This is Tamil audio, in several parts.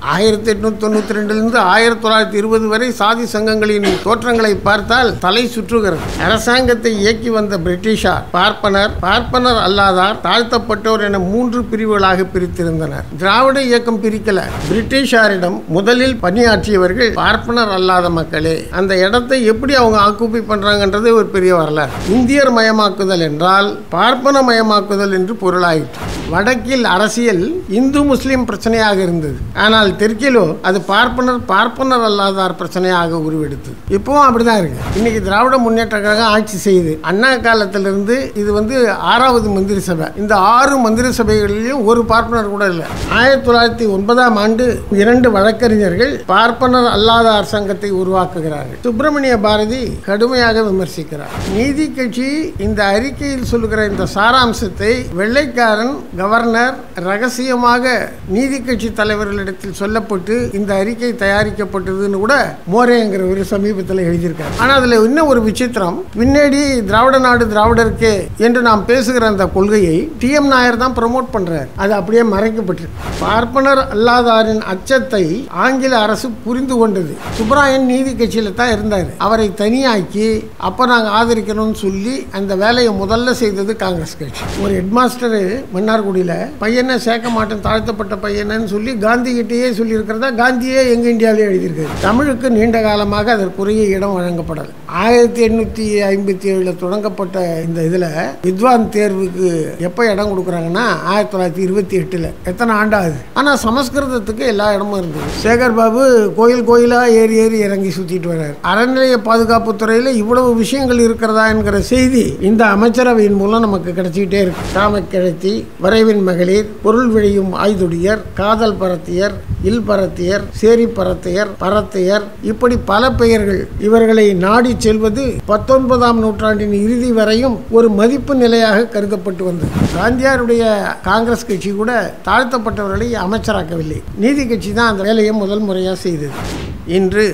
ஆயிரத்தி எட்நூத்தி தொண்ணூற்றி ரெண்டுலேருந்து ஆயிரத்தி தொள்ளாயிரத்தி இருபது வரை சாதி சங்கங்களின் தோற்றங்களை பார்த்தால் தலை சுற்றுகிறது அரசாங்கத்தை இயக்கி வந்த பிரிட்டிஷார் பார்ப்பனர் பார்ப்பனர் அல்லாதார் தாழ்த்தப்பட்டோர் என மூன்று பிரிவுகளாக பிரித்திருந்தனர் திராவிட இயக்கம் பிரிக்கல பிரிட்டிஷாரிடம் முதலில் பணியாற்றியவர்கள் பார்ப்பனர் அல்லாத மக்களே அந்த இடத்தை எப்படி அவங்க ஆக்குப்பை பண்றாங்கன்றது ஒரு பெரிய வரலாறு இந்தியர் மயமாக்குதல் என்றால் பார்ப்பன மயமாக்குதல் என்று பொருளாயிற்று வடக்கில் அரசியல் இந்து முஸ்லிம் பிரச்சனையாக இருந்தது ஆனால் தெற்கிலோ அது பார்ப்பனர் பார்ப்பனர் அல்லாதார் பிரச்சனையாக உருவெடுத்தது இப்பவும் அப்படிதான் இருக்கு இன்னைக்கு திராவிட முன்னேற்ற கழகம் ஆட்சி செய்யுது அண்ணா காலத்திலிருந்து இது வந்து ஆறாவது மந்திரி சபை இந்த ஆறு மந்திரி சபைகளிலும் ஒரு பார்ப்பனர் கூட இல்லை ஆயிரத்தி தொள்ளாயிரத்தி ஒன்பதாம் ஆண்டு இரண்டு வழக்கறிஞர்கள் பார்ப்பனர் அல்லாதார் சங்கத்தை உருவாக்குகிறார்கள் சுப்பிரமணிய பாரதி கடுமையாக விமர்சிக்கிறார் நீதி கட்சி இந்த அறிக்கையில் சொல்லுகிற இந்த சாராம்சத்தை வெள்ளைக்காரன் கவர்னர் ரகசியமாக நீதி கட்சி தலைவர்களிடத்தில் சொல்லப்பட்டு இந்த அறிக்கை தயாரிக்கப்பட்டதுன்னு கூட மோரேங்கிறவர் சமீபத்தில் எழுதியிருக்கார் ஆனால் அதில் இன்னும் ஒரு விசித்திரம் பின்னாடி திராவிட நாடு திராவிடருக்கே என்று நாம் பேசுகிற அந்த கொள்கையை டி எம் நாயர் தான் ப்ரமோட் பண்றார் அது அப்படியே மறைக்கப்பட்டிருக்கு பார்ப்பனர் அல்லாதாரின் அச்சத்தை ஆங்கில அரசு புரிந்து கொண்டது சுப்பராயன் நீதி கட்சியில தான் இருந்தார் அவரை தனியாக்கி அப்ப நாங்க ஆதரிக்கணும்னு சொல்லி அந்த வேலையை முதல்ல செய்தது காங்கிரஸ் கட்சி ஒரு ஹெட்மாஸ்டர் மன்னார்குடியில பையனை சேர்க்க மாட்டேன் தாழ்த்தப்பட்ட பையனன்னு சொல்லி காந்தி கிட்டேயே சொல்லி இருக்கிறதா காந்தியே எங்க இந்தியாவிலே எழுதியிருக்காரு தமிழுக்கு நீண்ட காலமாக அதற்குரிய இடம் வழங்கப்படல ஆயிரத்தி எண்ணூத்தி ஐம்பத்தி ஏழுல தொடங்கப்பட்ட இந்த இதுல வித்வான் தேர்வுக்கு எப்ப இடம் கொடுக்குறாங்கன்னா ஆயிரத்தி தொள்ளாயிரத்தி இருபத்தி எட்டுல எத்தனை ஆண்டாகுது ஆனா சமஸ்கிருதத்துக்கு எல்லா இடமும் இருந்தது சேகர் பாபு கோயில் கோயிலா ஏறி ஏறி இறங்கி சுத்திட்டு வர்றாரு அறநிலைய பாதுகாப்பு துறையில இவ்வளவு விஷயங்கள் இருக்கிறதா என்கிற செய்தி இந்த அமைச்சரவையின் மூலம் நமக்கு கிடைச்சிக்கிட்டே இருக்கு காமக்கிழத்தி வரைவின் மகளிர் பொருள் விழையும் ஆய்துடியர் காதல் பரத்தியர் இல் பரத்தியர் சேரி பரத்தையர் பரத்தையர் இப்படி பல பெயர்கள் இவர்களை நாடி செல்வது பத்தொன்பதாம் நூற்றாண்டின் இறுதி வரையும் ஒரு மதிப்பு நிலையாக கருதப்பட்டு வந்தது காந்தியாருடைய காங்கிரஸ் கட்சி கூட தாழ்த்தப்பட்டவர்களை அமைச்சராக்கவில்லை நீதி கட்சி தான் அந்த வேலையை முதல் முறையாக செய்தது இன்று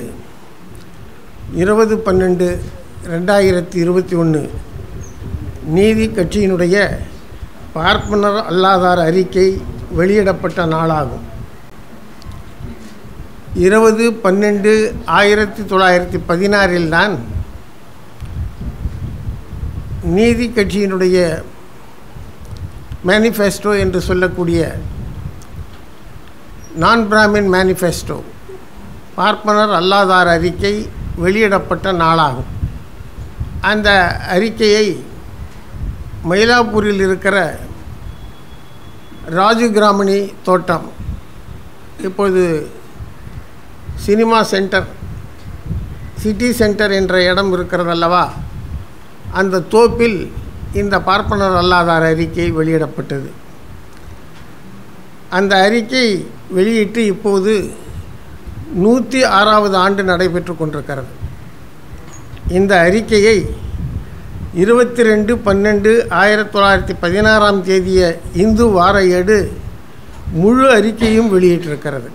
இருபது பன்னெண்டு ரெண்டாயிரத்தி இருபத்தி ஒன்று நீதி கட்சியினுடைய பார்ப்பனர் அல்லாதார் அறிக்கை வெளியிடப்பட்ட நாளாகும் இருபது பன்னெண்டு ஆயிரத்தி தொள்ளாயிரத்தி பதினாறில் தான் நீதி கட்சியினுடைய மேனிஃபெஸ்டோ என்று சொல்லக்கூடிய நான் பிராமின் மேனிஃபெஸ்டோ பார்ப்பனர் அல்லாதார் அறிக்கை வெளியிடப்பட்ட நாளாகும் அந்த அறிக்கையை மயிலாப்பூரில் இருக்கிற ராஜகிராமணி தோட்டம் இப்பொழுது சினிமா சென்டர் சிட்டி சென்டர் என்ற இடம் இருக்கிறது அல்லவா அந்த தோப்பில் இந்த பார்ப்பனர் அல்லாதார் அறிக்கை வெளியிடப்பட்டது அந்த அறிக்கை வெளியிட்டு இப்போது நூற்றி ஆறாவது ஆண்டு நடைபெற்று கொண்டிருக்கிறது இந்த அறிக்கையை இருபத்தி ரெண்டு பன்னெண்டு ஆயிரத்தி தொள்ளாயிரத்தி பதினாறாம் தேதிய இந்து வார ஏடு முழு அறிக்கையும் வெளியிட்டிருக்கிறது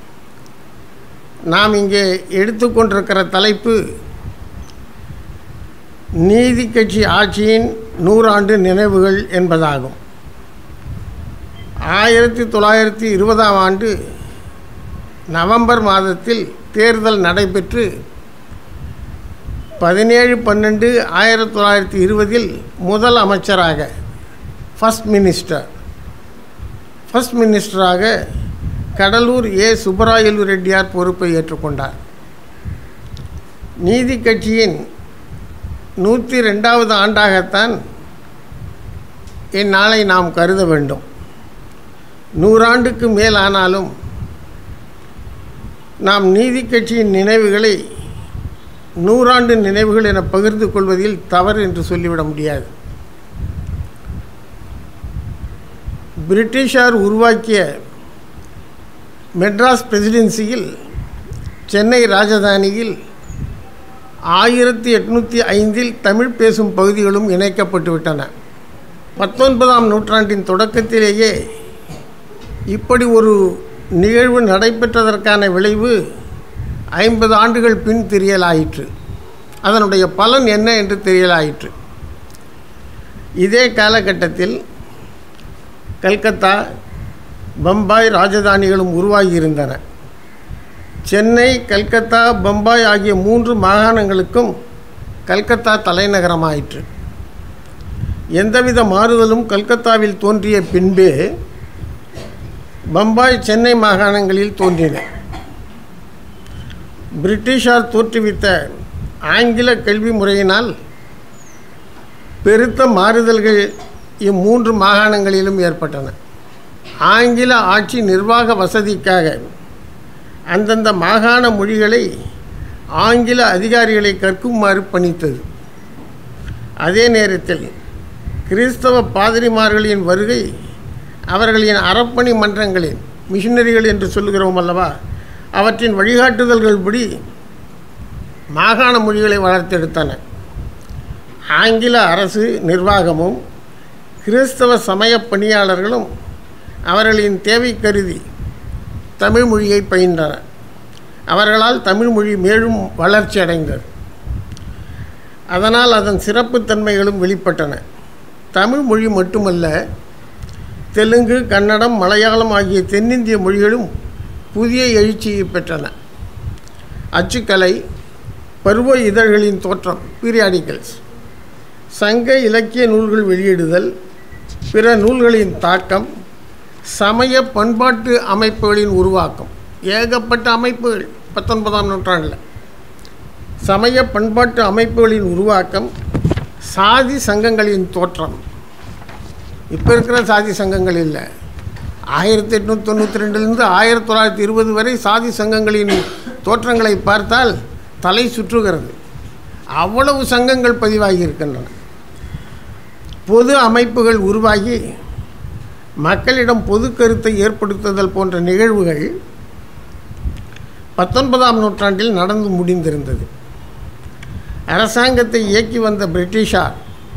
நாம் இங்கே எடுத்துக்கொண்டிருக்கிற தலைப்பு நீதி கட்சி ஆட்சியின் நூறாண்டு நினைவுகள் என்பதாகும் ஆயிரத்தி தொள்ளாயிரத்தி இருபதாம் ஆண்டு நவம்பர் மாதத்தில் தேர்தல் நடைபெற்று பதினேழு பன்னெண்டு ஆயிரத்தி தொள்ளாயிரத்தி இருபதில் முதல் அமைச்சராக ஃபஸ்ட் மினிஸ்டர் ஃபஸ்ட் மினிஸ்டராக கடலூர் ஏ சுப்பராயலு ரெட்டியார் பொறுப்பை ஏற்றுக்கொண்டார் நீதி கட்சியின் நூற்றி ரெண்டாவது ஆண்டாகத்தான் இந்நாளை நாம் கருத வேண்டும் நூறாண்டுக்கு மேல் ஆனாலும் நாம் நீதி கட்சியின் நினைவுகளை நூறாண்டு நினைவுகள் என பகிர்ந்து கொள்வதில் தவறு என்று சொல்லிவிட முடியாது பிரிட்டிஷார் உருவாக்கிய மெட்ராஸ் பிரசிடென்சியில் சென்னை ராஜதானியில் ஆயிரத்தி எட்நூற்றி ஐந்தில் தமிழ் பேசும் பகுதிகளும் இணைக்கப்பட்டு விட்டன பத்தொன்பதாம் நூற்றாண்டின் தொடக்கத்திலேயே இப்படி ஒரு நிகழ்வு நடைபெற்றதற்கான விளைவு ஐம்பது ஆண்டுகள் பின் தெரியலாயிற்று அதனுடைய பலன் என்ன என்று தெரியலாயிற்று இதே காலகட்டத்தில் கல்கத்தா பம்பாய் ராஜதானிகளும் உருவாகியிருந்தன சென்னை கல்கத்தா பம்பாய் ஆகிய மூன்று மாகாணங்களுக்கும் கல்கத்தா தலைநகரமாயிற்று எந்தவித மாறுதலும் கல்கத்தாவில் தோன்றிய பின்பே பம்பாய் சென்னை மாகாணங்களில் தோன்றின பிரிட்டிஷார் தோற்றுவித்த ஆங்கில கல்வி முறையினால் பெருத்த மாறுதல்கள் இம்மூன்று மாகாணங்களிலும் ஏற்பட்டன ஆங்கில ஆட்சி நிர்வாக வசதிக்காக அந்தந்த மாகாண மொழிகளை ஆங்கில அதிகாரிகளை கற்குமாறு பணித்தது அதே நேரத்தில் கிறிஸ்தவ பாதிரிமார்களின் வருகை அவர்களின் அறப்பணி மன்றங்களின் மிஷினரிகள் என்று சொல்லுகிறோம் அல்லவா அவற்றின் வழிகாட்டுதல்கள்படி மாகாண மொழிகளை வளர்த்தெடுத்தன ஆங்கில அரசு நிர்வாகமும் கிறிஸ்தவ சமய பணியாளர்களும் அவர்களின் தேவை கருதி தமிழ் மொழியை பயின்றனர் அவர்களால் தமிழ் மொழி மேலும் வளர்ச்சி அடைந்தது அதனால் அதன் சிறப்புத்தன்மைகளும் வெளிப்பட்டன தமிழ் மொழி மட்டுமல்ல தெலுங்கு கன்னடம் மலையாளம் ஆகிய தென்னிந்திய மொழிகளும் புதிய எழுச்சியை பெற்றன அச்சுக்கலை பருவ இதழ்களின் தோற்றம் பீரியாடிக்கல்ஸ் சங்க இலக்கிய நூல்கள் வெளியிடுதல் பிற நூல்களின் தாக்கம் சமய பண்பாட்டு அமைப்புகளின் உருவாக்கம் ஏகப்பட்ட அமைப்புகள் பத்தொன்பதாம் நூற்றாண்டில் சமய பண்பாட்டு அமைப்புகளின் உருவாக்கம் சாதி சங்கங்களின் தோற்றம் இப்போ இருக்கிற சாதி சங்கங்கள் இல்லை ஆயிரத்தி எட்நூற்றி தொண்ணூற்றி ரெண்டுலேருந்து ஆயிரத்தி தொள்ளாயிரத்தி இருபது வரை சாதி சங்கங்களின் தோற்றங்களை பார்த்தால் தலை சுற்றுகிறது அவ்வளவு சங்கங்கள் பதிவாகி இருக்கின்றன பொது அமைப்புகள் உருவாகி மக்களிடம் பொது கருத்தை ஏற்படுத்துதல் போன்ற நிகழ்வுகள் பத்தொன்பதாம் நூற்றாண்டில் நடந்து முடிந்திருந்தது அரசாங்கத்தை இயக்கி வந்த பிரிட்டிஷார்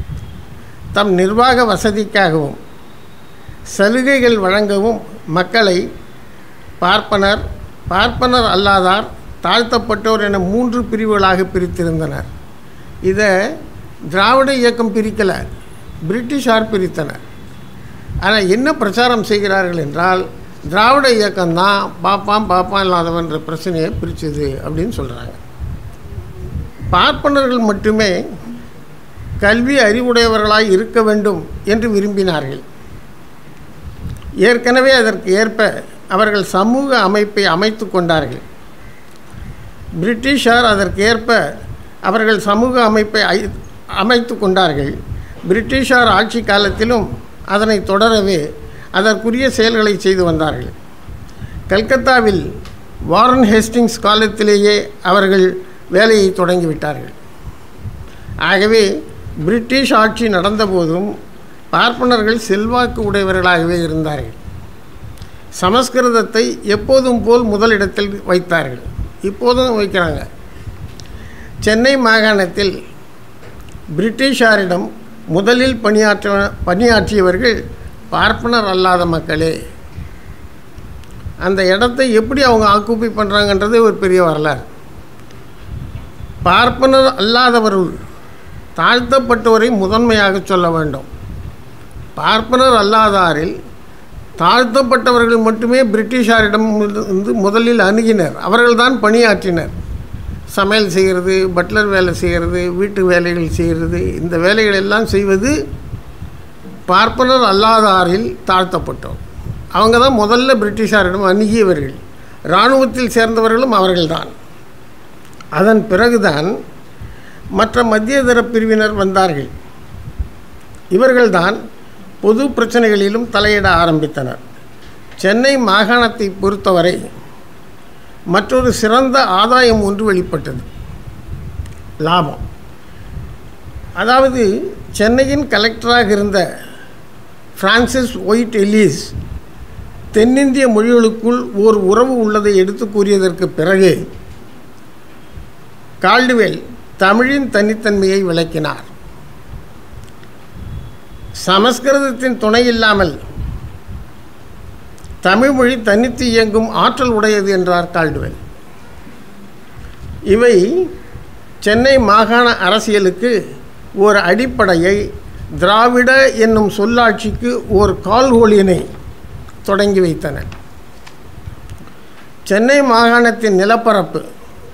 தம் நிர்வாக வசதிக்காகவும் சலுகைகள் வழங்கவும் மக்களை பார்ப்பனர் பார்ப்பனர் அல்லாதார் தாழ்த்தப்பட்டோர் என மூன்று பிரிவுகளாக பிரித்திருந்தனர் இதை திராவிட இயக்கம் பிரிக்கலை பிரிட்டிஷார் பிரித்தனர் ஆனால் என்ன பிரச்சாரம் செய்கிறார்கள் என்றால் திராவிட இயக்கம்தான் பாப்பான் பாப்பான் இல்லாதவன்ற பிரச்சனையை பிரித்தது அப்படின்னு சொல்கிறாங்க பார்ப்பனர்கள் மட்டுமே கல்வி அறிவுடையவர்களாய் இருக்க வேண்டும் என்று விரும்பினார்கள் ஏற்கனவே அதற்கு ஏற்ப அவர்கள் சமூக அமைப்பை அமைத்து கொண்டார்கள் பிரிட்டிஷார் அதற்கு ஏற்ப அவர்கள் சமூக அமைப்பை ஐ- அமைத்து கொண்டார்கள் பிரிட்டிஷார் ஆட்சி காலத்திலும் அதனை தொடரவே அதற்குரிய செயல்களை செய்து வந்தார்கள் கல்கத்தாவில் வாரன் ஹேஸ்டிங்ஸ் காலத்திலேயே அவர்கள் வேலையை தொடங்கிவிட்டார்கள் ஆகவே பிரிட்டிஷ் ஆட்சி நடந்தபோதும் பார்ப்பனர்கள் செல்வாக்கு உடையவர்களாகவே இருந்தார்கள் சமஸ்கிருதத்தை எப்போதும் போல் முதலிடத்தில் வைத்தார்கள் இப்போதும் வைக்கிறாங்க சென்னை மாகாணத்தில் பிரிட்டிஷாரிடம் முதலில் பணியாற்ற பணியாற்றியவர்கள் பார்ப்பனர் அல்லாத மக்களே அந்த இடத்தை எப்படி அவங்க ஆக்குப்பை பண்ணுறாங்கன்றது ஒரு பெரிய வரலாறு பார்ப்பனர் அல்லாதவர்கள் தாழ்த்தப்பட்டவரை முதன்மையாக சொல்ல வேண்டும் பார்ப்பனர் அல்லாதாரில் தாழ்த்தப்பட்டவர்கள் மட்டுமே பிரிட்டிஷாரிடம் இருந்து முதலில் அணுகினர் அவர்கள்தான் பணியாற்றினர் சமையல் செய்கிறது பட்லர் வேலை செய்கிறது வீட்டு வேலைகள் செய்கிறது இந்த வேலைகள் எல்லாம் செய்வது பார்ப்பனர் அல்லாதாரில் தாழ்த்தப்பட்டோர் அவங்க தான் முதல்ல பிரிட்டிஷாரிடம் அணுகியவர்கள் இராணுவத்தில் சேர்ந்தவர்களும் அவர்கள்தான் அதன் பிறகுதான் மற்ற மத்தியதர பிரிவினர் வந்தார்கள் இவர்கள்தான் பொது பிரச்சனைகளிலும் தலையிட ஆரம்பித்தனர் சென்னை மாகாணத்தை பொறுத்தவரை மற்றொரு சிறந்த ஆதாயம் ஒன்று வெளிப்பட்டது லாபம் அதாவது சென்னையின் கலெக்டராக இருந்த பிரான்சிஸ் ஒயிட் எல்லிஸ் தென்னிந்திய மொழிகளுக்குள் ஓர் உறவு உள்ளதை எடுத்து கூறியதற்கு பிறகு கால்டுவெல் தமிழின் தனித்தன்மையை விளக்கினார் சமஸ்கிருதத்தின் துணை இல்லாமல் தமிழ் மொழி தனித்து இயங்கும் ஆற்றல் உடையது என்றார் கால்டுவெல் இவை சென்னை மாகாண அரசியலுக்கு ஓர் அடிப்படையை திராவிட என்னும் சொல்லாட்சிக்கு ஓர் கால்கோலினை தொடங்கி வைத்தன சென்னை மாகாணத்தின் நிலப்பரப்பு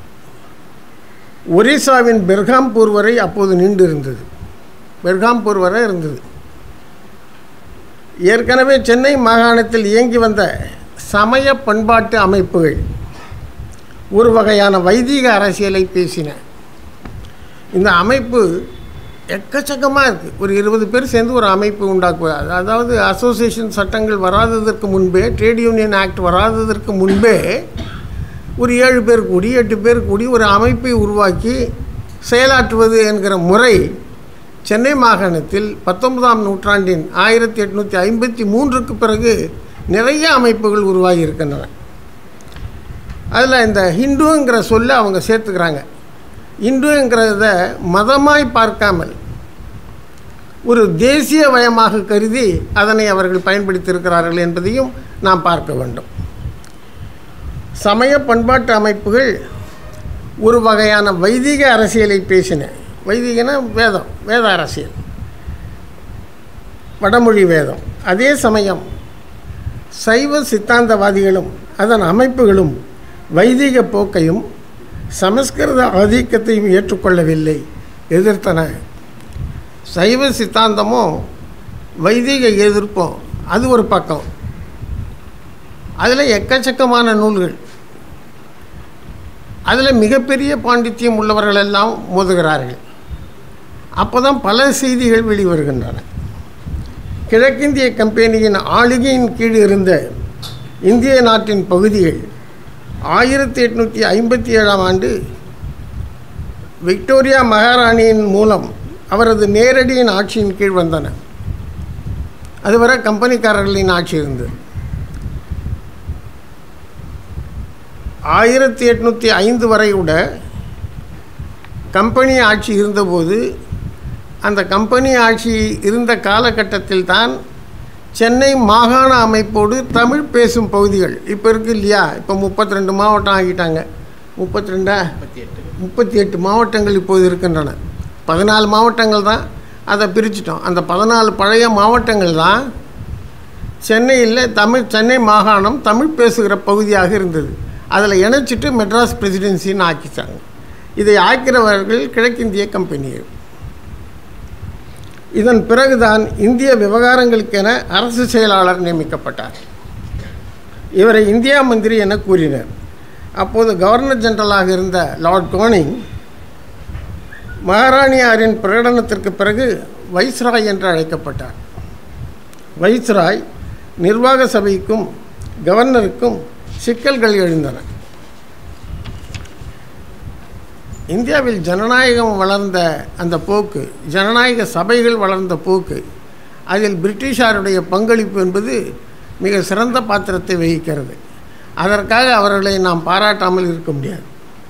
ஒரிசாவின் பெர்காம்பூர் வரை அப்போது நீண்டு இருந்தது பெர்காம்பூர் வரை இருந்தது ஏற்கனவே சென்னை மாகாணத்தில் இயங்கி வந்த சமய பண்பாட்டு அமைப்புகள் ஒரு வகையான வைதிக அரசியலை பேசின இந்த அமைப்பு எக்கச்சக்கமாக இருக்குது ஒரு இருபது பேர் சேர்ந்து ஒரு அமைப்பு உண்டாக்குவார் அதாவது அசோசியேஷன் சட்டங்கள் வராததற்கு முன்பே ட்ரேட் யூனியன் ஆக்ட் வராததற்கு முன்பே ஒரு ஏழு பேர் கூடி எட்டு பேர் கூடி ஒரு அமைப்பை உருவாக்கி செயலாற்றுவது என்கிற முறை சென்னை மாகாணத்தில் பத்தொன்பதாம் நூற்றாண்டின் ஆயிரத்தி எட்நூற்றி ஐம்பத்தி மூன்றுக்கு பிறகு நிறைய அமைப்புகள் உருவாகி இருக்கின்றன அதில் இந்த ஹிந்துங்கிற சொல்ல அவங்க சேர்த்துக்கிறாங்க இந்துங்கிறத மதமாய் பார்க்காமல் ஒரு தேசிய வயமாக கருதி அதனை அவர்கள் பயன்படுத்தியிருக்கிறார்கள் என்பதையும் நாம் பார்க்க வேண்டும் சமய பண்பாட்டு அமைப்புகள் ஒரு வகையான வைதிக அரசியலை பேசின வைதிகனா வேதம் வேத அரசியல் வடமொழி வேதம் அதே சமயம் சைவ சித்தாந்தவாதிகளும் அதன் அமைப்புகளும் வைதிக போக்கையும் சமஸ்கிருத ஆதிக்கத்தையும் ஏற்றுக்கொள்ளவில்லை எதிர்த்தன சைவ சித்தாந்தமும் வைதிக எதிர்ப்பும் அது ஒரு பக்கம் அதில் எக்கச்சக்கமான நூல்கள் அதில் மிகப்பெரிய பாண்டித்யம் உள்ளவர்கள் எல்லாம் மோதுகிறார்கள் அப்போ தான் பல செய்திகள் வெளிவருகின்றன கிழக்கிந்திய கம்பெனியின் ஆளுகையின் கீழ் இருந்த இந்திய நாட்டின் பகுதிகள் ஆயிரத்தி எட்நூற்றி ஐம்பத்தி ஏழாம் ஆண்டு விக்டோரியா மகாராணியின் மூலம் அவரது நேரடியின் ஆட்சியின் கீழ் வந்தன அதுவரை கம்பெனிக்காரர்களின் ஆட்சி இருந்தது ஆயிரத்தி எட்நூற்றி ஐந்து வரை விட கம்பெனி ஆட்சி இருந்தபோது அந்த கம்பெனி ஆட்சி இருந்த காலகட்டத்தில் தான் சென்னை மாகாண அமைப்போடு தமிழ் பேசும் பகுதிகள் இப்போ இருக்கு இல்லையா இப்போ முப்பத்தி ரெண்டு மாவட்டம் ஆகிட்டாங்க முப்பத்தி ரெண்டா முப்பத்தி எட்டு மாவட்டங்கள் இப்போது இருக்கின்றன பதினாலு மாவட்டங்கள் தான் அதை பிரிச்சிட்டோம் அந்த பதினாலு பழைய மாவட்டங்கள் தான் சென்னையில் தமிழ் சென்னை மாகாணம் தமிழ் பேசுகிற பகுதியாக இருந்தது அதில் இணைச்சிட்டு மெட்ராஸ் பிரசிடென்சின்னு ஆக்கிச்சாங்க இதை ஆக்கிறவர்கள் கிழக்கிந்திய கம்பெனிகள் இதன் பிறகுதான் இந்திய விவகாரங்களுக்கென அரசு செயலாளர் நியமிக்கப்பட்டார் இவரை இந்தியா மந்திரி என கூறினர் அப்போது கவர்னர் ஜெனரலாக இருந்த லார்ட் கோனிங் மகாராணியாரின் பிரகடனத்திற்கு பிறகு வைஸ்ராய் என்று அழைக்கப்பட்டார் வைஸ்ராய் நிர்வாக சபைக்கும் கவர்னருக்கும் சிக்கல்கள் எழுந்தன இந்தியாவில் ஜனநாயகம் வளர்ந்த அந்த போக்கு ஜனநாயக சபைகள் வளர்ந்த போக்கு அதில் பிரிட்டிஷாருடைய பங்களிப்பு என்பது மிக சிறந்த பாத்திரத்தை வகிக்கிறது அதற்காக அவர்களை நாம் பாராட்டாமல் இருக்க முடியாது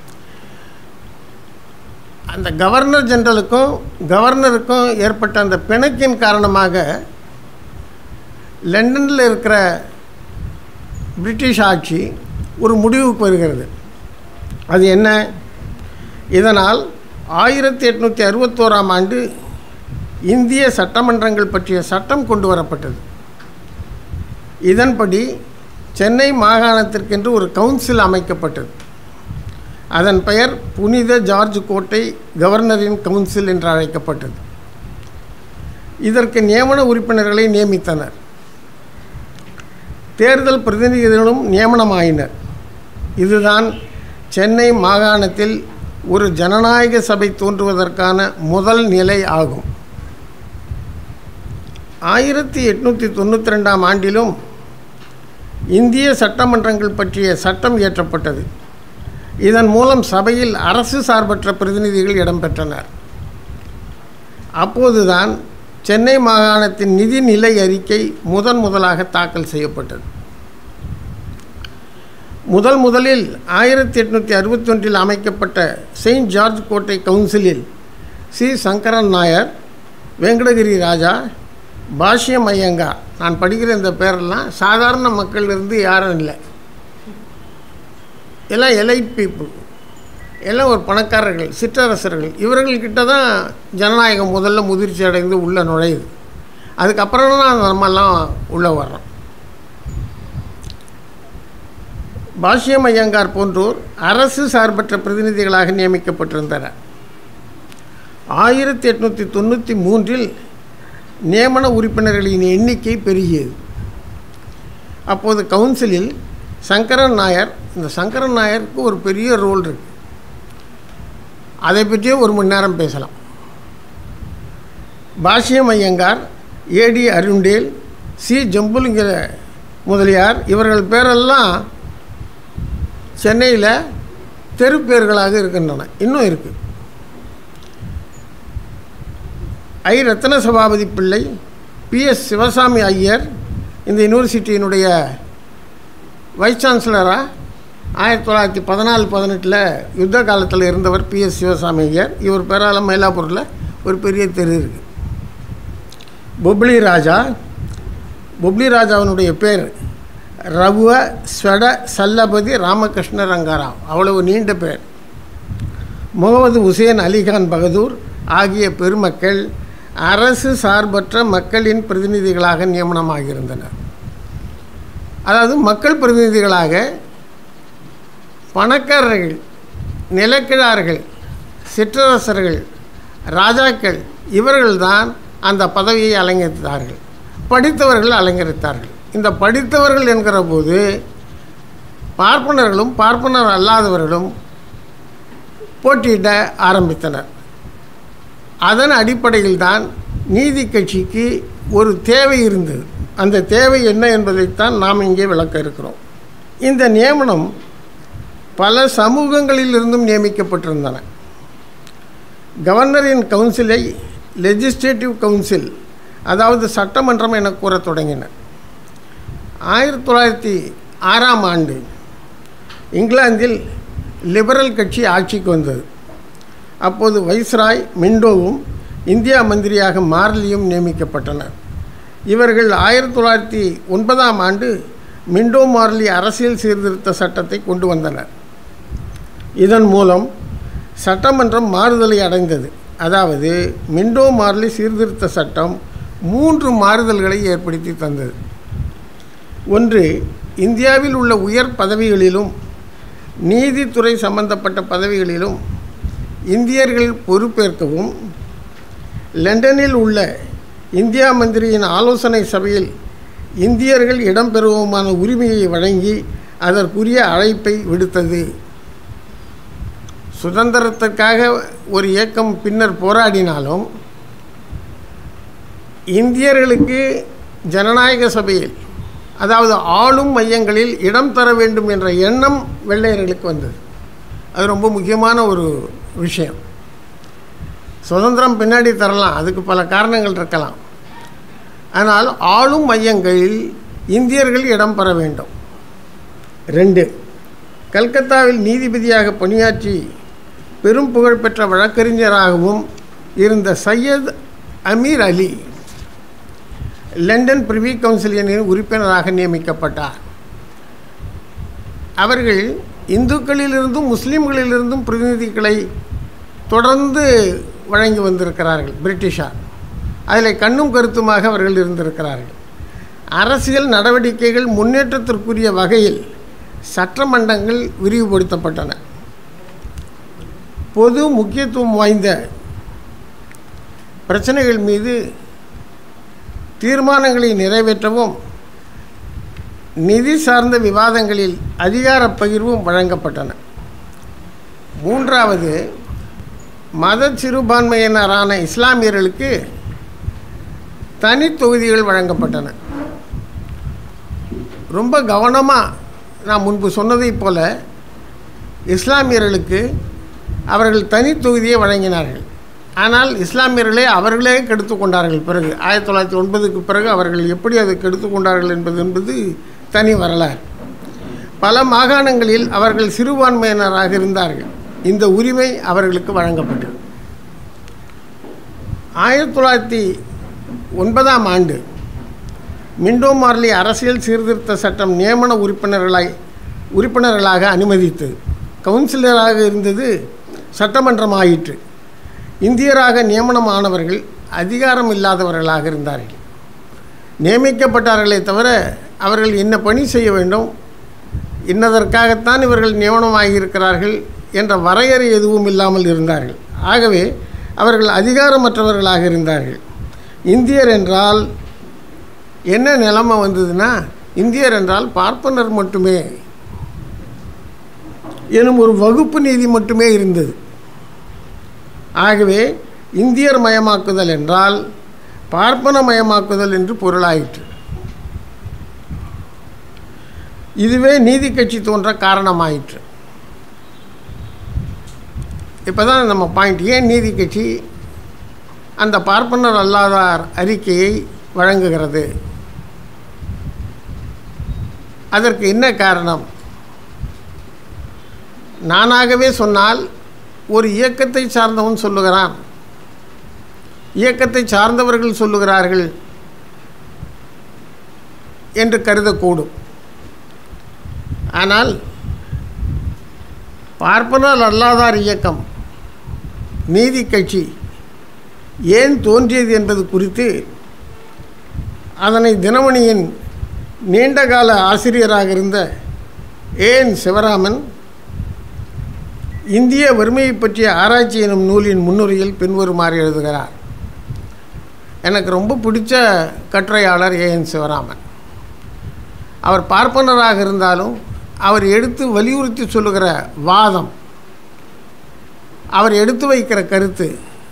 அந்த கவர்னர் ஜெனரலுக்கும் கவர்னருக்கும் ஏற்பட்ட அந்த பிணக்கின் காரணமாக லண்டனில் இருக்கிற பிரிட்டிஷ் ஆட்சி ஒரு முடிவுக்கு வருகிறது அது என்ன இதனால் ஆயிரத்தி எட்நூற்றி அறுபத்தோராம் ஆண்டு இந்திய சட்டமன்றங்கள் பற்றிய சட்டம் கொண்டு வரப்பட்டது இதன்படி சென்னை மாகாணத்திற்கென்று ஒரு கவுன்சில் அமைக்கப்பட்டது அதன் பெயர் புனித ஜார்ஜ் கோட்டை கவர்னரின் கவுன்சில் என்று அழைக்கப்பட்டது இதற்கு நியமன உறுப்பினர்களை நியமித்தனர் தேர்தல் பிரதிநிதிகளும் நியமனமாயினர் இதுதான் சென்னை மாகாணத்தில் ஒரு ஜனநாயக சபை தோன்றுவதற்கான முதல் நிலை ஆகும் ஆயிரத்தி எட்நூற்றி தொண்ணூற்றி ரெண்டாம் ஆண்டிலும் இந்திய சட்டமன்றங்கள் பற்றிய சட்டம் இயற்றப்பட்டது இதன் மூலம் சபையில் அரசு சார்பற்ற பிரதிநிதிகள் இடம்பெற்றனர் அப்போதுதான் சென்னை மாகாணத்தின் நிதிநிலை அறிக்கை முதன் முதலாக தாக்கல் செய்யப்பட்டது முதல் முதலில் ஆயிரத்தி எட்நூற்றி அறுபத்தொன்றில் அமைக்கப்பட்ட செயின்ட் ஜார்ஜ் கோட்டை கவுன்சிலில் சி சங்கரன் நாயர் வெங்கடகிரி ராஜா பாஷ்யம் ஐயங்கா நான் படிக்கிற இந்த பேரெல்லாம் சாதாரண மக்கள் இருந்து யாரும் இல்லை எல்லாம் எலைட் பீப்புள் எல்லாம் ஒரு பணக்காரர்கள் சிற்றரசர்கள் இவர்கள்கிட்ட தான் ஜனநாயகம் முதல்ல முதிர்ச்சி அடைந்து உள்ளே நுழையுது அதுக்கப்புறம் தான் நம்மெல்லாம் உள்ளே வர்றோம் பாஷ்யம் ஐயங்கார் போன்றோர் அரசு சார்பற்ற பிரதிநிதிகளாக நியமிக்கப்பட்டிருந்தனர் ஆயிரத்தி எட்நூற்றி தொண்ணூற்றி மூன்றில் நியமன உறுப்பினர்களின் எண்ணிக்கை பெருகியது அப்போது கவுன்சிலில் சங்கரன் நாயர் இந்த சங்கரன் நாயருக்கு ஒரு பெரிய ரோல் இருக்கு அதை பற்றியே ஒரு மணி நேரம் பேசலாம் பாஷ்யம் ஐயங்கார் ஏடி அருண்டேல் சி ஜம்புலிங்கிற முதலியார் இவர்கள் பேரெல்லாம் சென்னையில் தெருப்பேர்களாக இருக்கின்றன இன்னும் இருக்குது ஐ ரத்ன சபாபதி பிள்ளை பி எஸ் சிவசாமி ஐயர் இந்த யூனிவர்சிட்டியினுடைய வைஸ் சான்சலராக ஆயிரத்தி தொள்ளாயிரத்தி பதினாலு பதினெட்டில் யுத்த காலத்தில் இருந்தவர் பி எஸ் சிவசாமி ஐயர் இவர் பேரால் மயிலாப்பூரில் ஒரு பெரிய தெரு இருக்குது பொப்ளி ராஜா பொப்ளி ராஜாவினுடைய பேர் ரகுவ ஸ்வட சல்லபதி ராமகிருஷ்ண ரங்காராவ் அவ்வளவு நீண்ட பேர் முகமது உசேன் அலிகான் பகதூர் ஆகிய பெருமக்கள் அரசு சார்பற்ற மக்களின் பிரதிநிதிகளாக நியமனமாகியிருந்தனர் அதாவது மக்கள் பிரதிநிதிகளாக பணக்காரர்கள் நிலக்கிழார்கள் சிற்றரசர்கள் ராஜாக்கள் இவர்கள்தான் அந்த பதவியை அலங்கரித்தார்கள் படித்தவர்கள் அலங்கரித்தார்கள் இந்த படித்தவர்கள் என்கிற போது பார்ப்பனர்களும் பார்ப்பனர் அல்லாதவர்களும் போட்டியிட ஆரம்பித்தனர் அதன் அடிப்படையில் தான் நீதி கட்சிக்கு ஒரு தேவை இருந்தது அந்த தேவை என்ன என்பதைத்தான் நாம் இங்கே விளக்க இருக்கிறோம் இந்த நியமனம் பல சமூகங்களிலிருந்தும் நியமிக்கப்பட்டிருந்தன கவர்னரின் கவுன்சிலை லெஜிஸ்லேட்டிவ் கவுன்சில் அதாவது சட்டமன்றம் என கூறத் தொடங்கின ஆயிரத்தி தொள்ளாயிரத்தி ஆறாம் ஆண்டு இங்கிலாந்தில் லிபரல் கட்சி ஆட்சிக்கு வந்தது அப்போது வைஸ்ராய் மிண்டோவும் இந்தியா மந்திரியாக மார்லியும் நியமிக்கப்பட்டனர் இவர்கள் ஆயிரத்தி தொள்ளாயிரத்தி ஒன்பதாம் ஆண்டு மிண்டோ மார்லி அரசியல் சீர்திருத்த சட்டத்தை கொண்டு வந்தனர் இதன் மூலம் சட்டமன்றம் மாறுதலை அடைந்தது அதாவது மிண்டோ மார்லி சீர்திருத்த சட்டம் மூன்று மாறுதல்களை ஏற்படுத்தி தந்தது ஒன்று இந்தியாவில் உள்ள உயர் பதவிகளிலும் நீதித்துறை சம்பந்தப்பட்ட பதவிகளிலும் இந்தியர்கள் பொறுப்பேற்கவும் லண்டனில் உள்ள இந்தியா மந்திரியின் ஆலோசனை சபையில் இந்தியர்கள் இடம்பெறுவோமான உரிமையை வழங்கி அதற்குரிய அழைப்பை விடுத்தது சுதந்திரத்திற்காக ஒரு இயக்கம் பின்னர் போராடினாலும் இந்தியர்களுக்கு ஜனநாயக சபையில் அதாவது ஆளும் மையங்களில் இடம் தர வேண்டும் என்ற எண்ணம் வெள்ளையர்களுக்கு வந்தது அது ரொம்ப முக்கியமான ஒரு விஷயம் சுதந்திரம் பின்னாடி தரலாம் அதுக்கு பல காரணங்கள் இருக்கலாம் ஆனால் ஆளும் மையங்களில் இந்தியர்கள் இடம் பெற வேண்டும் ரெண்டு கல்கத்தாவில் நீதிபதியாக பணியாற்றி பெரும் புகழ்பெற்ற வழக்கறிஞராகவும் இருந்த சையத் அமீர் அலி லண்டன் பிரிவி கவுன்சிலின் உறுப்பினராக நியமிக்கப்பட்டார் அவர்கள் இந்துக்களிலிருந்தும் முஸ்லீம்களிலிருந்தும் பிரதிநிதிகளை தொடர்ந்து வழங்கி வந்திருக்கிறார்கள் பிரிட்டிஷார் அதில் கண்ணும் கருத்துமாக அவர்கள் இருந்திருக்கிறார்கள் அரசியல் நடவடிக்கைகள் முன்னேற்றத்திற்குரிய வகையில் சட்டமன்றங்கள் விரிவுபடுத்தப்பட்டன பொது முக்கியத்துவம் வாய்ந்த பிரச்சனைகள் மீது தீர்மானங்களை நிறைவேற்றவும் நிதி சார்ந்த விவாதங்களில் அதிகார பகிர்வும் வழங்கப்பட்டன மூன்றாவது மத சிறுபான்மையினரான இஸ்லாமியர்களுக்கு தனி தொகுதிகள் வழங்கப்பட்டன ரொம்ப கவனமாக நான் முன்பு சொன்னதைப் போல இஸ்லாமியர்களுக்கு அவர்கள் தனி தொகுதியை வழங்கினார்கள் ஆனால் இஸ்லாமியர்களே அவர்களே கெடுத்து கொண்டார்கள் பிறகு ஆயிரத்தி தொள்ளாயிரத்தி ஒன்பதுக்கு பிறகு அவர்கள் எப்படி அதை கெடுத்து கொண்டார்கள் என்பது என்பது தனி வரலாறு பல மாகாணங்களில் அவர்கள் சிறுபான்மையினராக இருந்தார்கள் இந்த உரிமை அவர்களுக்கு வழங்கப்பட்டது ஆயிரத்தி தொள்ளாயிரத்தி ஒன்பதாம் ஆண்டு மிண்டோ மார்லி அரசியல் சீர்திருத்த சட்டம் நியமன உறுப்பினர்களாய் உறுப்பினர்களாக அனுமதித்தது கவுன்சிலராக இருந்தது சட்டமன்றம் ஆயிற்று இந்தியராக நியமனமானவர்கள் அதிகாரம் இல்லாதவர்களாக இருந்தார்கள் நியமிக்கப்பட்டார்களே தவிர அவர்கள் என்ன பணி செய்ய வேண்டும் இன்னதற்காகத்தான் இவர்கள் நியமனமாகியிருக்கிறார்கள் என்ற வரையறை எதுவும் இல்லாமல் இருந்தார்கள் ஆகவே அவர்கள் அதிகாரமற்றவர்களாக இருந்தார்கள் இந்தியர் என்றால் என்ன நிலைமை வந்ததுன்னா இந்தியர் என்றால் பார்ப்பனர் மட்டுமே எனும் ஒரு வகுப்பு நீதி மட்டுமே இருந்தது ஆகவே இந்தியர் மயமாக்குதல் என்றால் பார்ப்பன மயமாக்குதல் என்று பொருளாயிற்று இதுவே நீதி கட்சி தோன்ற காரணமாயிற்று இப்போ தான் நம்ம பாயிண்ட் ஏன் நீதி கட்சி அந்த பார்ப்பனர் அல்லாதார் அறிக்கையை வழங்குகிறது அதற்கு என்ன காரணம் நானாகவே சொன்னால் ஒரு இயக்கத்தை சார்ந்தவன் சொல்லுகிறான் இயக்கத்தை சார்ந்தவர்கள் சொல்லுகிறார்கள் என்று கருதக்கூடும் ஆனால் பார்ப்பனர் அல்லாதார் இயக்கம் நீதி கட்சி ஏன் தோன்றியது என்பது குறித்து அதனை தினமணியின் நீண்டகால ஆசிரியராக இருந்த ஏன் சிவராமன் இந்திய வறுமையை பற்றிய ஆராய்ச்சி எனும் நூலின் முன்னுரையில் பின்வருமாறு எழுதுகிறார் எனக்கு ரொம்ப பிடிச்ச கட்டுரையாளர் ஏஎன் சிவராமன் அவர் பார்ப்பனராக இருந்தாலும் அவர் எடுத்து வலியுறுத்தி சொல்லுகிற வாதம் அவர் எடுத்து வைக்கிற கருத்து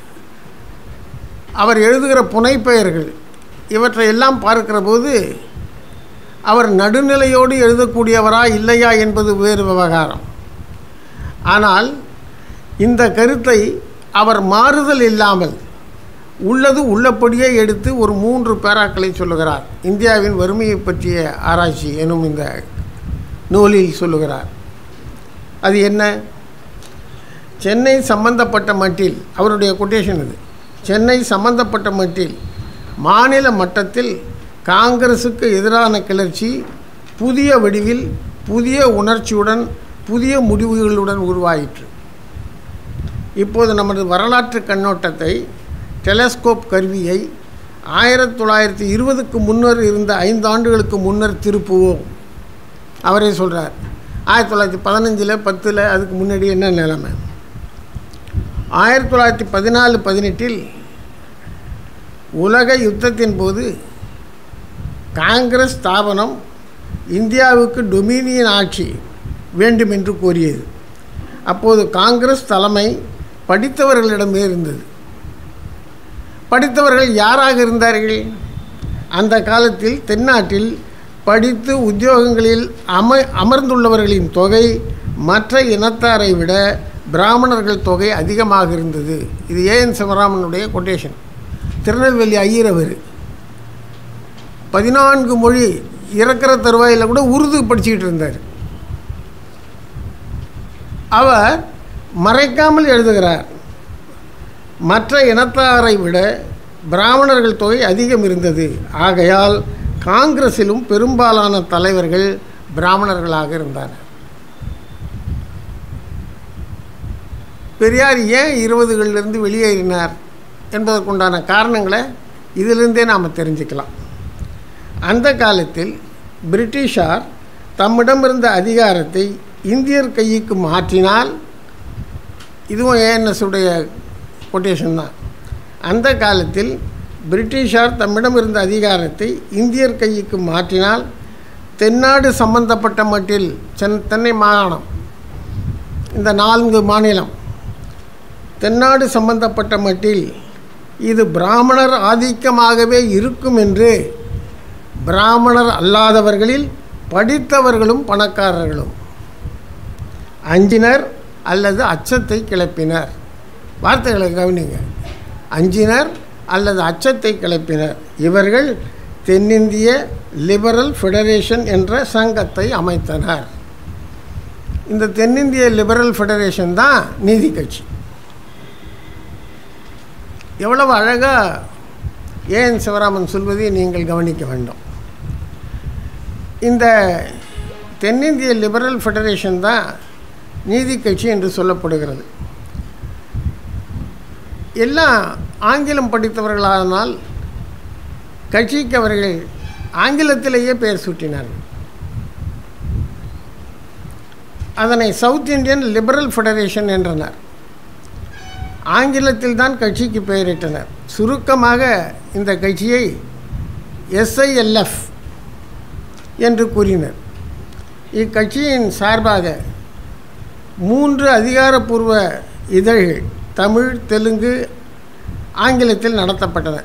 அவர் எழுதுகிற புனைப்பெயர்கள் இவற்றை எல்லாம் பார்க்கிற போது அவர் நடுநிலையோடு எழுதக்கூடியவரா இல்லையா என்பது வேறு விவகாரம் ஆனால் இந்த கருத்தை அவர் மாறுதல் இல்லாமல் உள்ளது உள்ளபடியே எடுத்து ஒரு மூன்று பேராக்களை சொல்லுகிறார் இந்தியாவின் வறுமையை பற்றிய ஆராய்ச்சி எனும் இந்த நூலில் சொல்லுகிறார் அது என்ன சென்னை சம்பந்தப்பட்ட மட்டில் அவருடைய கொட்டேஷன் இது சென்னை சம்பந்தப்பட்ட மட்டில் மாநில மட்டத்தில் காங்கிரசுக்கு எதிரான கிளர்ச்சி புதிய வடிவில் புதிய உணர்ச்சியுடன் புதிய முடிவுகளுடன் உருவாயிற்று இப்போது நமது வரலாற்று கண்ணோட்டத்தை டெலஸ்கோப் கருவியை ஆயிரத்தி தொள்ளாயிரத்தி இருபதுக்கு முன்னர் இருந்த ஐந்து ஆண்டுகளுக்கு முன்னர் திருப்புவோம் அவரே சொல்கிறார் ஆயிரத்தி தொள்ளாயிரத்தி பதினஞ்சில் பத்தில் அதுக்கு முன்னாடி என்ன நிலைமை ஆயிரத்தி தொள்ளாயிரத்தி பதினாலு பதினெட்டில் உலக யுத்தத்தின் போது காங்கிரஸ் ஸ்தாபனம் இந்தியாவுக்கு டொமினியன் ஆட்சி வேண்டும் என்று கோரியது அப்போது காங்கிரஸ் தலைமை படித்தவர்களிடமே இருந்தது படித்தவர்கள் யாராக இருந்தார்கள் அந்த காலத்தில் தென்னாட்டில் படித்து உத்தியோகங்களில் அம அமர்ந்துள்ளவர்களின் தொகை மற்ற இனத்தாரை விட பிராமணர்கள் தொகை அதிகமாக இருந்தது இது ஏஎன் சிவராமனுடைய கொட்டேஷன் திருநெல்வேலி ஐயரவர் பதினான்கு மொழி இறக்கிற தருவாயில் கூட உருது படிச்சுக்கிட்டு இருந்தார் அவர் மறைக்காமல் எழுதுகிறார் மற்ற இனத்தாரை விட பிராமணர்கள் தொகை அதிகம் இருந்தது ஆகையால் காங்கிரஸிலும் பெரும்பாலான தலைவர்கள் பிராமணர்களாக இருந்தார் பெரியார் ஏன் இருபதுகளிலிருந்து வெளியேறினார் என்பதற்குண்டான காரணங்களை இதிலிருந்தே நாம் தெரிஞ்சுக்கலாம் அந்த காலத்தில் பிரிட்டிஷார் தம்மிடமிருந்த அதிகாரத்தை இந்தியர் கைக்கு மாற்றினால் இதுவும் ஏஎன்எஸ் உடைய கொட்டேஷன் தான் அந்த காலத்தில் பிரிட்டிஷார் தம்மிடம் இருந்த அதிகாரத்தை இந்தியர் கைக்கு மாற்றினால் தென்னாடு சம்பந்தப்பட்ட மட்டில் சென் தென்னை மாகாணம் இந்த நான்கு மாநிலம் தென்னாடு சம்பந்தப்பட்ட மட்டில் இது பிராமணர் ஆதிக்கமாகவே இருக்கும் என்று பிராமணர் அல்லாதவர்களில் படித்தவர்களும் பணக்காரர்களும் அஞ்சினர் அல்லது அச்சத்தை கிளப்பினர் வார்த்தைகளை கவனிங்க அஞ்சினர் அல்லது அச்சத்தை கிளப்பினர் இவர்கள் தென்னிந்திய லிபரல் ஃபெடரேஷன் என்ற சங்கத்தை அமைத்தனர் இந்த தென்னிந்திய லிபரல் ஃபெடரேஷன் தான் நீதி கட்சி எவ்வளவு அழகாக ஏஎன் சிவராமன் சொல்வதை நீங்கள் கவனிக்க வேண்டும் இந்த தென்னிந்திய லிபரல் ஃபெடரேஷன் தான் நீதி கட்சி என்று சொல்லப்படுகிறது எல்லாம் ஆங்கிலம் படித்தவர்களானால் கட்சிக்கு அவர்கள் ஆங்கிலத்திலேயே பெயர் சூட்டினார்கள் அதனை சவுத் இந்தியன் லிபரல் ஃபெடரேஷன் என்றனர் ஆங்கிலத்தில் தான் கட்சிக்கு பெயரிட்டனர் சுருக்கமாக இந்த கட்சியை எஸ்ஐஎல்எஃப் என்று கூறினர் இக்கட்சியின் சார்பாக மூன்று அதிகாரப்பூர்வ இதழ்கள் தமிழ் தெலுங்கு ஆங்கிலத்தில் நடத்தப்பட்டன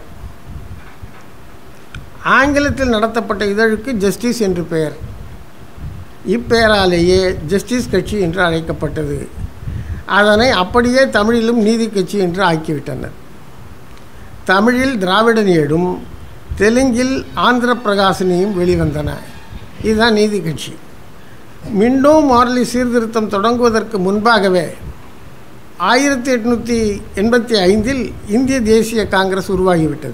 ஆங்கிலத்தில் நடத்தப்பட்ட இதழுக்கு ஜஸ்டிஸ் என்று பெயர் இப்பெயராலேயே ஜஸ்டிஸ் கட்சி என்று அழைக்கப்பட்டது அதனை அப்படியே தமிழிலும் நீதி கட்சி என்று ஆக்கிவிட்டனர் தமிழில் திராவிடன் ஏடும் தெலுங்கில் ஆந்திர பிரகாசனியும் வெளிவந்தன இதுதான் நீதி கட்சி மிண்டோ மார்லி சீர்திருத்தம் தொடங்குவதற்கு முன்பாகவே ஆயிரத்தி எட்நூற்றி எண்பத்தி ஐந்தில் இந்திய தேசிய காங்கிரஸ் உருவாகிவிட்டது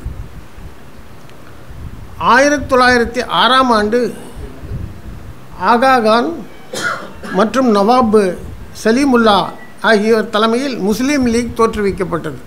ஆயிரத்தி தொள்ளாயிரத்தி ஆறாம் ஆண்டு ஆகாகான் மற்றும் நவாப் சலீமுல்லா ஆகியோர் தலைமையில் முஸ்லீம் லீக் தோற்றுவிக்கப்பட்டது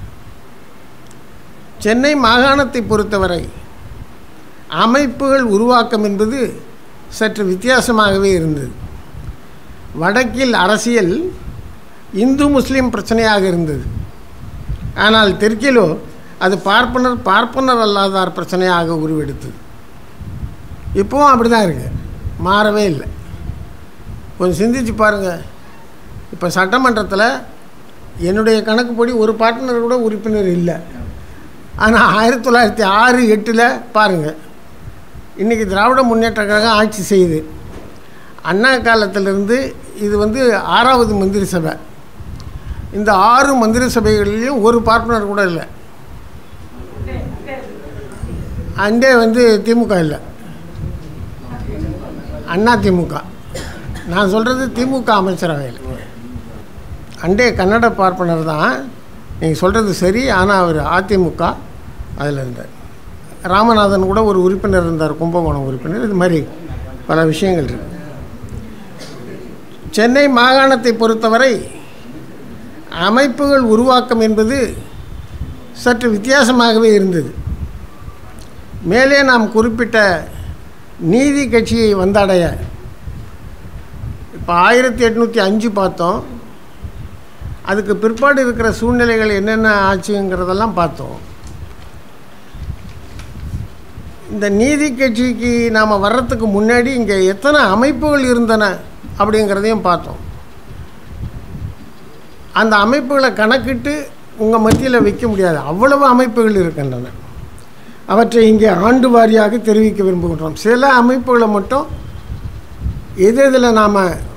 சென்னை மாகாணத்தை பொறுத்தவரை அமைப்புகள் உருவாக்கம் என்பது சற்று வித்தியாசமாகவே இருந்தது வடக்கில் அரசியல் இந்து முஸ்லீம் பிரச்சனையாக இருந்தது ஆனால் தெற்கிலோ அது பார்ப்பனர் பார்ப்பனர் அல்லாதார் பிரச்சனையாக உருவெடுத்தது இப்போவும் அப்படி தான் இருக்கு மாறவே இல்லை கொஞ்சம் சிந்திச்சு பாருங்கள் இப்போ சட்டமன்றத்தில் என்னுடைய கணக்குப்படி ஒரு பார்ட்னர் கூட உறுப்பினர் இல்லை ஆனால் ஆயிரத்தி தொள்ளாயிரத்தி ஆறு எட்டில் பாருங்கள் இன்றைக்கி திராவிட முன்னேற்ற கழகம் ஆட்சி செய்யுது அண்ணா காலத்திலிருந்து இது வந்து ஆறாவது மந்திரி சபை இந்த ஆறு மந்திரி சபைகளிலையும் ஒரு பார்ட்னர் கூட இல்லை அண்டே வந்து திமுக இல்லை அண்ணா திமுக நான் சொல்கிறது திமுக அமைச்சரவையில் அண்டே கன்னட பார்ப்பனர் தான் நீங்கள் சொல்கிறது சரி ஆனால் அவர் அதிமுக அதில் இருந்தார் ராமநாதன் கூட ஒரு உறுப்பினர் இருந்தார் கும்பகோணம் உறுப்பினர் இது மாதிரி பல விஷயங்கள் இருக்கு சென்னை மாகாணத்தை பொறுத்தவரை அமைப்புகள் உருவாக்கம் என்பது சற்று வித்தியாசமாகவே இருந்தது மேலே நாம் குறிப்பிட்ட நீதி கட்சியை வந்தடைய இப்போ ஆயிரத்தி எட்நூற்றி அஞ்சு பார்த்தோம் அதுக்கு பிற்பாடு இருக்கிற சூழ்நிலைகள் என்னென்ன ஆச்சுங்கிறதெல்லாம் பார்த்தோம் இந்த நீதி கட்சிக்கு நாம் வர்றதுக்கு முன்னாடி இங்கே எத்தனை அமைப்புகள் இருந்தன அப்படிங்கிறதையும் பார்த்தோம் அந்த அமைப்புகளை கணக்கிட்டு உங்கள் மத்தியில் வைக்க முடியாது அவ்வளவு அமைப்புகள் இருக்கின்றன அவற்றை இங்கே ஆண்டு வாரியாக தெரிவிக்க விரும்புகின்றோம் சில அமைப்புகளை மட்டும் எது எதில் நாம்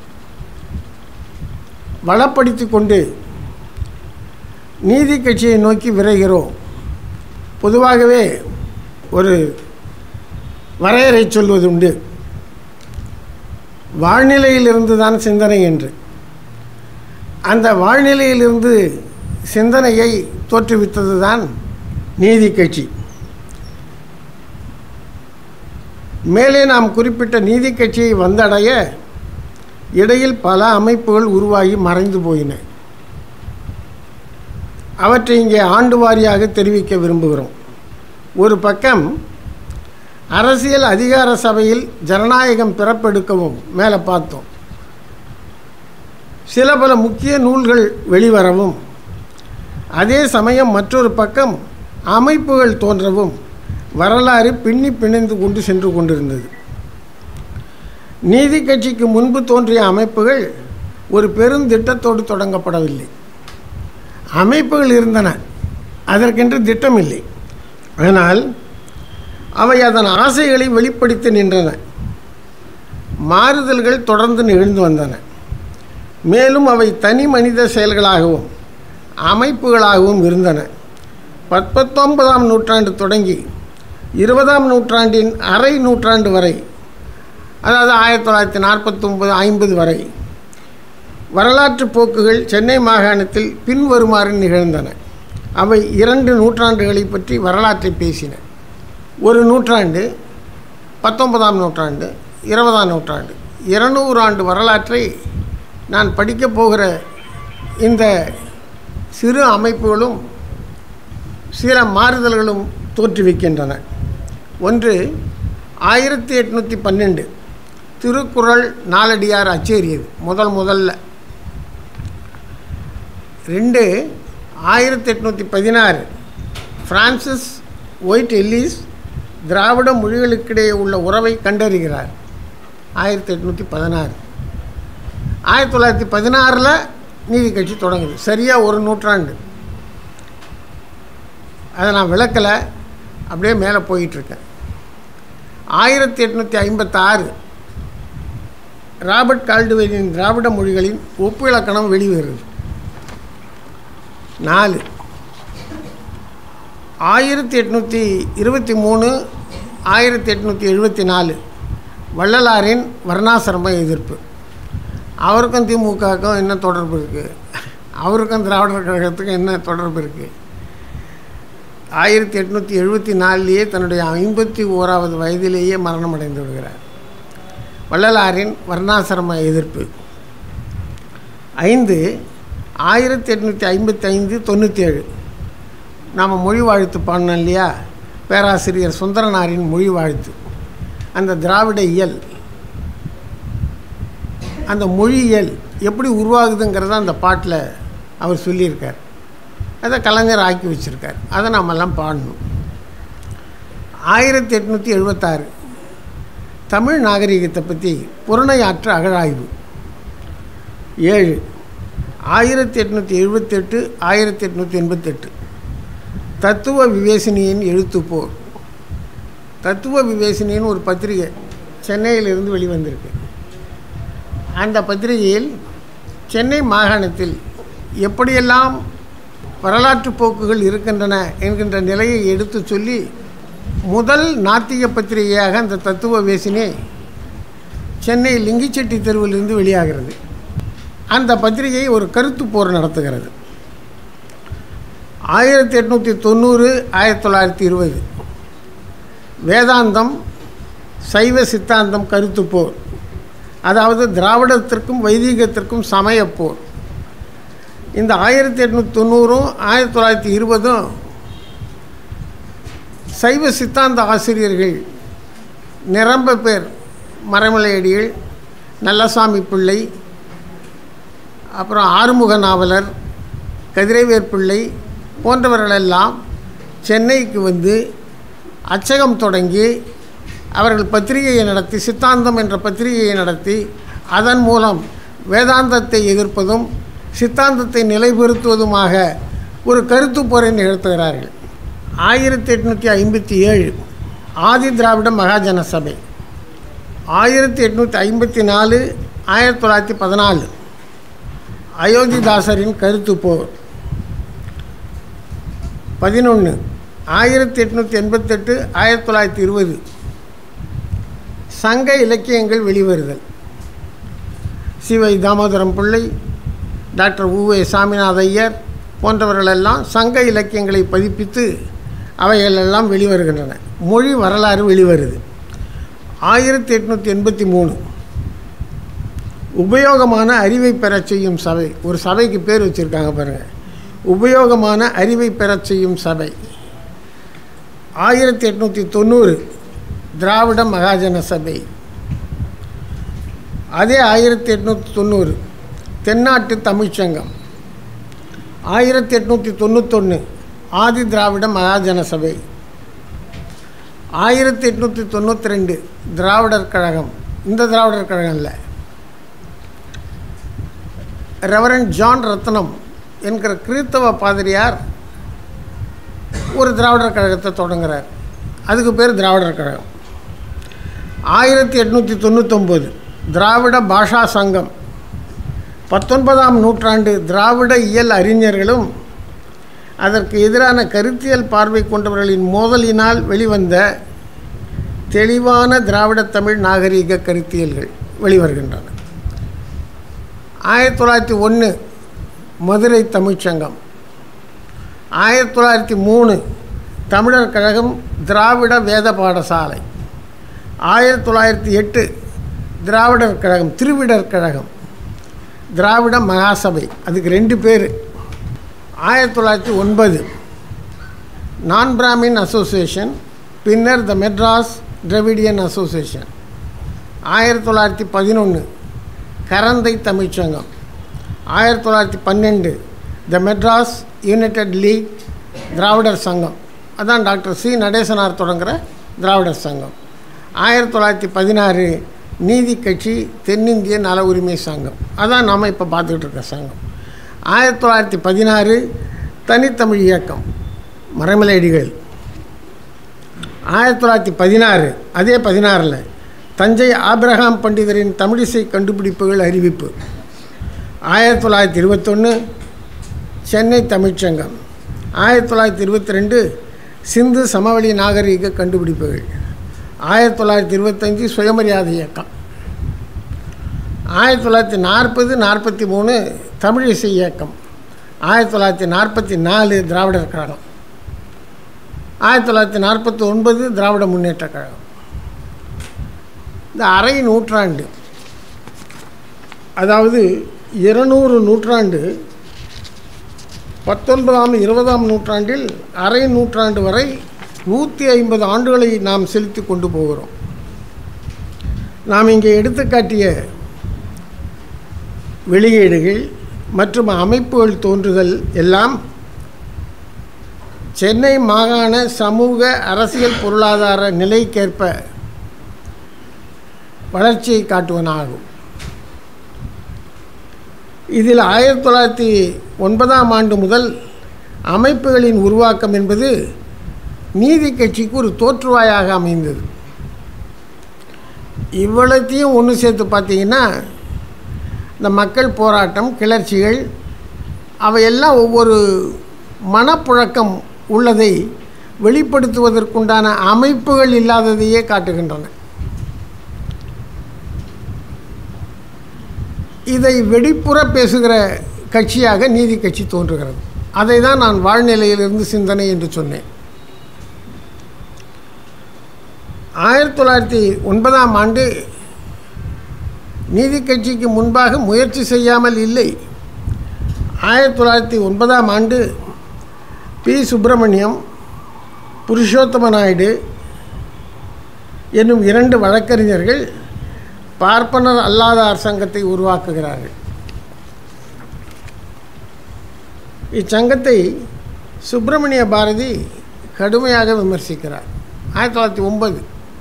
வளப்படுத்தி கொண்டு நீதி கட்சியை நோக்கி விரைகிறோம் பொதுவாகவே ஒரு வரையறை சொல்வது உண்டு வாழ்நிலையிலிருந்து தான் சிந்தனை என்று அந்த வாழ்நிலையிலிருந்து சிந்தனையை தோற்றுவித்தது தான் நீதி கட்சி மேலே நாம் குறிப்பிட்ட நீதி கட்சியை வந்தடைய இடையில் பல அமைப்புகள் உருவாகி மறைந்து போயின அவற்றை இங்கே ஆண்டு வாரியாக தெரிவிக்க விரும்புகிறோம் ஒரு பக்கம் அரசியல் அதிகார சபையில் ஜனநாயகம் பிறப்பெடுக்கவும் மேலே பார்த்தோம் சில பல முக்கிய நூல்கள் வெளிவரவும் அதே சமயம் மற்றொரு பக்கம் அமைப்புகள் தோன்றவும் வரலாறு பின்னி பிணைந்து கொண்டு சென்று கொண்டிருந்தது நீதி கட்சிக்கு முன்பு தோன்றிய அமைப்புகள் ஒரு பெருந்திட்டத்தோடு தொடங்கப்படவில்லை அமைப்புகள் இருந்தன அதற்கென்று திட்டம் இல்லை ஆனால் அவை அதன் ஆசைகளை வெளிப்படுத்தி நின்றன மாறுதல்கள் தொடர்ந்து நிகழ்ந்து வந்தன மேலும் அவை தனி மனித செயல்களாகவும் அமைப்புகளாகவும் இருந்தன பத்தொன்பதாம் நூற்றாண்டு தொடங்கி இருபதாம் நூற்றாண்டின் அரை நூற்றாண்டு வரை அதாவது ஆயிரத்தி தொள்ளாயிரத்தி நாற்பத்தொம்பது ஐம்பது வரை வரலாற்று போக்குகள் சென்னை மாகாணத்தில் பின்வருமாறு நிகழ்ந்தன அவை இரண்டு நூற்றாண்டுகளை பற்றி வரலாற்றை பேசின ஒரு நூற்றாண்டு பத்தொன்பதாம் நூற்றாண்டு இருபதாம் நூற்றாண்டு இருநூறு ஆண்டு வரலாற்றை நான் படிக்கப் போகிற இந்த சிறு அமைப்புகளும் சில மாறுதல்களும் தோற்றுவிக்கின்றன ஒன்று ஆயிரத்தி எட்நூற்றி பன்னெண்டு திருக்குறள் நாலடியார் அச்சேரியது முதல் முதல்ல ரெண்டு ஆயிரத்தி எட்நூற்றி பதினாறு பிரான்சிஸ் ஒயிட் எல்லிஸ் திராவிட மொழிகளுக்கிடையே உள்ள உறவை கண்டறிகிறார் ஆயிரத்தி எட்நூற்றி பதினாறு ஆயிரத்தி தொள்ளாயிரத்தி பதினாறில் நீதி கட்சி தொடங்குது சரியாக ஒரு நூற்றாண்டு அதை நான் விளக்கலை அப்படியே மேலே போயிட்டுருக்கேன் ஆயிரத்தி எட்நூற்றி ஐம்பத்தாறு ராபர்ட் கால்டுவேலின் திராவிட மொழிகளின் ஒப்பிலக்கணம் வெளிவருது நாலு ஆயிரத்தி எட்நூற்றி இருபத்தி மூணு ஆயிரத்தி எட்நூற்றி எழுபத்தி நாலு வள்ளலாரின் வர்ணாசிரம எதிர்ப்பு அவருக்கும் திமுகவுக்கும் என்ன தொடர்பு இருக்குது அவருக்கும் திராவிடர் கழகத்துக்கும் என்ன தொடர்பு இருக்குது ஆயிரத்தி எட்நூற்றி எழுபத்தி நாலுலேயே தன்னுடைய ஐம்பத்தி ஓராவது வயதிலேயே மரணம் அடைந்து விடுகிறார் வள்ளலாரின் வர்ணாசிரம எதிர்ப்பு ஐந்து ஆயிரத்தி எட்நூற்றி ஐம்பத்தி ஐந்து தொண்ணூற்றி ஏழு நாம் மொழி வாழ்த்து பாடினோம் இல்லையா பேராசிரியர் சுந்தரனாரின் மொழி வாழ்த்து அந்த திராவிட இயல் அந்த மொழியியல் எப்படி உருவாகுதுங்கிறத அந்த பாட்டில் அவர் சொல்லியிருக்கார் அதை கலைஞர் ஆக்கி வச்சுருக்கார் அதை நாமெல்லாம் பாடணும் ஆயிரத்தி எட்நூற்றி எழுபத்தாறு தமிழ் நாகரிகத்தை பற்றி புறணையாற்று அகழாய்வு ஏழு ஆயிரத்தி எட்நூற்றி எழுபத்தெட்டு ஆயிரத்தி எட்நூற்றி எண்பத்தெட்டு தத்துவ விவேசினியின் எழுத்துப்போர் தத்துவ விவேசினின்னு ஒரு பத்திரிகை சென்னையிலிருந்து வெளிவந்திருக்கு அந்த பத்திரிகையில் சென்னை மாகாணத்தில் எப்படியெல்லாம் வரலாற்று போக்குகள் இருக்கின்றன என்கின்ற நிலையை எடுத்து சொல்லி முதல் நாத்திக பத்திரிகையாக அந்த தத்துவ வேசினே சென்னை லிங்கிச்செட்டி தெருவிலிருந்து வெளியாகிறது அந்த பத்திரிகை ஒரு கருத்து போர் நடத்துகிறது ஆயிரத்தி எட்நூற்றி தொண்ணூறு ஆயிரத்தி தொள்ளாயிரத்தி இருபது வேதாந்தம் சைவ சித்தாந்தம் கருத்து போர் அதாவது திராவிடத்திற்கும் வைதீகத்திற்கும் சமயப்போர் இந்த ஆயிரத்தி எட்நூற்றி தொண்ணூறும் ஆயிரத்தி தொள்ளாயிரத்தி இருபதும் சைவ சித்தாந்த ஆசிரியர்கள் நிரம்ப பேர் மறைமலையடிகள் நல்லசாமி பிள்ளை அப்புறம் ஆறுமுக நாவலர் கதிரவேர் பிள்ளை போன்றவர்களெல்லாம் சென்னைக்கு வந்து அச்சகம் தொடங்கி அவர்கள் பத்திரிகையை நடத்தி சித்தாந்தம் என்ற பத்திரிகையை நடத்தி அதன் மூலம் வேதாந்தத்தை எதிர்ப்பதும் சித்தாந்தத்தை நிலைபெறுத்துவதுமாக ஒரு கருத்து போரை நிகழ்த்துகிறார்கள் ஆயிரத்தி எட்நூற்றி ஐம்பத்தி ஏழு ஆதி திராவிட மகாஜன சபை ஆயிரத்தி எட்நூற்றி ஐம்பத்தி நாலு ஆயிரத்தி தொள்ளாயிரத்தி பதினாலு அயோத்திதாசரின் கருத்து போர் பதினொன்று ஆயிரத்தி எட்நூற்றி எண்பத்தெட்டு ஆயிரத்தி தொள்ளாயிரத்தி இருபது சங்க இலக்கியங்கள் வெளிவருதல் சிவை தாமோதரம் பிள்ளை டாக்டர் உவே சாமிநாத ஐயர் போன்றவர்களெல்லாம் சங்க இலக்கியங்களை பதிப்பித்து அவைகளெல்லாம் வெளிவருகின்றன மொழி வரலாறு வெளிவருது ஆயிரத்தி எட்நூற்றி எண்பத்தி மூணு உபயோகமான அறிவை பெறச் செய்யும் சபை ஒரு சபைக்கு பேர் வச்சுருக்காங்க பாருங்கள் உபயோகமான அறிவை பெறச் செய்யும் சபை ஆயிரத்தி எட்நூற்றி தொண்ணூறு திராவிட மகாஜன சபை அதே ஆயிரத்தி எட்நூற்றி தொண்ணூறு தென்னாட்டு தமிழ்ச்சங்கம் ஆயிரத்தி எட்நூற்றி தொண்ணூத்தொன்று ஆதி திராவிட மகாஜன சபை ஆயிரத்தி எட்நூற்றி தொண்ணூற்றி ரெண்டு திராவிடர் கழகம் இந்த திராவிடர் கழகம் இல்லை ரெவரண்ட் ஜான் ரத்னம் என்கிற கிறித்தவ பாதிரியார் ஒரு திராவிடர் கழகத்தை தொடங்குறார் அதுக்கு பேர் திராவிடர் கழகம் ஆயிரத்தி எட்நூற்றி தொண்ணூத்தொம்பது திராவிட பாஷா சங்கம் பத்தொன்பதாம் நூற்றாண்டு திராவிட இயல் அறிஞர்களும் அதற்கு எதிரான கருத்தியல் பார்வை கொண்டவர்களின் மோதலினால் வெளிவந்த தெளிவான திராவிட தமிழ் நாகரீக கருத்தியல்கள் வெளிவருகின்றன ஆயிரத்தி தொள்ளாயிரத்தி ஒன்று மதுரை தமிழ்ச்சங்கம் ஆயிரத்தி தொள்ளாயிரத்தி மூணு தமிழர் கழகம் திராவிட வேத பாடசாலை ஆயிரத்தி தொள்ளாயிரத்தி எட்டு திராவிடர் கழகம் திருவிடர் கழகம் திராவிட மகாசபை அதுக்கு ரெண்டு பேர் ஆயிரத்தி தொள்ளாயிரத்தி ஒன்பது நான் பிராமின் அசோசியேஷன் பின்னர் த மெட்ராஸ் டிரவிடியன் அசோசியேஷன் ஆயிரத்தி தொள்ளாயிரத்தி பதினொன்று கரந்தை தமிழ்ச்சங்கம் ஆயிரத்தி தொள்ளாயிரத்தி பன்னெண்டு the Madras united league Dravidar Sangam அதான் டாக்டர் சி நடேசனார் தொடங்குகிற திராவிடர் சங்கம் ஆயிரத்தி தொள்ளாயிரத்தி பதினாறு நீதி கட்சி தென்னிந்திய நல உரிமை சங்கம் அதான் நாம் இப்போ பார்த்துக்கிட்டு இருக்க சங்கம் ஆயிரத்தி தொள்ளாயிரத்தி பதினாறு தனித்தமிழ் இயக்கம் மறைமலையடிகள் ஆயிரத்தி தொள்ளாயிரத்தி பதினாறு அதே பதினாறில் தஞ்சை ஆபிரகாம் பண்டிதரின் தமிழிசை கண்டுபிடிப்புகள் அறிவிப்பு ஆயிரத்தி தொள்ளாயிரத்தி இருபத்தொன்று சென்னை தமிழ்ச்சங்கம் ஆயிரத்தி தொள்ளாயிரத்தி இருபத்தி ரெண்டு சிந்து சமவெளி நாகரீக கண்டுபிடிப்புகள் ஆயிரத்தி தொள்ளாயிரத்தி இருபத்தஞ்சி சுயமரியாதை இயக்கம் ஆயிரத்தி தொள்ளாயிரத்தி நாற்பது நாற்பத்தி மூணு தமிழிசை இயக்கம் ஆயிரத்தி தொள்ளாயிரத்தி நாற்பத்தி நாலு திராவிடர் கழகம் ஆயிரத்தி தொள்ளாயிரத்தி நாற்பத்தி ஒன்பது திராவிட முன்னேற்ற கழகம் இந்த அரை நூற்றாண்டு அதாவது இருநூறு நூற்றாண்டு பத்தொன்பதாம் இருபதாம் நூற்றாண்டில் அரை நூற்றாண்டு வரை நூற்றி ஐம்பது ஆண்டுகளை நாம் செலுத்தி கொண்டு போகிறோம் நாம் இங்கே எடுத்துக்காட்டிய வெளியீடுகள் மற்றும் அமைப்புகள் தோன்றுதல் எல்லாம் சென்னை மாகாண சமூக அரசியல் பொருளாதார நிலைக்கேற்ப வளர்ச்சியை காட்டுவனாகும் இதில் ஆயிரத்தி தொள்ளாயிரத்தி ஒன்பதாம் ஆண்டு முதல் அமைப்புகளின் உருவாக்கம் என்பது நீதி கட்சிக்கு ஒரு தோற்றுவாயாக அமைந்தது இவ்வளத்தையும் ஒன்று சேர்த்து பார்த்தீங்கன்னா இந்த மக்கள் போராட்டம் கிளர்ச்சிகள் அவையெல்லாம் ஒவ்வொரு மனப்புழக்கம் உள்ளதை வெளிப்படுத்துவதற்குண்டான அமைப்புகள் இல்லாததையே காட்டுகின்றன இதை வெடிப்புற பேசுகிற கட்சியாக நீதி கட்சி தோன்றுகிறது அதை தான் நான் வாழ்நிலையிலிருந்து சிந்தனை என்று சொன்னேன் ஆயிரத்தி தொள்ளாயிரத்தி ஒன்பதாம் ஆண்டு நீதி கட்சிக்கு முன்பாக முயற்சி செய்யாமல் இல்லை ஆயிரத்தி தொள்ளாயிரத்தி ஒன்பதாம் ஆண்டு பி சுப்பிரமணியம் புருஷோத்தம நாயுடு என்னும் இரண்டு வழக்கறிஞர்கள் பார்ப்பனர் அல்லாதார் சங்கத்தை உருவாக்குகிறார்கள் இச்சங்கத்தை சுப்பிரமணிய பாரதி கடுமையாக விமர்சிக்கிறார் ஆயிரத்தி தொள்ளாயிரத்தி ஒன்பது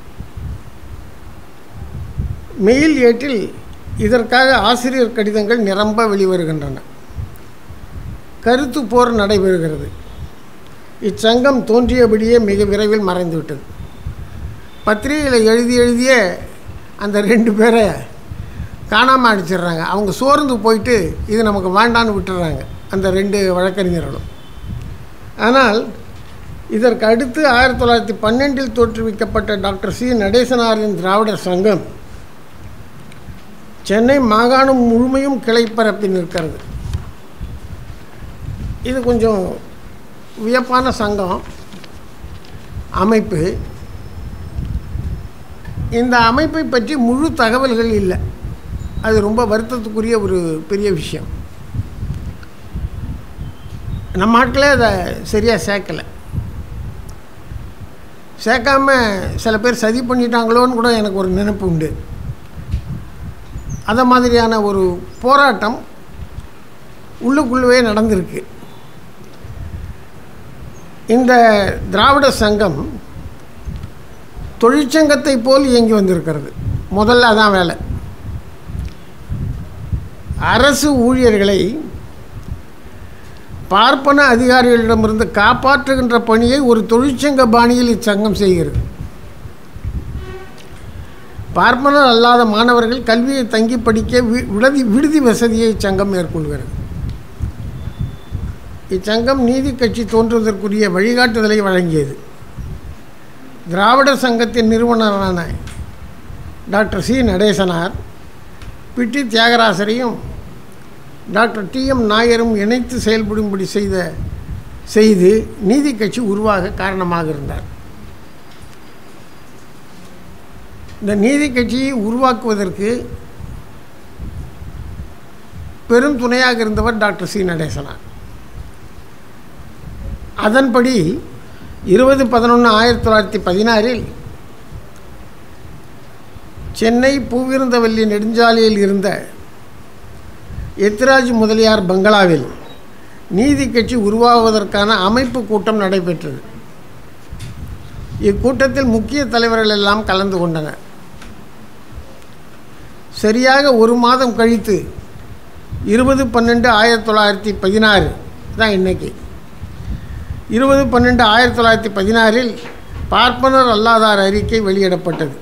மெயில் ஏட்டில் இதற்காக ஆசிரியர் கடிதங்கள் நிரம்ப வெளிவருகின்றன கருத்து போர் நடைபெறுகிறது இச்சங்கம் தோன்றியபடியே மிக விரைவில் மறைந்துவிட்டது பத்திரிகையில் எழுதி எழுதிய அந்த ரெண்டு பேரை காணாமல் அடிச்சிடுறாங்க அவங்க சோர்ந்து போயிட்டு இது நமக்கு வேண்டான்னு விட்டுறாங்க அந்த ரெண்டு வழக்கறிஞர்களும் ஆனால் இதற்கு அடுத்து ஆயிரத்தி தொள்ளாயிரத்தி பன்னெண்டில் தோற்றுவிக்கப்பட்ட டாக்டர் சி நடேசனாரின் திராவிடர் சங்கம் சென்னை மாகாணம் முழுமையும் கிளைப்பரப்பி நிற்கிறது இது கொஞ்சம் வியப்பான சங்கம் அமைப்பு இந்த அமைப்பை பற்றி முழு தகவல்கள் இல்லை அது ரொம்ப வருத்தத்துக்குரிய ஒரு பெரிய விஷயம் நம்ம ஆட்களே அதை சரியாக சேர்க்கலை சேர்க்காம சில பேர் சதி பண்ணிட்டாங்களோன்னு கூட எனக்கு ஒரு நினைப்பு உண்டு அந்த மாதிரியான ஒரு போராட்டம் உள்ளுக்குள்ளவே நடந்திருக்கு இந்த திராவிட சங்கம் தொழிற்சங்கத்தை போல் இயங்கி வந்திருக்கிறது முதல்ல அதான் வேலை அரசு ஊழியர்களை பார்ப்பன அதிகாரிகளிடமிருந்து காப்பாற்றுகின்ற பணியை ஒரு தொழிற்சங்க பாணியில் இச்சங்கம் செய்கிறது பார்ப்பனர் அல்லாத மாணவர்கள் கல்வியை தங்கி படிக்க வி- விடுதி விடுதி வசதியை இச்சங்கம் மேற்கொள்கிறது இச்சங்கம் நீதி கட்சி தோன்றுவதற்குரிய வழிகாட்டுதலை வழங்கியது திராவிட சங்கத்தின் நிறுவனரான டாக்டர் சி நடேசனார் பிட்டி தியாகராசரையும் டாக்டர் டி எம் நாயரும் இணைத்து செயல்படும்படி செய்த செய்து நீதி கட்சி உருவாக காரணமாக இருந்தார் இந்த நீதி கட்சியை உருவாக்குவதற்கு பெரும் துணையாக இருந்தவர் டாக்டர் சி நடேசனார் அதன்படி இருபது பதினொன்று ஆயிரத்தி தொள்ளாயிரத்தி பதினாறில் சென்னை பூவிருந்தவல்லி நெடுஞ்சாலையில் இருந்த எத்திராஜ் முதலியார் பங்களாவில் நீதி கட்சி உருவாவதற்கான அமைப்பு கூட்டம் நடைபெற்றது இக்கூட்டத்தில் முக்கிய தலைவர்கள் எல்லாம் கலந்து கொண்டனர் சரியாக ஒரு மாதம் கழித்து இருபது பன்னெண்டு ஆயிரத்தி தொள்ளாயிரத்தி பதினாறு தான் இன்னைக்கு இருபது பன்னெண்டு ஆயிரத்தி தொள்ளாயிரத்தி பதினாறில் பார்ப்பனர் அல்லாதார் அறிக்கை வெளியிடப்பட்டது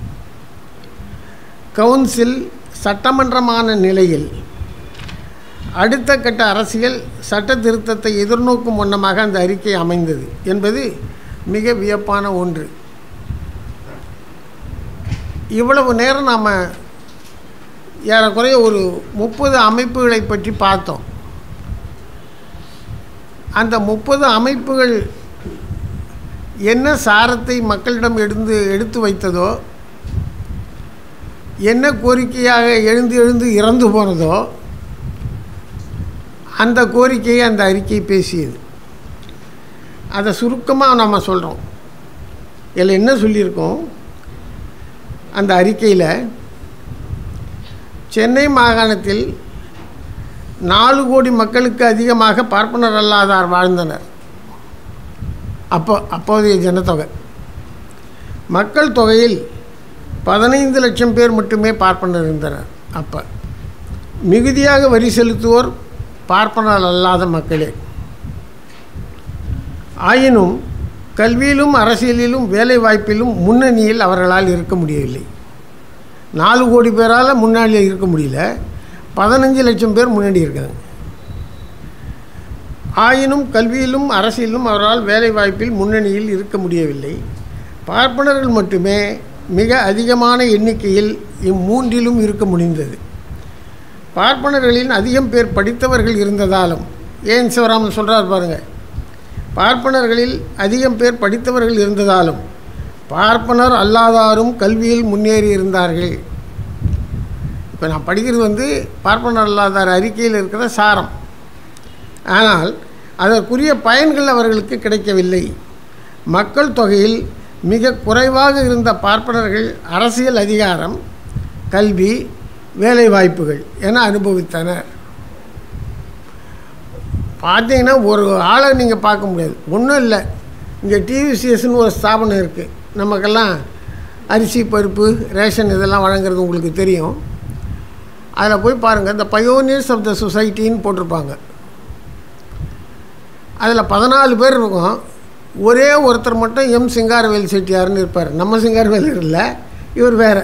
கவுன்சில் சட்டமன்றமான நிலையில் அடுத்த கட்ட அரசியல் சட்ட திருத்தத்தை எதிர்நோக்கும் வண்ணமாக அந்த அறிக்கை அமைந்தது என்பது மிக வியப்பான ஒன்று இவ்வளவு நேரம் நாம் ஏறக்குறைய ஒரு முப்பது அமைப்புகளை பற்றி பார்த்தோம் அந்த முப்பது அமைப்புகள் என்ன சாரத்தை மக்களிடம் எடுந்து எடுத்து வைத்ததோ என்ன கோரிக்கையாக எழுந்து எழுந்து இறந்து போனதோ அந்த கோரிக்கையை அந்த அறிக்கை பேசியது அதை சுருக்கமாக நம்ம சொல்கிறோம் இதில் என்ன சொல்லியிருக்கோம் அந்த அறிக்கையில் சென்னை மாகாணத்தில் நாலு கோடி மக்களுக்கு அதிகமாக பார்ப்பனர் அல்லாதார் வாழ்ந்தனர் அப்போ அப்போதைய ஜனத்தொகை மக்கள் தொகையில் பதினைந்து லட்சம் பேர் மட்டுமே பார்ப்பனர் இருந்தனர் அப்போ மிகுதியாக வரி செலுத்துவோர் பார்ப்பனர் அல்லாத மக்களே ஆயினும் கல்வியிலும் அரசியலிலும் வேலை வாய்ப்பிலும் முன்னணியில் அவர்களால் இருக்க முடியவில்லை நாலு கோடி பேரால் முன்னாடி இருக்க முடியல பதினஞ்சு லட்சம் பேர் முன்னாடி இருக்காங்க ஆயினும் கல்வியிலும் அரசியலிலும் அவரால் வேலை வாய்ப்பில் முன்னணியில் இருக்க முடியவில்லை பார்ப்பனர்கள் மட்டுமே மிக அதிகமான எண்ணிக்கையில் இம்மூன்றிலும் இருக்க முடிந்தது பார்ப்பனர்களின் அதிகம் பேர் படித்தவர்கள் இருந்ததாலும் ஏன் சிவராமன் சொல்கிறார் பாருங்கள் பார்ப்பனர்களில் அதிகம் பேர் படித்தவர்கள் இருந்ததாலும் பார்ப்பனர் அல்லாதாரும் கல்வியில் முன்னேறி இருந்தார்கள் இப்போ நான் படிக்கிறது வந்து பார்ப்பனர் அல்லாதார் அறிக்கையில் இருக்கிற சாரம் ஆனால் அதற்குரிய பயன்கள் அவர்களுக்கு கிடைக்கவில்லை மக்கள் தொகையில் மிக குறைவாக இருந்த பார்ப்பனர்கள் அரசியல் அதிகாரம் கல்வி வேலை வாய்ப்புகள் என அனுபவித்தனர் பார்த்தீங்கன்னா ஒரு ஆளை நீங்கள் பார்க்க முடியாது ஒன்றும் இல்லை இங்கே டிவிசிஎஸ்னு ஒரு ஸ்தாபனம் இருக்குது நமக்கெல்லாம் அரிசி பருப்பு ரேஷன் இதெல்லாம் வழங்குறது உங்களுக்கு தெரியும் அதில் போய் பாருங்கள் இந்த பயோனியர்ஸ் ஆஃப் த சொசைட்டின்னு போட்டிருப்பாங்க அதில் பதினாலு பேர் இருக்கும் ஒரே ஒருத்தர் மட்டும் எம் சிங்காரவேல் செட்டியார்னு இருப்பார் நம்ம சிங்காரவேல் இல்லை இவர் வேறு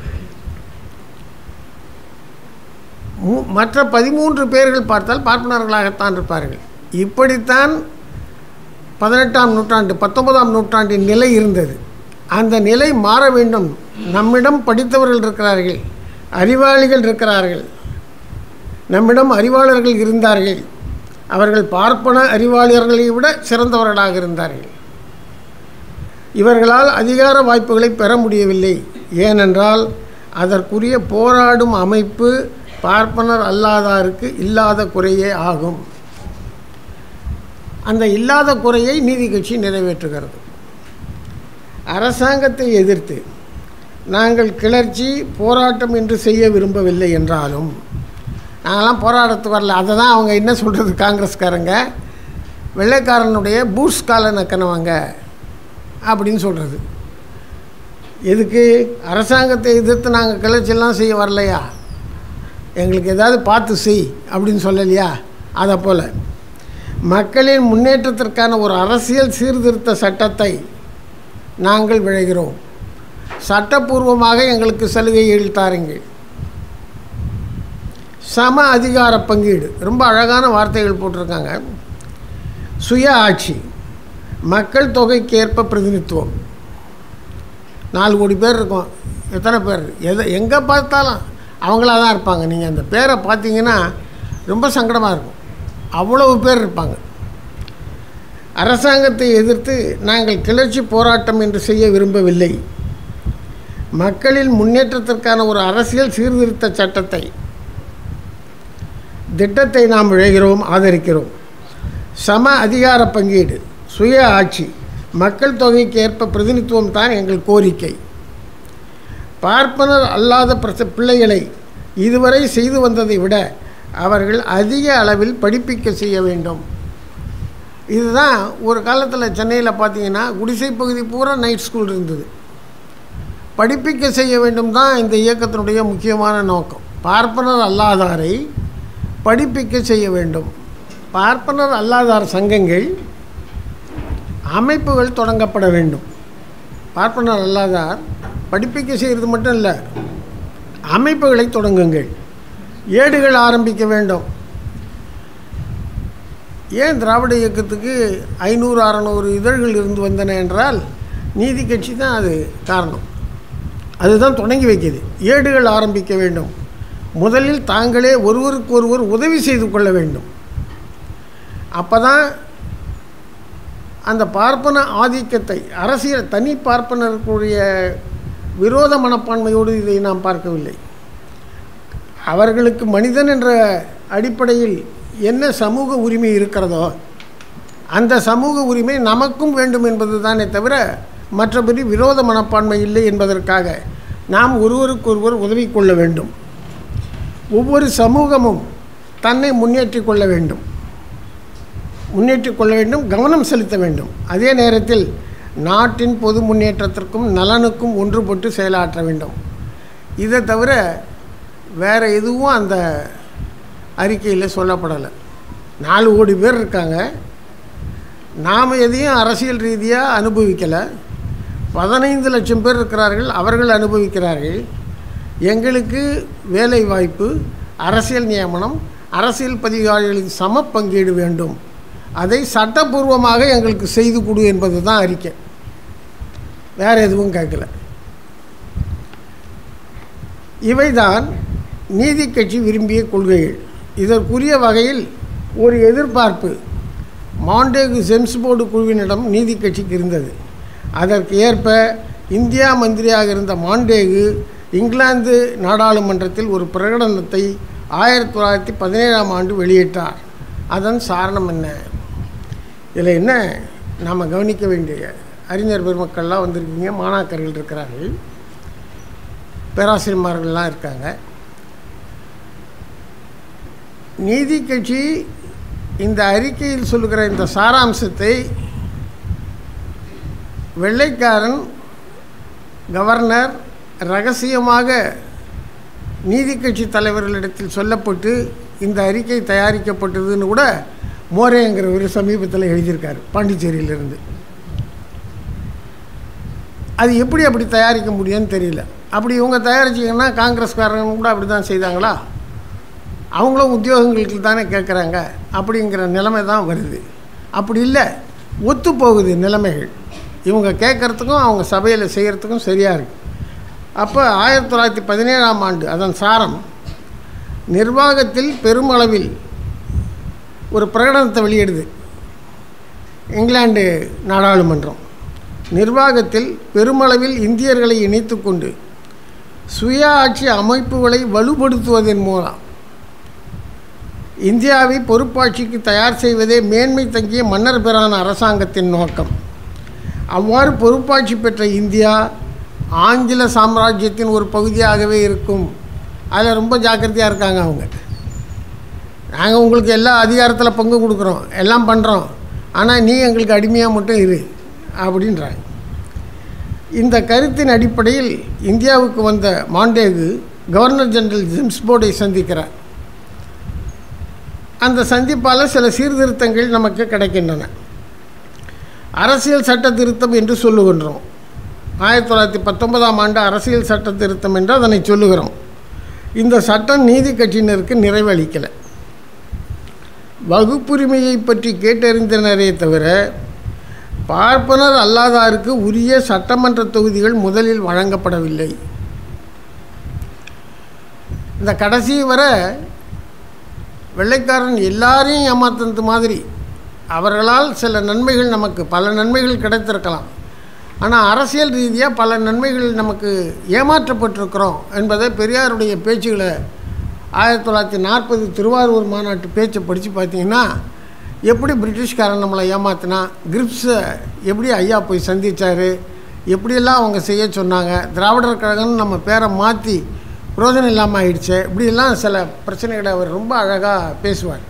மு- மற்ற பதிமூன்று பேர்கள் பார்த்தால் பார்ப்பனர்களாகத்தான் இருப்பார்கள் இப்படித்தான் பதினெட்டாம் நூற்றாண்டு பத்தொன்பதாம் நூற்றாண்டின் நிலை இருந்தது அந்த நிலை மாற வேண்டும் நம்மிடம் படித்தவர்கள் இருக்கிறார்கள் அறிவாளிகள் இருக்கிறார்கள் நம்மிடம் அறிவாளர்கள் இருந்தார்கள் அவர்கள் பார்ப்பன அறிவாளர்களை விட சிறந்தவர்களாக இருந்தார்கள் இவர்களால் அதிகார வாய்ப்புகளை பெற முடியவில்லை ஏனென்றால் அதற்குரிய போராடும் அமைப்பு பார்ப்பனர் அல்லாதாருக்கு இல்லாத குறையே ஆகும் அந்த இல்லாத குறையை நீதி கட்சி நிறைவேற்றுகிறது அரசாங்கத்தை எதிர்த்து நாங்கள் கிளர்ச்சி போராட்டம் என்று செய்ய விரும்பவில்லை என்றாலும் நாங்களாம் போராட்டத்துக்கு வரல அதை தான் அவங்க என்ன சொல்கிறது காங்கிரஸ்காரங்க வெள்ளைக்காரனுடைய பூட்ஸ் காலை நக்கினவங்க அப்படின்னு சொல்கிறது எதுக்கு அரசாங்கத்தை எதிர்த்து நாங்கள் கிளர்ச்சியெல்லாம் செய்ய வரலையா எங்களுக்கு ஏதாவது பார்த்து செய் அப்படின்னு சொல்லலையா அதை போல் மக்களின் முன்னேற்றத்திற்கான ஒரு அரசியல் சீர்திருத்த சட்டத்தை நாங்கள் விழைகிறோம் சட்டப்பூர்வமாக எங்களுக்கு சலுகைகள் தாருங்கள் சம அதிகார பங்கீடு ரொம்ப அழகான வார்த்தைகள் போட்டிருக்காங்க சுய ஆட்சி மக்கள் தொகைக்கு ஏற்ப பிரதிநிதித்துவம் நாலு கோடி பேர் இருக்கும் எத்தனை பேர் எதை எங்கே பார்த்தாலும் அவங்களா தான் இருப்பாங்க நீங்கள் அந்த பேரை பார்த்தீங்கன்னா ரொம்ப சங்கடமாக இருக்கும் அவ்வளவு பேர் இருப்பாங்க அரசாங்கத்தை எதிர்த்து நாங்கள் கிளர்ச்சி போராட்டம் என்று செய்ய விரும்பவில்லை மக்களின் முன்னேற்றத்திற்கான ஒரு அரசியல் சீர்திருத்த சட்டத்தை திட்டத்தை நாம் விழைகிறோம் ஆதரிக்கிறோம் சம அதிகார பங்கீடு சுய ஆட்சி மக்கள் தொகைக்கு ஏற்ப பிரதிநிதித்துவம் தான் எங்கள் கோரிக்கை பார்ப்பனர் அல்லாத பிரச பிள்ளைகளை இதுவரை செய்து வந்ததை விட அவர்கள் அதிக அளவில் படிப்பிக்க செய்ய வேண்டும் இதுதான் ஒரு காலத்தில் சென்னையில் பார்த்தீங்கன்னா குடிசை பகுதி பூரா நைட் ஸ்கூல் இருந்தது படிப்பிக்க செய்ய வேண்டும் தான் இந்த இயக்கத்தினுடைய முக்கியமான நோக்கம் பார்ப்பனர் அல்லாதாரை படிப்பிக்க செய்ய வேண்டும் பார்ப்பனர் அல்லாதார் சங்கங்கள் அமைப்புகள் தொடங்கப்பட வேண்டும் பார்ப்பனர் அல்லாதார் படிப்பிக்க செய்கிறது மட்டும் இல்லை அமைப்புகளை தொடங்குங்கள் ஏடுகள் ஆரம்பிக்க வேண்டும் ஏன் திராவிட இயக்கத்துக்கு ஐநூறு அறநூறு இதழ்கள் இருந்து வந்தன என்றால் நீதி கட்சி தான் அது காரணம் அதுதான் தொடங்கி வைக்கிது ஏடுகள் ஆரம்பிக்க வேண்டும் முதலில் தாங்களே ஒருவருக்கு ஒருவர் உதவி செய்து கொள்ள வேண்டும் அப்போ தான் அந்த பார்ப்பன ஆதிக்கத்தை அரசியல் தனி பார்ப்பனருக்குரிய விரோத மனப்பான்மையோடு இதை நாம் பார்க்கவில்லை அவர்களுக்கு மனிதன் என்ற அடிப்படையில் என்ன சமூக உரிமை இருக்கிறதோ அந்த சமூக உரிமை நமக்கும் வேண்டும் என்பது தானே தவிர மற்றபடி விரோத மனப்பான்மை இல்லை என்பதற்காக நாம் ஒருவருக்கொருவர் உதவி கொள்ள வேண்டும் ஒவ்வொரு சமூகமும் தன்னை முன்னேற்றிக் கொள்ள வேண்டும் முன்னேற்றிக் கொள்ள வேண்டும் கவனம் செலுத்த வேண்டும் அதே நேரத்தில் நாட்டின் பொது முன்னேற்றத்திற்கும் நலனுக்கும் ஒன்றுபட்டு செயலாற்ற வேண்டும் இதை தவிர வேறு எதுவும் அந்த அறிக்கையில் சொல்லப்படலை நாலு கோடி பேர் இருக்காங்க நாம் எதையும் அரசியல் ரீதியாக அனுபவிக்கலை பதினைந்து லட்சம் பேர் இருக்கிறார்கள் அவர்கள் அனுபவிக்கிறார்கள் எங்களுக்கு வேலை வாய்ப்பு அரசியல் நியமனம் அரசியல் பதிவாளிகளுக்கு சம பங்கீடு வேண்டும் அதை சட்டப்பூர்வமாக எங்களுக்கு செய்து கொடு என்பது தான் அறிக்கை வேறு எதுவும் கேட்கல இவைதான் நீதி கட்சி விரும்பிய கொள்கைகள் இதற்குரிய வகையில் ஒரு எதிர்பார்ப்பு மாண்டேகு செம்ஸ் போர்டு குழுவினிடம் நீதி கட்சிக்கு இருந்தது அதற்கு ஏற்ப இந்தியா மந்திரியாக இருந்த மாண்டேகு இங்கிலாந்து நாடாளுமன்றத்தில் ஒரு பிரகடனத்தை ஆயிரத்தி தொள்ளாயிரத்தி பதினேழாம் ஆண்டு வெளியிட்டார் அதன் சாரணம் என்ன இதில் என்ன நாம் கவனிக்க வேண்டிய அறிஞர் பெருமக்கள்லாம் வந்திருக்கீங்க மாணாக்கர்கள் இருக்கிறார்கள் பேராசிரியர்மார்கள்லாம் இருக்காங்க நீதி கட்சி இந்த அறிக்கையில் சொல்லுகிற இந்த சாராம்சத்தை வெள்ளைக்காரன் கவர்னர் ரகசியமாக நீதி கட்சி தலைவர்களிடத்தில் சொல்லப்பட்டு இந்த அறிக்கை தயாரிக்கப்பட்டதுன்னு கூட மோரேங்கிறவர் சமீபத்தில் எழுதியிருக்காரு பாண்டிச்சேரியிலிருந்து அது எப்படி அப்படி தயாரிக்க முடியும்னு தெரியல அப்படி இவங்க தயாரிச்சிங்கன்னா காங்கிரஸ்காரங்க கூட அப்படி தான் செய்தாங்களா அவங்களும் உத்தியோகங்களுக்கு தானே கேட்குறாங்க அப்படிங்கிற நிலைமை தான் வருது அப்படி இல்லை ஒத்து போகுது நிலைமைகள் இவங்க கேட்குறதுக்கும் அவங்க சபையில் செய்கிறதுக்கும் சரியாக இருக்குது அப்போ ஆயிரத்தி தொள்ளாயிரத்தி பதினேழாம் ஆண்டு அதன் சாரம் நிர்வாகத்தில் பெருமளவில் ஒரு பிரகடனத்தை வெளியிடுது இங்கிலாந்து நாடாளுமன்றம் நிர்வாகத்தில் பெருமளவில் இந்தியர்களை இணைத்து கொண்டு சுய ஆட்சி அமைப்புகளை வலுப்படுத்துவதன் மூலம் இந்தியாவை பொறுப்பாட்சிக்கு தயார் செய்வதே மேன்மை தங்கிய மன்னர் பிரான அரசாங்கத்தின் நோக்கம் அவ்வாறு பொறுப்பாட்சி பெற்ற இந்தியா ஆங்கில சாம்ராஜ்யத்தின் ஒரு பகுதியாகவே இருக்கும் அதில் ரொம்ப ஜாக்கிரதையாக இருக்காங்க அவங்க நாங்கள் உங்களுக்கு எல்லா அதிகாரத்தில் பங்கு கொடுக்குறோம் எல்லாம் பண்ணுறோம் ஆனால் நீ எங்களுக்கு அடிமையாக மட்டும் இரு அப்படின்றாங்க இந்த கருத்தின் அடிப்படையில் இந்தியாவுக்கு வந்த மாண்டேகு கவர்னர் ஜெனரல் ஜிம்ஸ் போர்டை சந்திக்கிறார் அந்த சந்திப்பால் சில சீர்திருத்தங்கள் நமக்கு கிடைக்கின்றன அரசியல் சட்ட திருத்தம் என்று சொல்லுகின்றோம் ஆயிரத்தி தொள்ளாயிரத்தி பத்தொன்பதாம் ஆண்டு அரசியல் சட்ட திருத்தம் என்று அதனை சொல்லுகிறோம் இந்த சட்டம் நீதி கட்சியினருக்கு நிறைவளிக்கலை வகுப்புரிமையை பற்றி கேட்டறிந்தனரே தவிர பார்ப்பனர் அல்லாதாருக்கு உரிய சட்டமன்ற தொகுதிகள் முதலில் வழங்கப்படவில்லை இந்த கடைசி வரை வெள்ளைக்காரன் எல்லாரையும் ஏமாத்துறது மாதிரி அவர்களால் சில நன்மைகள் நமக்கு பல நன்மைகள் கிடைத்திருக்கலாம் ஆனால் அரசியல் ரீதியாக பல நன்மைகள் நமக்கு ஏமாற்றப்பட்டிருக்கிறோம் என்பதை பெரியாருடைய பேச்சுகளை ஆயிரத்தி தொள்ளாயிரத்தி நாற்பது திருவாரூர் மாநாட்டு பேச்சை படித்து பார்த்தீங்கன்னா எப்படி பிரிட்டிஷ்காரன் நம்மளை ஏமாத்தினா கிரிப்ஸை எப்படி ஐயா போய் சந்தித்தார் எப்படியெல்லாம் அவங்க செய்ய சொன்னாங்க திராவிடர் கழகம்னு நம்ம பேரை மாற்றி பிரயோஜனம் இல்லாமல் ஆயிடுச்சு இப்படியெல்லாம் சில பிரச்சனைகளை அவர் ரொம்ப அழகாக பேசுவார்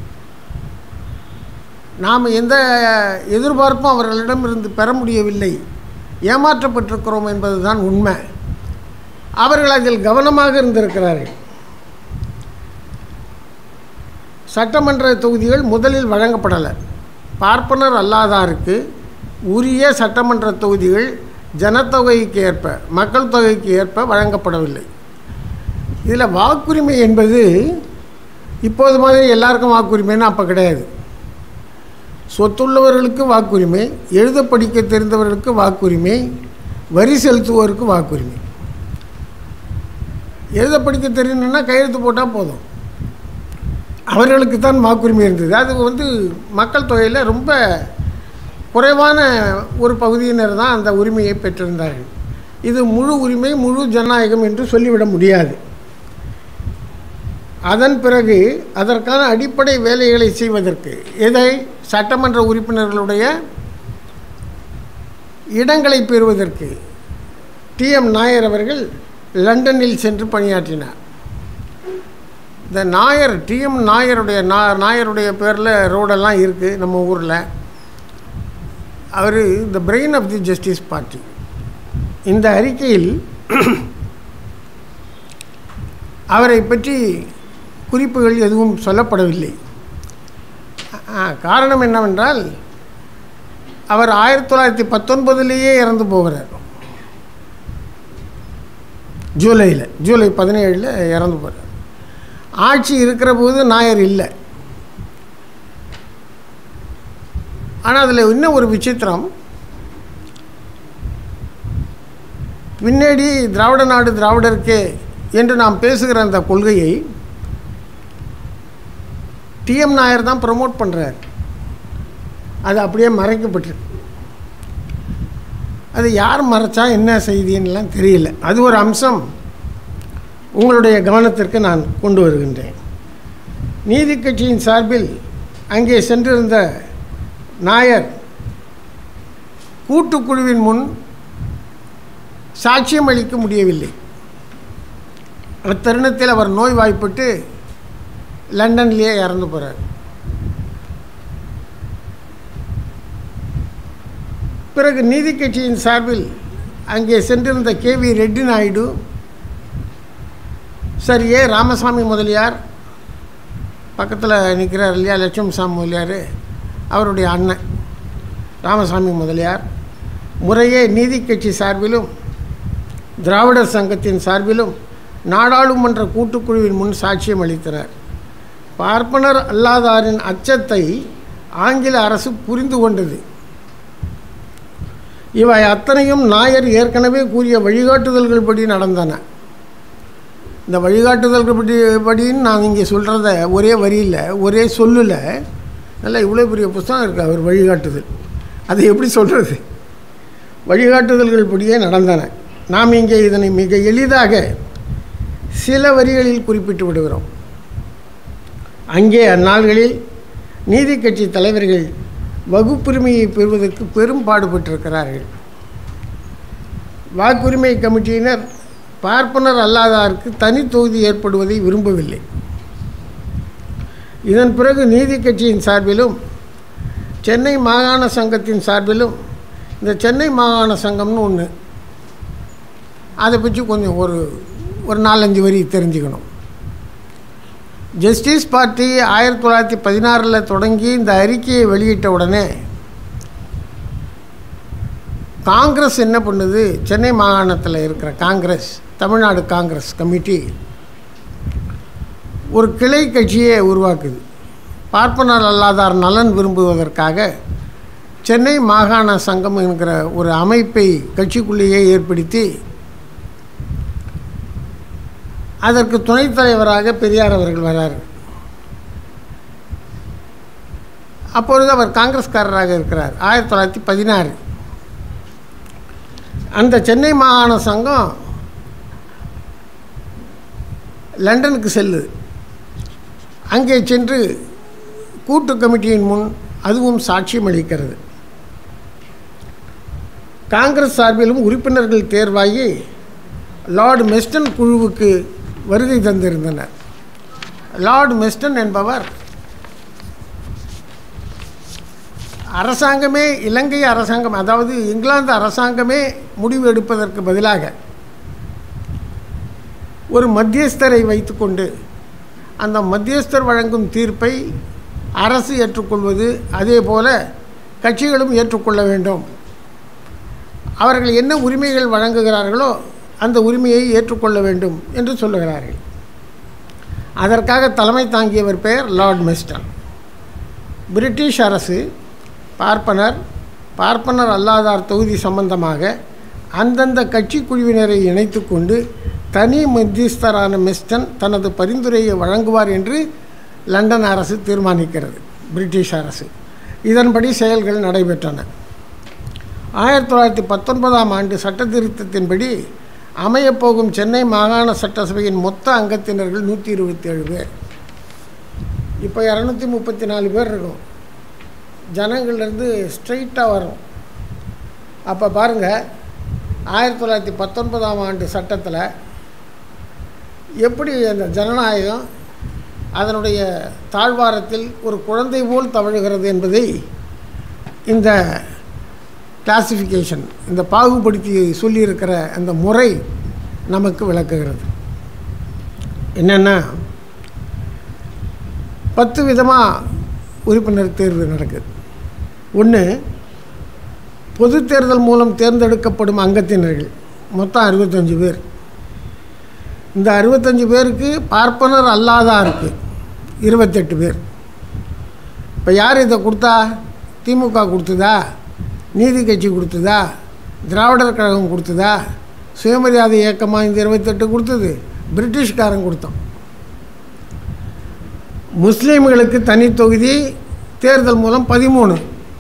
நாம் எந்த எதிர்பார்ப்பும் அவர்களிடமிருந்து பெற முடியவில்லை ஏமாற்றப்பட்டிருக்கிறோம் என்பதுதான் உண்மை அவர்கள் அதில் கவனமாக இருந்திருக்கிறார்கள் சட்டமன்ற தொகுதிகள் முதலில் வழங்கப்படலை பார்ப்பனர் அல்லாதாருக்கு உரிய சட்டமன்ற தொகுதிகள் ஜனத்தொகைக்கு ஏற்ப மக்கள் தொகைக்கு ஏற்ப வழங்கப்படவில்லை இதில் வாக்குரிமை என்பது இப்போது மாதிரி எல்லாருக்கும் வாக்குரிமைன்னு அப்போ கிடையாது சொத்துள்ளவர்களுக்கு வாக்குரிமை எழுத படிக்க தெரிந்தவர்களுக்கு வாக்குரிமை வரி செலுத்துவோருக்கு வாக்குரிமை எழுத படிக்க தெரியணுன்னா கையெழுத்து போட்டால் போதும் அவர்களுக்கு தான் வாக்குரிமை இருந்தது அது வந்து மக்கள் தொகையில் ரொம்ப குறைவான ஒரு பகுதியினர் தான் அந்த உரிமையை பெற்றிருந்தார்கள் இது முழு உரிமை முழு ஜனநாயகம் என்று சொல்லிவிட முடியாது அதன் பிறகு அதற்கான அடிப்படை வேலைகளை செய்வதற்கு எதை சட்டமன்ற உறுப்பினர்களுடைய இடங்களை பெறுவதற்கு டிஎம் நாயர் அவர்கள் லண்டனில் சென்று பணியாற்றினார் இந்த நாயர் டிஎம் நாயருடைய நா நாயருடைய பேரில் ரோடெல்லாம் இருக்குது நம்ம ஊரில் அவர் இந்த brain of the justice party இந்த அறிக்கையில் அவரை பற்றி குறிப்புகள் எதுவும் சொல்லப்படவில்லை ஆ, காரணம் என்னவென்றால் அவர் ஆயிரத்தி தொள்ளாயிரத்தி பத்தொன்பதுலேயே இறந்து போகிறார் ஜூலையில் ஜூலை பதினேழில் இறந்து போகிறார் ஆட்சி இருக்கிற போது நாயர் இல்லை ஆனால் அதில் இன்னும் ஒரு விசித்திரம் பின்னாடி திராவிட நாடு திராவிடருக்கே என்று நாம் பேசுகிற அந்த கொள்கையை டிஎம் நாயர் தான் ப்ரமோட் பண்ணுறார் அது அப்படியே மறைக்கப்பட்டிருக்கு அது யார் மறைச்சா என்ன செய்தின்னுலாம் தெரியல அது ஒரு அம்சம் உங்களுடைய கவனத்திற்கு நான் கொண்டு வருகின்றேன் நீதி கட்சியின் சார்பில் அங்கே சென்றிருந்த நாயர் கூட்டுக்குழுவின் முன் சாட்சியம் அளிக்க முடியவில்லை அத்தருணத்தில் அவர் நோய்வாய்ப்பட்டு லண்டன்லேயே இறந்து போகிறார் பிறகு நீதி கட்சியின் சார்பில் அங்கே சென்றிருந்த K V Reddy Naidu sir A Ramasamy Mudaliar பக்கத்தில் நிற்கிறார் இல்லையா லட்சுமி சாமி முதலியார் அவருடைய அண்ணன் ராமசாமி முதலியார் முறையே நீதி கட்சி சார்பிலும் திராவிடர் சங்கத்தின் சார்பிலும் நாடாளுமன்ற கூட்டுக்குழுவின் முன் சாட்சியம் அளித்தனர் பார்ப்பனர் அல்லாதாரின் அச்சத்தை ஆங்கில அரசு புரிந்து கொண்டது இவை அத்தனையும் நாயர் ஏற்கனவே கூறிய வழிகாட்டுதல்கள் படி நடந்தன இந்த வழிகாட்டுதல்கள் படி படின்னு நான் இங்கே சொல்கிறத ஒரே வரியில் ஒரே சொல்லில் நல்லா இவ்வளோ பெரிய புஸ்தகம் இருக்குது அவர் வழிகாட்டுதல் அதை எப்படி சொல்கிறது வழிகாட்டுதல்கள் படியே நடந்தன நாம் இங்கே இதனை மிக எளிதாக சில வரிகளில் குறிப்பிட்டு விடுகிறோம் அங்கே அந்நாள்களில் நீதி கட்சி தலைவர்கள் வகுப்புரிமையை பெறுவதற்கு பெரும் பாடுபட்டிருக்கிறார்கள் வாக்குரிமை கமிட்டியினர் பார்ப்பனர் அல்லாதாருக்கு தனி தொகுதி ஏற்படுவதை விரும்பவில்லை இதன் பிறகு நீதி கட்சியின் சார்பிலும் சென்னை மாகாண சங்கத்தின் சார்பிலும் இந்த சென்னை மாகாண சங்கம்னு ஒன்று அதை பற்றி கொஞ்சம் ஒரு ஒரு நாலஞ்சு வரி தெரிஞ்சுக்கணும் ஜஸ்டிஸ் பார்ட்டி ஆயிரத்தி தொள்ளாயிரத்தி பதினாறில் தொடங்கி இந்த அறிக்கையை வெளியிட்ட உடனே காங்கிரஸ் என்ன பண்ணுது சென்னை மாகாணத்தில் இருக்கிற காங்கிரஸ் தமிழ்நாடு காங்கிரஸ் கமிட்டி ஒரு கிளை கட்சியை உருவாக்குது பார்ப்பனர் அல்லாதார் நலன் விரும்புவதற்காக சென்னை மாகாண சங்கம் என்கிற ஒரு அமைப்பை கட்சிக்குள்ளேயே ஏற்படுத்தி அதற்கு துணைத் தலைவராக பெரியார் அவர்கள் வரார் அப்பொழுது அவர் காங்கிரஸ்காரராக இருக்கிறார் ஆயிரத்தி தொள்ளாயிரத்தி பதினாறு அந்த சென்னை மாகாண சங்கம் லண்டனுக்கு செல்லுது அங்கே சென்று கூட்டு கமிட்டியின் முன் அதுவும் சாட்சியம் அளிக்கிறது காங்கிரஸ் சார்பிலும் உறுப்பினர்கள் தேர்வாகி லார்டு மெஸ்டன் குழுவுக்கு வருகை தந்திருந்தனர் லார்டு மெஸ்டன் என்பவர் அரசாங்கமே இலங்கை அரசாங்கம் அதாவது இங்கிலாந்து அரசாங்கமே முடிவு எடுப்பதற்கு பதிலாக ஒரு மத்தியஸ்தரை வைத்துக்கொண்டு அந்த மத்தியஸ்தர் வழங்கும் தீர்ப்பை அரசு ஏற்றுக்கொள்வது அதே போல கட்சிகளும் ஏற்றுக்கொள்ள வேண்டும் அவர்கள் என்ன உரிமைகள் வழங்குகிறார்களோ அந்த உரிமையை ஏற்றுக்கொள்ள வேண்டும் என்று சொல்லுகிறார்கள் அதற்காக தலைமை தாங்கியவர் பெயர் லார்ட் மெஸ்டன் பிரிட்டிஷ் அரசு பார்ப்பனர் பார்ப்பனர் அல்லாதார் தொகுதி சம்பந்தமாக அந்தந்த கட்சி குழுவினரை இணைத்து கொண்டு தனி மத்தியஸ்தரான மெஸ்டன் தனது பரிந்துரையை வழங்குவார் என்று லண்டன் அரசு தீர்மானிக்கிறது பிரிட்டிஷ் அரசு இதன்படி செயல்கள் நடைபெற்றன ஆயிரத்தி தொள்ளாயிரத்தி பத்தொன்பதாம் ஆண்டு சட்ட திருத்தத்தின்படி அமையப்போகும் சென்னை மாகாண சட்டசபையின் மொத்த அங்கத்தினர்கள் நூற்றி இருபத்தி ஏழு பேர் இப்போ இரநூத்தி முப்பத்தி நாலு பேர் இருக்கும் ஜனங்கள்லேருந்து ஸ்ட்ரைட்டாக வரும் அப்போ பாருங்கள் ஆயிரத்தி தொள்ளாயிரத்தி பத்தொன்பதாம் ஆண்டு சட்டத்தில் எப்படி அந்த ஜனநாயகம் அதனுடைய தாழ்வாரத்தில் ஒரு குழந்தை போல் தவழுகிறது என்பதை இந்த கிளாசிஃபிகேஷன் இந்த பாகுபடுத்தி சொல்லியிருக்கிற அந்த முறை நமக்கு விளக்குகிறது என்னென்னா பத்து விதமாக உறுப்பினர் தேர்வு நடக்குது ஒன்று பொது தேர்தல் மூலம் தேர்ந்தெடுக்கப்படும் அங்கத்தினர்கள் மொத்தம் அறுபத்தஞ்சு பேர் இந்த அறுபத்தஞ்சு பேருக்கு பார்ப்பனர் அல்லாதாருக்கு இருபத்தெட்டு பேர் இப்போ யார் இதை கொடுத்தா திமுக கொடுத்ததா நீதி கட்சி கொடுத்ததா திராவிடர் கழகம் கொடுத்ததா சுயமரியாதை இயக்கமாக இந்த இருபத்தெட்டு கொடுத்தது பிரிட்டிஷ்காரன் கொடுத்தான் முஸ்லீம்களுக்கு தனி தொகுதி தேர்தல் மூலம் பதிமூணு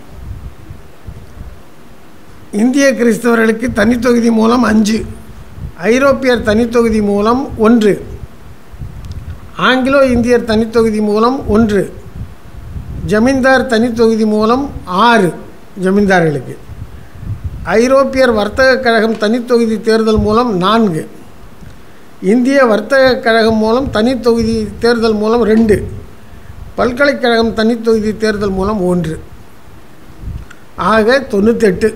இந்திய கிறிஸ்தவர்களுக்கு தனித்தொகுதி மூலம் அஞ்சு ஐரோப்பியர் தனித்தொகுதி மூலம் ஒன்று ஆங்கிலோ இந்தியர் தனித்தொகுதி மூலம் ஒன்று ஜமீன்தார் தனித்தொகுதி மூலம் ஆறு ஜமீன்தார்களுக்கு ஐரோப்பியர் வர்த்தக கழகம் தனித்தொகுதி தேர்தல் மூலம் நான்கு இந்திய வர்த்தக கழகம் மூலம் தனித்தொகுதி தேர்தல் மூலம் ரெண்டு பல்கலைக்கழகம் தனித்தொகுதி தேர்தல் மூலம் ஒன்று ஆக தொண்ணூத்தெட்டு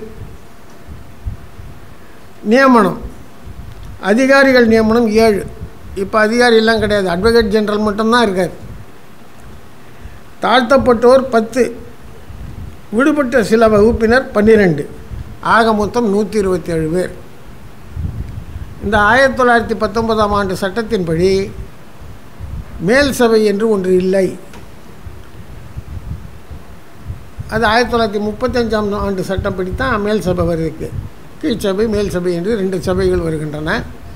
நியமனம் அதிகாரிகள் நியமனம் ஏழு இப்போ அதிகாரி எல்லாம் கிடையாது அட்வொகேட் ஜெனரல் மட்டும்தான் இருக்கார் தாழ்த்தப்பட்டோர் பத்து விடுபட்ட சில வகுப்பினர் பன்னிரெண்டு ஆக மொத்தம் நூற்றி இருபத்தி ஏழு பேர் இந்த ஆயிரத்தி தொள்ளாயிரத்தி பத்தொன்பதாம் ஆண்டு சட்டத்தின்படி மேல் சபை என்று ஒன்று இல்லை அது ஆயிரத்தி தொள்ளாயிரத்தி முப்பத்தஞ்சாம் ஆண்டு சட்டப்படி தான் மேல் சபை வருது கீழ்ச்சபை மேல் சபை என்று ரெண்டு சபைகள் வருகின்றன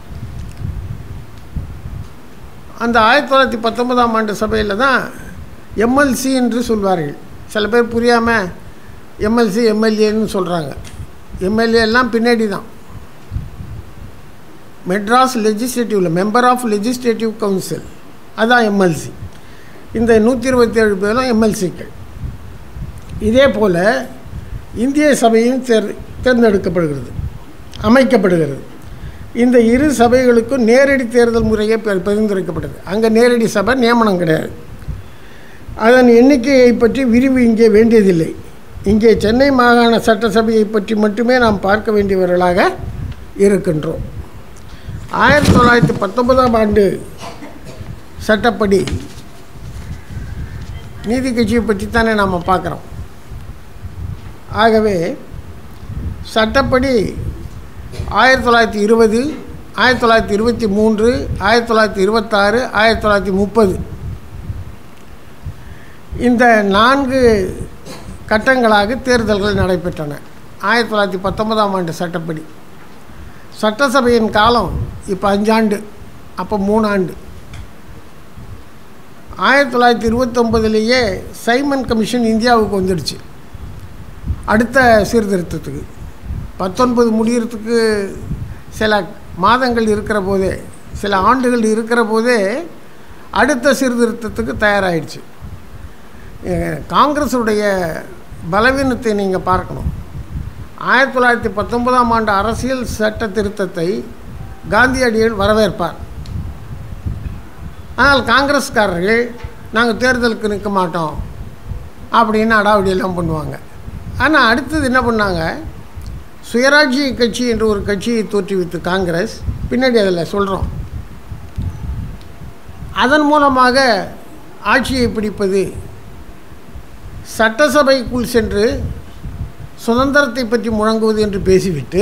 அந்த ஆயிரத்தி தொள்ளாயிரத்தி பத்தொன்பதாம் ஆண்டு சபையில் தான் எம்எல்சி என்று சொல்வார்கள் சில பேர் புரியாமல் எம்எல்சி எம்எல்ஏன்னு சொல்கிறாங்க எம்எல்ஏ எல்லாம் பின்னாடி தான் மெட்ராஸ் லெஜிஸ்லேட்டிவில் மெம்பர் ஆஃப் லெஜிஸ்லேட்டிவ் கவுன்சில் அதான் எம்எல்சி இந்த நூற்றி இருபத்தி ஏழு பேரும் எம்எல்சிக்கள் இதே போல் இந்திய சபையும் தேர் தேர்ந்தெடுக்கப்படுகிறது அமைக்கப்படுகிறது இந்த இரு சபைகளுக்கும் நேரடி தேர்தல் முறையே பரி- பரிந்துரைக்கப்பட்டது அங்கே நேரடி சபை நியமனம் கிடையாது அதன் எண்ணிக்கையை பற்றி விரிவு இங்கே வேண்டியதில்லை இங்கே சென்னை மாகாண சட்டசபையை பற்றி மட்டுமே நாம் பார்க்க வேண்டியவர்களாக இருக்கின்றோம் ஆயிரத்தி தொள்ளாயிரத்தி பத்தொன்பதாம் ஆண்டு சட்டப்படி நீதி கட்சியை பற்றி தானே நாம் பார்க்குறோம் ஆகவே சட்டப்படி ஆயிரத்தி தொள்ளாயிரத்தி இருபது ஆயிரத்தி தொள்ளாயிரத்தி இருபத்தி மூன்று ஆயிரத்தி தொள்ளாயிரத்தி இருபத்தாறு ஆயிரத்தி தொள்ளாயிரத்தி முப்பது இந்த நான்கு கட்டங்களாக தேர்தல்கள் நடைபெற்றன ஆயிரத்தி தொள்ளாயிரத்தி பத்தொன்பதாம் ஆண்டு சட்டப்படி சட்டசபையின் காலம் இப்போ அஞ்சாண்டு அப்போ மூணு ஆண்டு ஆயிரத்தி தொள்ளாயிரத்தி இருபத்தொம்பதுலேயே சைமன் கமிஷன் இந்தியாவுக்கு வந்துடுச்சு அடுத்த சீர்திருத்தத்துக்கு பத்தொன்பது முடியறதுக்கு சில மாதங்கள் இருக்கிற போதே சில ஆண்டுகள் இருக்கிற போதே அடுத்த சீர்திருத்தத்துக்கு தயாராகிடுச்சு அஹ் காங்கிரஸுடைய பலவீனத்தை நீங்கள் பார்க்கணும் ஆயிரத்தி தொள்ளாயிரத்தி பத்தொன்பதாம் ஆண்டு அரசியல் சட்ட திருத்தத்தை காந்தியடிகள் வரவேற்பார் ஆனால் காங்கிரஸ்காரர்கள் நாங்கள் தேர்தலுக்கு நிற்க மாட்டோம் அப்படின்னு அடாவடியெல்லாம் பண்ணுவாங்க ஆனால் அடுத்தது என்ன பண்ணாங்க சுயராஜ்ய கட்சி என்று ஒரு கட்சியை தோற்றுவித்து காங்கிரஸ் பின்னாடி அதில் சொல்கிறோம் அதன் மூலமாக ஆட்சியை பிடிப்பது சட்டசபைக்குள் சென்று சுதந்திரத்தை பற்றி முழங்குவது என்று பேசிவிட்டு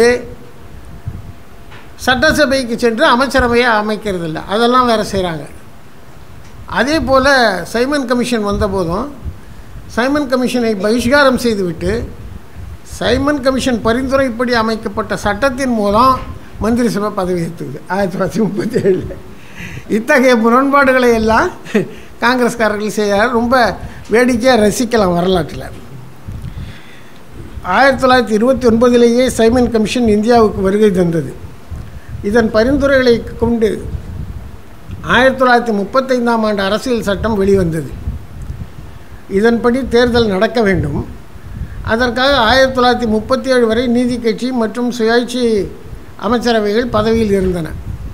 சட்டசபைக்கு சென்று அமைச்சரவையை அமைக்கிறதில்ல அதெல்லாம் வேறு செய்கிறாங்க அதே போல் சைமன் கமிஷன் வந்தபோதும் சைமன் கமிஷனை பகிஷ்காரம் செய்துவிட்டு சைமன் கமிஷன் பரிந்துரைப்படி அமைக்கப்பட்ட சட்டத்தின் மூலம் மந்திரி சபை பதவி ஏற்றுக்குது ஆயிரத்தி தொள்ளாயிரத்தி முப்பத்தி ஏழில் இத்தகைய முரண்பாடுகளை எல்லாம் காங்கிரஸ்காரர்கள் செய்ய ரொம்ப வேடிக்கையாக ரசிக்கலாம் வரலாற்றில் ஆயிரத்தி தொள்ளாயிரத்தி இருபத்தி ஒன்பதிலேயே சைமன் கமிஷன் இந்தியாவுக்கு வருகை தந்தது இதன் பரிந்துரைகளை கொண்டு ஆயிரத்தி தொள்ளாயிரத்தி முப்பத்தைந்தாம் ஆண்டு அரசியல் சட்டம் வெளிவந்தது இதன்படி தேர்தல் நடக்க வேண்டும் அதற்காக ஆயிரத்தி தொள்ளாயிரத்தி முப்பத்தி ஏழு வரை நீதி கட்சி மற்றும் சுயாட்சி அமைச்சரவைகள் பதவியில் இருந்தன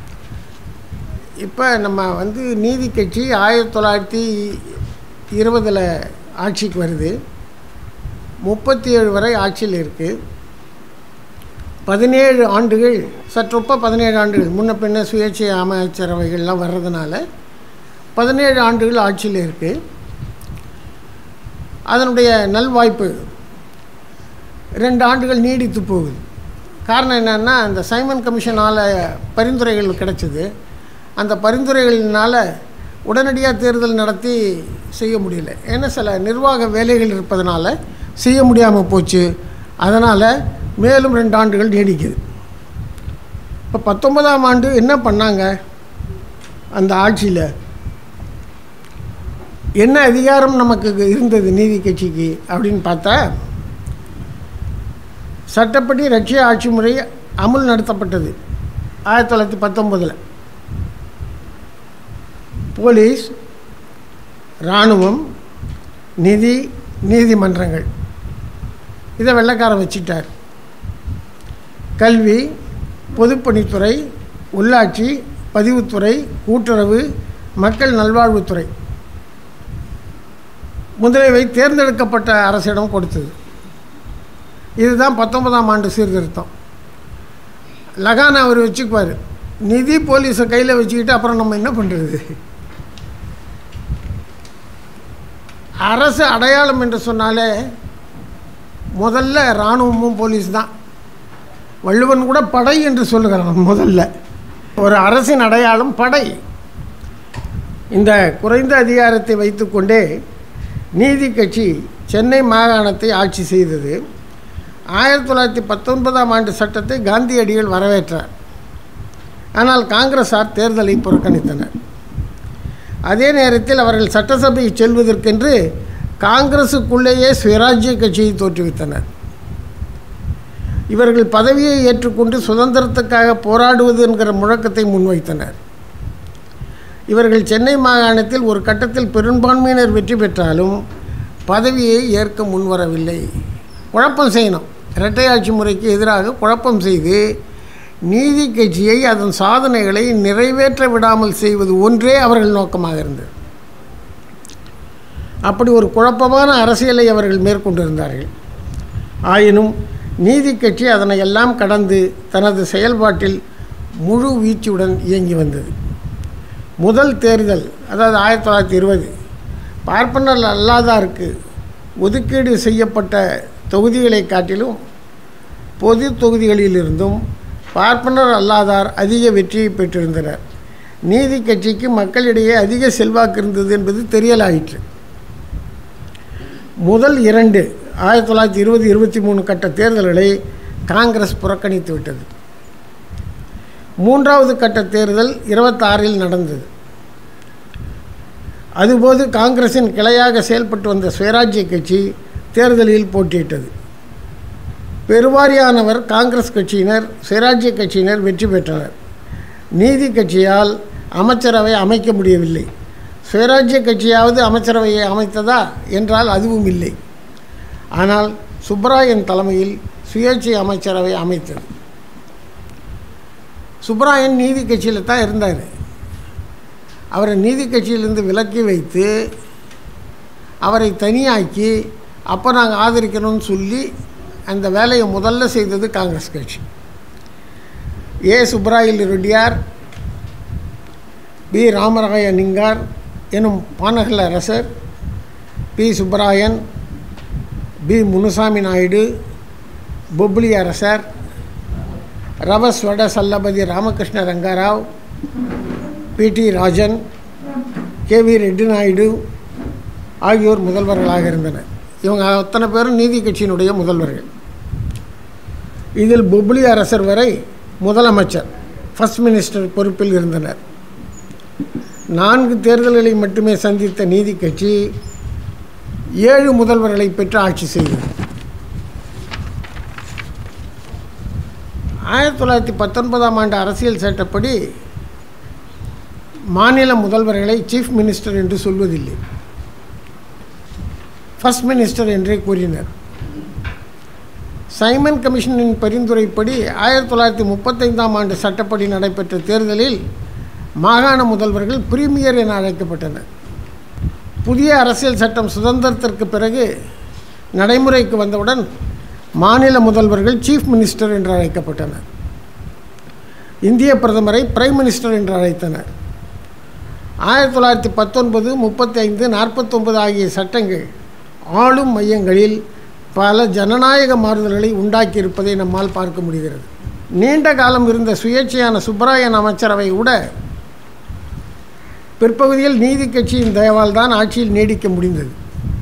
இப்போ நம்ம வந்து நீதி கட்சி ஆயிரத்தி தொள்ளாயிரத்தி இருபதில் ஆட்சிக்கு வருது முப்பத்தி ஏழு வரை ஆட்சியில் இருக்குது பதினேழு ஆண்டுகள் சற்றொப்ப பதினேழு ஆண்டுகள் முன்ன பின்ன சுயேட்சை அமைச்சரவைகள்லாம் வர்றதுனால பதினேழு ஆண்டுகள் ஆட்சியில் இருக்குது அதனுடைய நல்வாய்ப்பு ரெண்டு ஆண்டுகள் நீடித்து போகுது காரணம் என்னென்னா அந்த சைமன் கமிஷனால் பரிந்துரைகள் கிடைச்சிது அந்த பரிந்துரைகளினால் உடனடியாக தேர்தல் நடத்தி செய்ய முடியல ஏன்னா சில நிர்வாக வேலைகள் இருப்பதனால செய்ய முடியாமல் போச்சு அதனால் மேலும் ரெண்டு ஆண்டுகள் நீடிக்குது இப்போ பத்தொன்பதாம் ஆண்டு என்ன பண்ணாங்க அந்த ஆட்சியில் என்ன அதிகாரம் நமக்கு இருந்தது நீதி கட்சிக்கு அப்படின்னு பார்த்தா சட்டப்படி ரஷ்ய ஆட்சி முறை அமுல் நடத்தப்பட்டது ஆயிரத்தி தொள்ளாயிரத்தி பத்தொம்போதில் போலீஸ் இராணுவம் நிதி நீதிமன்றங்கள் இதை வெள்ளைக்காரன் வச்சிட்டார் கல்வி பொதுப்பணித்துறை உள்ளாட்சி பதிவுத்துறை கூட்டுறவு மக்கள் நல்வாழ்வுத்துறை முதலியவை தேர்ந்தெடுக்கப்பட்ட அரசிடம் கொடுத்தது இதுதான் பத்தொன்பதாம் ஆண்டு சீர்திருத்தம் லகான் அவர் வச்சுக்குவார் நிதி போலீஸை கையில் வச்சுக்கிட்டு அப்புறம் நம்ம என்ன பண்ணுறது அரசு அடையாளம் என்று சொன்னாலே முதல்ல இராணுவமும் போலீஸ் தான் வள்ளுவன் கூட படை என்று சொல்லுகிறான் முதல்ல ஒரு அரசின் அடையாளம் படை இந்த குறைந்த அதிகாரத்தை வைத்துக்கொண்டே நீதி கட்சி சென்னை மாகாணத்தை ஆட்சி செய்தது ஆயிரத்தி தொள்ளாயிரத்தி பத்தொன்பதாம் ஆண்டு சட்டத்தை காந்தியடிகள் வரவேற்றார் ஆனால் காங்கிரஸார் தேர்தலை புறக்கணித்தனர் அதே நேரத்தில் அவர்கள் சட்டசபை செல்வதற்கென்று காங்கிரஸுக்குள்ளேயே சுயராஜ்ய கட்சியை தோற்றுவித்தனர் இவர்கள் பதவியை ஏற்றுக்கொண்டு சுதந்திரத்துக்காக போராடுவது என்கிற முழக்கத்தை முன்வைத்தனர் இவர்கள் சென்னை மாகாணத்தில் ஒரு கட்டத்தில் பெரும்பான்மையினர் வெற்றி பெற்றாலும் பதவியை ஏற்க முன்வரவில்லை குழப்பம் செய்யணும் இரட்டை ஆட்சி முறைக்கு எதிராக குழப்பம் செய்து நீதி கட்சியை அதன் சாதனைகளை நிறைவேற்ற விடாமல் செய்வது ஒன்றே அவர்கள் நோக்கமாக இருந்தது அப்படி ஒரு குழப்பமான அரசியலை அவர்கள் மேற்கொண்டிருந்தார்கள் ஆயினும் நீதி கட்சி அதனை எல்லாம் கடந்து தனது செயல்பாட்டில் முழு வீச்சுடன் இயங்கி வந்தது முதல் தேர்தல் அதாவது ஆயிரத்தி தொள்ளாயிரத்தி இருபது பார்ப்பனர் அல்லாதாருக்கு ஒதுக்கீடு செய்யப்பட்ட தொகுதிகளை காட்டிலும் பொது தொகுதிகளிலிருந்தும் பார்ப்பனர் அல்லாதார் அதிக வெற்றியை பெற்றிருந்தனர் நீதி கட்சிக்கு மக்களிடையே அதிக செல்வாக்கு இருந்தது என்பது தெரியலாயிற்று முதல் இரண்டு ஆயிரத்தி தொள்ளாயிரத்தி இருபது இருபத்தி மூணு கட்ட தேர்தல்களை காங்கிரஸ் புறக்கணித்து விட்டது மூன்றாவது கட்ட தேர்தல் இருபத்தாறில் நடந்தது அதுபோது காங்கிரசின் கிளையாக செயல்பட்டு வந்த சுயராஜ்ய கட்சி தேர்தலில் போட்டியிட்டது பெருவாரியானவர் காங்கிரஸ் கட்சியினர் சுயராஜ்ய கட்சியினர் வெற்றி பெற்றனர் நீதி கட்சியால் அமைச்சரவை அமைக்க முடியவில்லை சுயராஜ்ய கட்சியாவது அமைச்சரவையை அமைத்ததா என்றால் அதுவும் இல்லை ஆனால் சுப்பராயன் தலைமையில் சுயேட்சை அமைச்சரவை அமைத்தது சுப்பராயன் நீதி கட்சியில் தான் இருந்தார் அவரை நீதி கட்சியிலிருந்து விலக்கி வைத்து அவரை தனியாக்கி அப்போ நாங்கள் ஆதரிக்கணும்னு சொல்லி அந்த வேலையை முதல்ல செய்தது காங்கிரஸ் கட்சி ஏ சுப்பராயல் ரெட்டியார் பி ராமராய நிங்கார் எனும் பானகல் அரசர் பி சுப்பராயன் பி முனுசாமி நாயுடு பொப்ளி அரசர் ரவஸ் வட Challapathi Ramakrishna Rangarao P T Rajan K V Reddy Naidu ஆகியோர் முதல்வர்களாக இருந்தனர் இவங்க அத்தனை பேரும் நீதி கட்சியினுடைய முதல்வர்கள் இதில் பொப்ளி அரசர் வரை முதலமைச்சர் ஃபர்ஸ்ட் மினிஸ்டர் பொறுப்பில் இருந்தனர் நான்கு தேர்தல்களை மட்டுமே சந்தித்த நீதி கட்சி ஏழு முதல்வர்களை பெற்று ஆட்சி செய்தது ஆயிரத்தி தொள்ளாயிரத்தி பத்தொன்பதாம் ஆண்டு அரசியல் சட்டப்படி மாநில முதல்வர்களை சீஃப் மினிஸ்டர் என்று சொல்வதில்லை ஃபர்ஸ்ட் மினிஸ்டர் என்றே கூறினர் சைமன் கமிஷனின் பரிந்துரைப்படி ஆயிரத்தி தொள்ளாயிரத்தி முப்பத்தைந்தாம் ஆண்டு சட்டப்படி நடைபெற்ற தேர்தலில் மாகாண முதல்வர்கள் பிரீமியர் என அழைக்கப்பட்டனர் புதிய அரசியல் சட்டம் சுதந்திரத்திற்கு பிறகு நடைமுறைக்கு வந்தவுடன் மாநில முதல்வர்கள் சீஃப் மினிஸ்டர் என்று அழைக்கப்பட்டனர் இந்திய பிரதமரை பிரைம் மினிஸ்டர் என்று அழைத்தனர் ஆயிரத்தி தொள்ளாயிரத்தி பத்தொன்பது முப்பத்தி ஐந்து நாற்பத்தொன்பது ஆகிய சட்டங்கள் ஆளும் மையங்களில் பல ஜனநாயக மாறுதல்களை உண்டாக்கியிருப்பதை நம்மால் பார்க்க முடிகிறது நீண்ட காலம் இருந்த சுயேட்சையான சுப்பராயன் அமைச்சரவை கூட பிற்பகுதியில் நீதி கட்சியின் தயவால் தான் ஆட்சியில் நீடிக்க முடிந்தது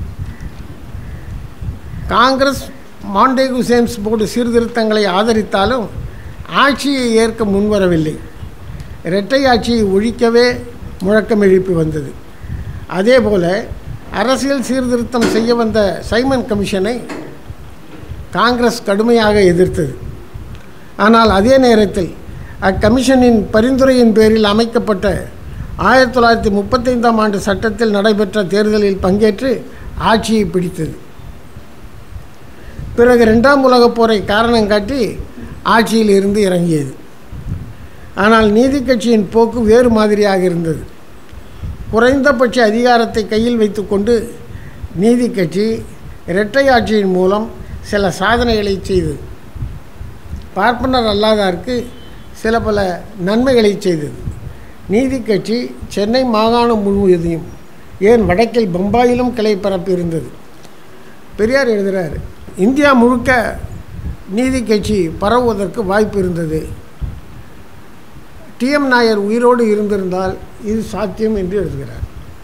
காங்கிரஸ் மாண்டேகு சேம்ஸ் போர்டு சீர்திருத்தங்களை ஆதரித்தாலும் ஆட்சியை ஏற்க முன்வரவில்லை இரட்டை ஆட்சியை ஒழிக்கவே முழக்கம் எழுப்பி வந்தது அதேபோல அரசியல் சீர்திருத்தம் செய்ய வந்த சைமன் கமிஷனை காங்கிரஸ் கடுமையாக எதிர்த்தது ஆனால் அதே நேரத்தில் அக்கமிஷனின் பரிந்துரையின் பேரில் அமைக்கப்பட்ட ஆயிரத்தி தொள்ளாயிரத்தி முப்பத்தைந்தாம் ஆண்டு சட்டத்தில் நடைபெற்ற தேர்தலில் பங்கேற்று ஆட்சியை பிடித்தது பிறகு ரெண்டாம் உலகப் போரை காரணம் காட்டி ஆட்சியில் இருந்து இறங்கியது ஆனால் நீதி கட்சியின் போக்கு வேறு மாதிரியாக இருந்தது குறைந்தபட்ச அதிகாரத்தை கையில் வைத்துக்கொண்டு நீதி கட்சி இரட்டை ஆட்சியின் மூலம் சில சாதனைகளை செய்தது பார்ப்பனர் அல்லாதாருக்கு சில பல நன்மைகளை செய்தது நீதி கட்சி சென்னை மாகாணம் முழுவதையும் ஏன் வடக்கில் பம்பாயிலும் கிளை பரப்பி இருந்தது பெரியார் எழுதுகிறார் இந்தியா முழுக்க நீதி கட்சி பரவுவதற்கு வாய்ப்பு இருந்தது டிஎம் நாயர் உயிரோடு இருந்திருந்தால் இது சாத்தியம் என்று எழுதுகிறார்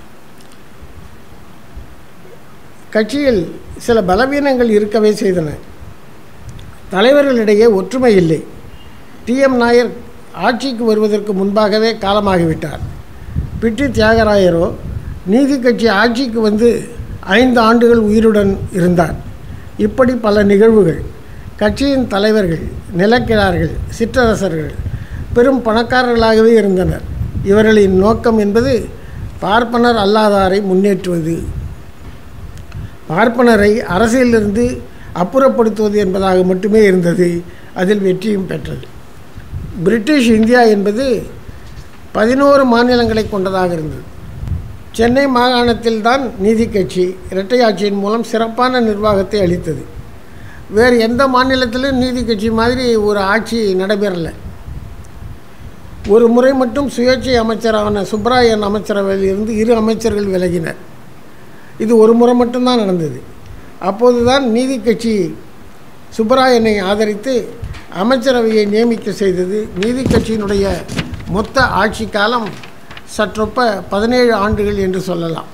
கட்சியில் சில பலவீனங்கள் இருக்கவே செய்தன தலைவர்களிடையே ஒற்றுமை இல்லை டிஎம் நாயர் ஆட்சிக்கு வருவதற்கு முன்பாகவே காலமாகிவிட்டார் பிட்டி தியாகராயரோ நீதி கட்சி ஆட்சிக்கு வந்து ஐந்து ஆண்டுகள் உயிருடன் இருந்தார் இப்படி பல நிகழ்வுகள் கட்சியின் தலைவர்கள் நிலக்கிழார்கள் சிற்றரசர்கள் பெரும் பணக்காரர்களாகவே இருந்தனர் இவர்களின் நோக்கம் என்பது பார்ப்பனர் அல்லாதாரை முன்னேற்றுவது பார்ப்பனரை அரசியலிருந்து அப்புறப்படுத்துவது என்பதாக மட்டுமே இருந்தது அதில் வெற்றியும் பெற்றது பிரிட்டிஷ் இந்தியா என்பது பதினோரு மாநிலங்களை கொண்டதாக இருந்தது சென்னை மாகாணத்தில் தான் நீதி கட்சி இரட்டை ஆட்சியின் மூலம் சிறப்பான நிர்வாகத்தை அளித்தது வேறு எந்த மாநிலத்திலும் நீதி கட்சி மாதிரி ஒரு ஆட்சி நடைபெறலை ஒரு முறை மட்டும் சுயேட்சை அமைச்சரான சுப்பராயன் அமைச்சரவையில் இருந்து இரு அமைச்சர்கள் விலகினர் இது ஒரு முறை மட்டும்தான் நடந்தது அப்போது தான் நீதி கட்சி சுப்பராயனை ஆதரித்து அமைச்சரவையை நியமிக்க செய்தது நீதி கட்சியினுடைய மொத்த ஆட்சி காலம் சற்றொப்ப பதினேழு ஆண்டுகள் என்று சொல்லலாம்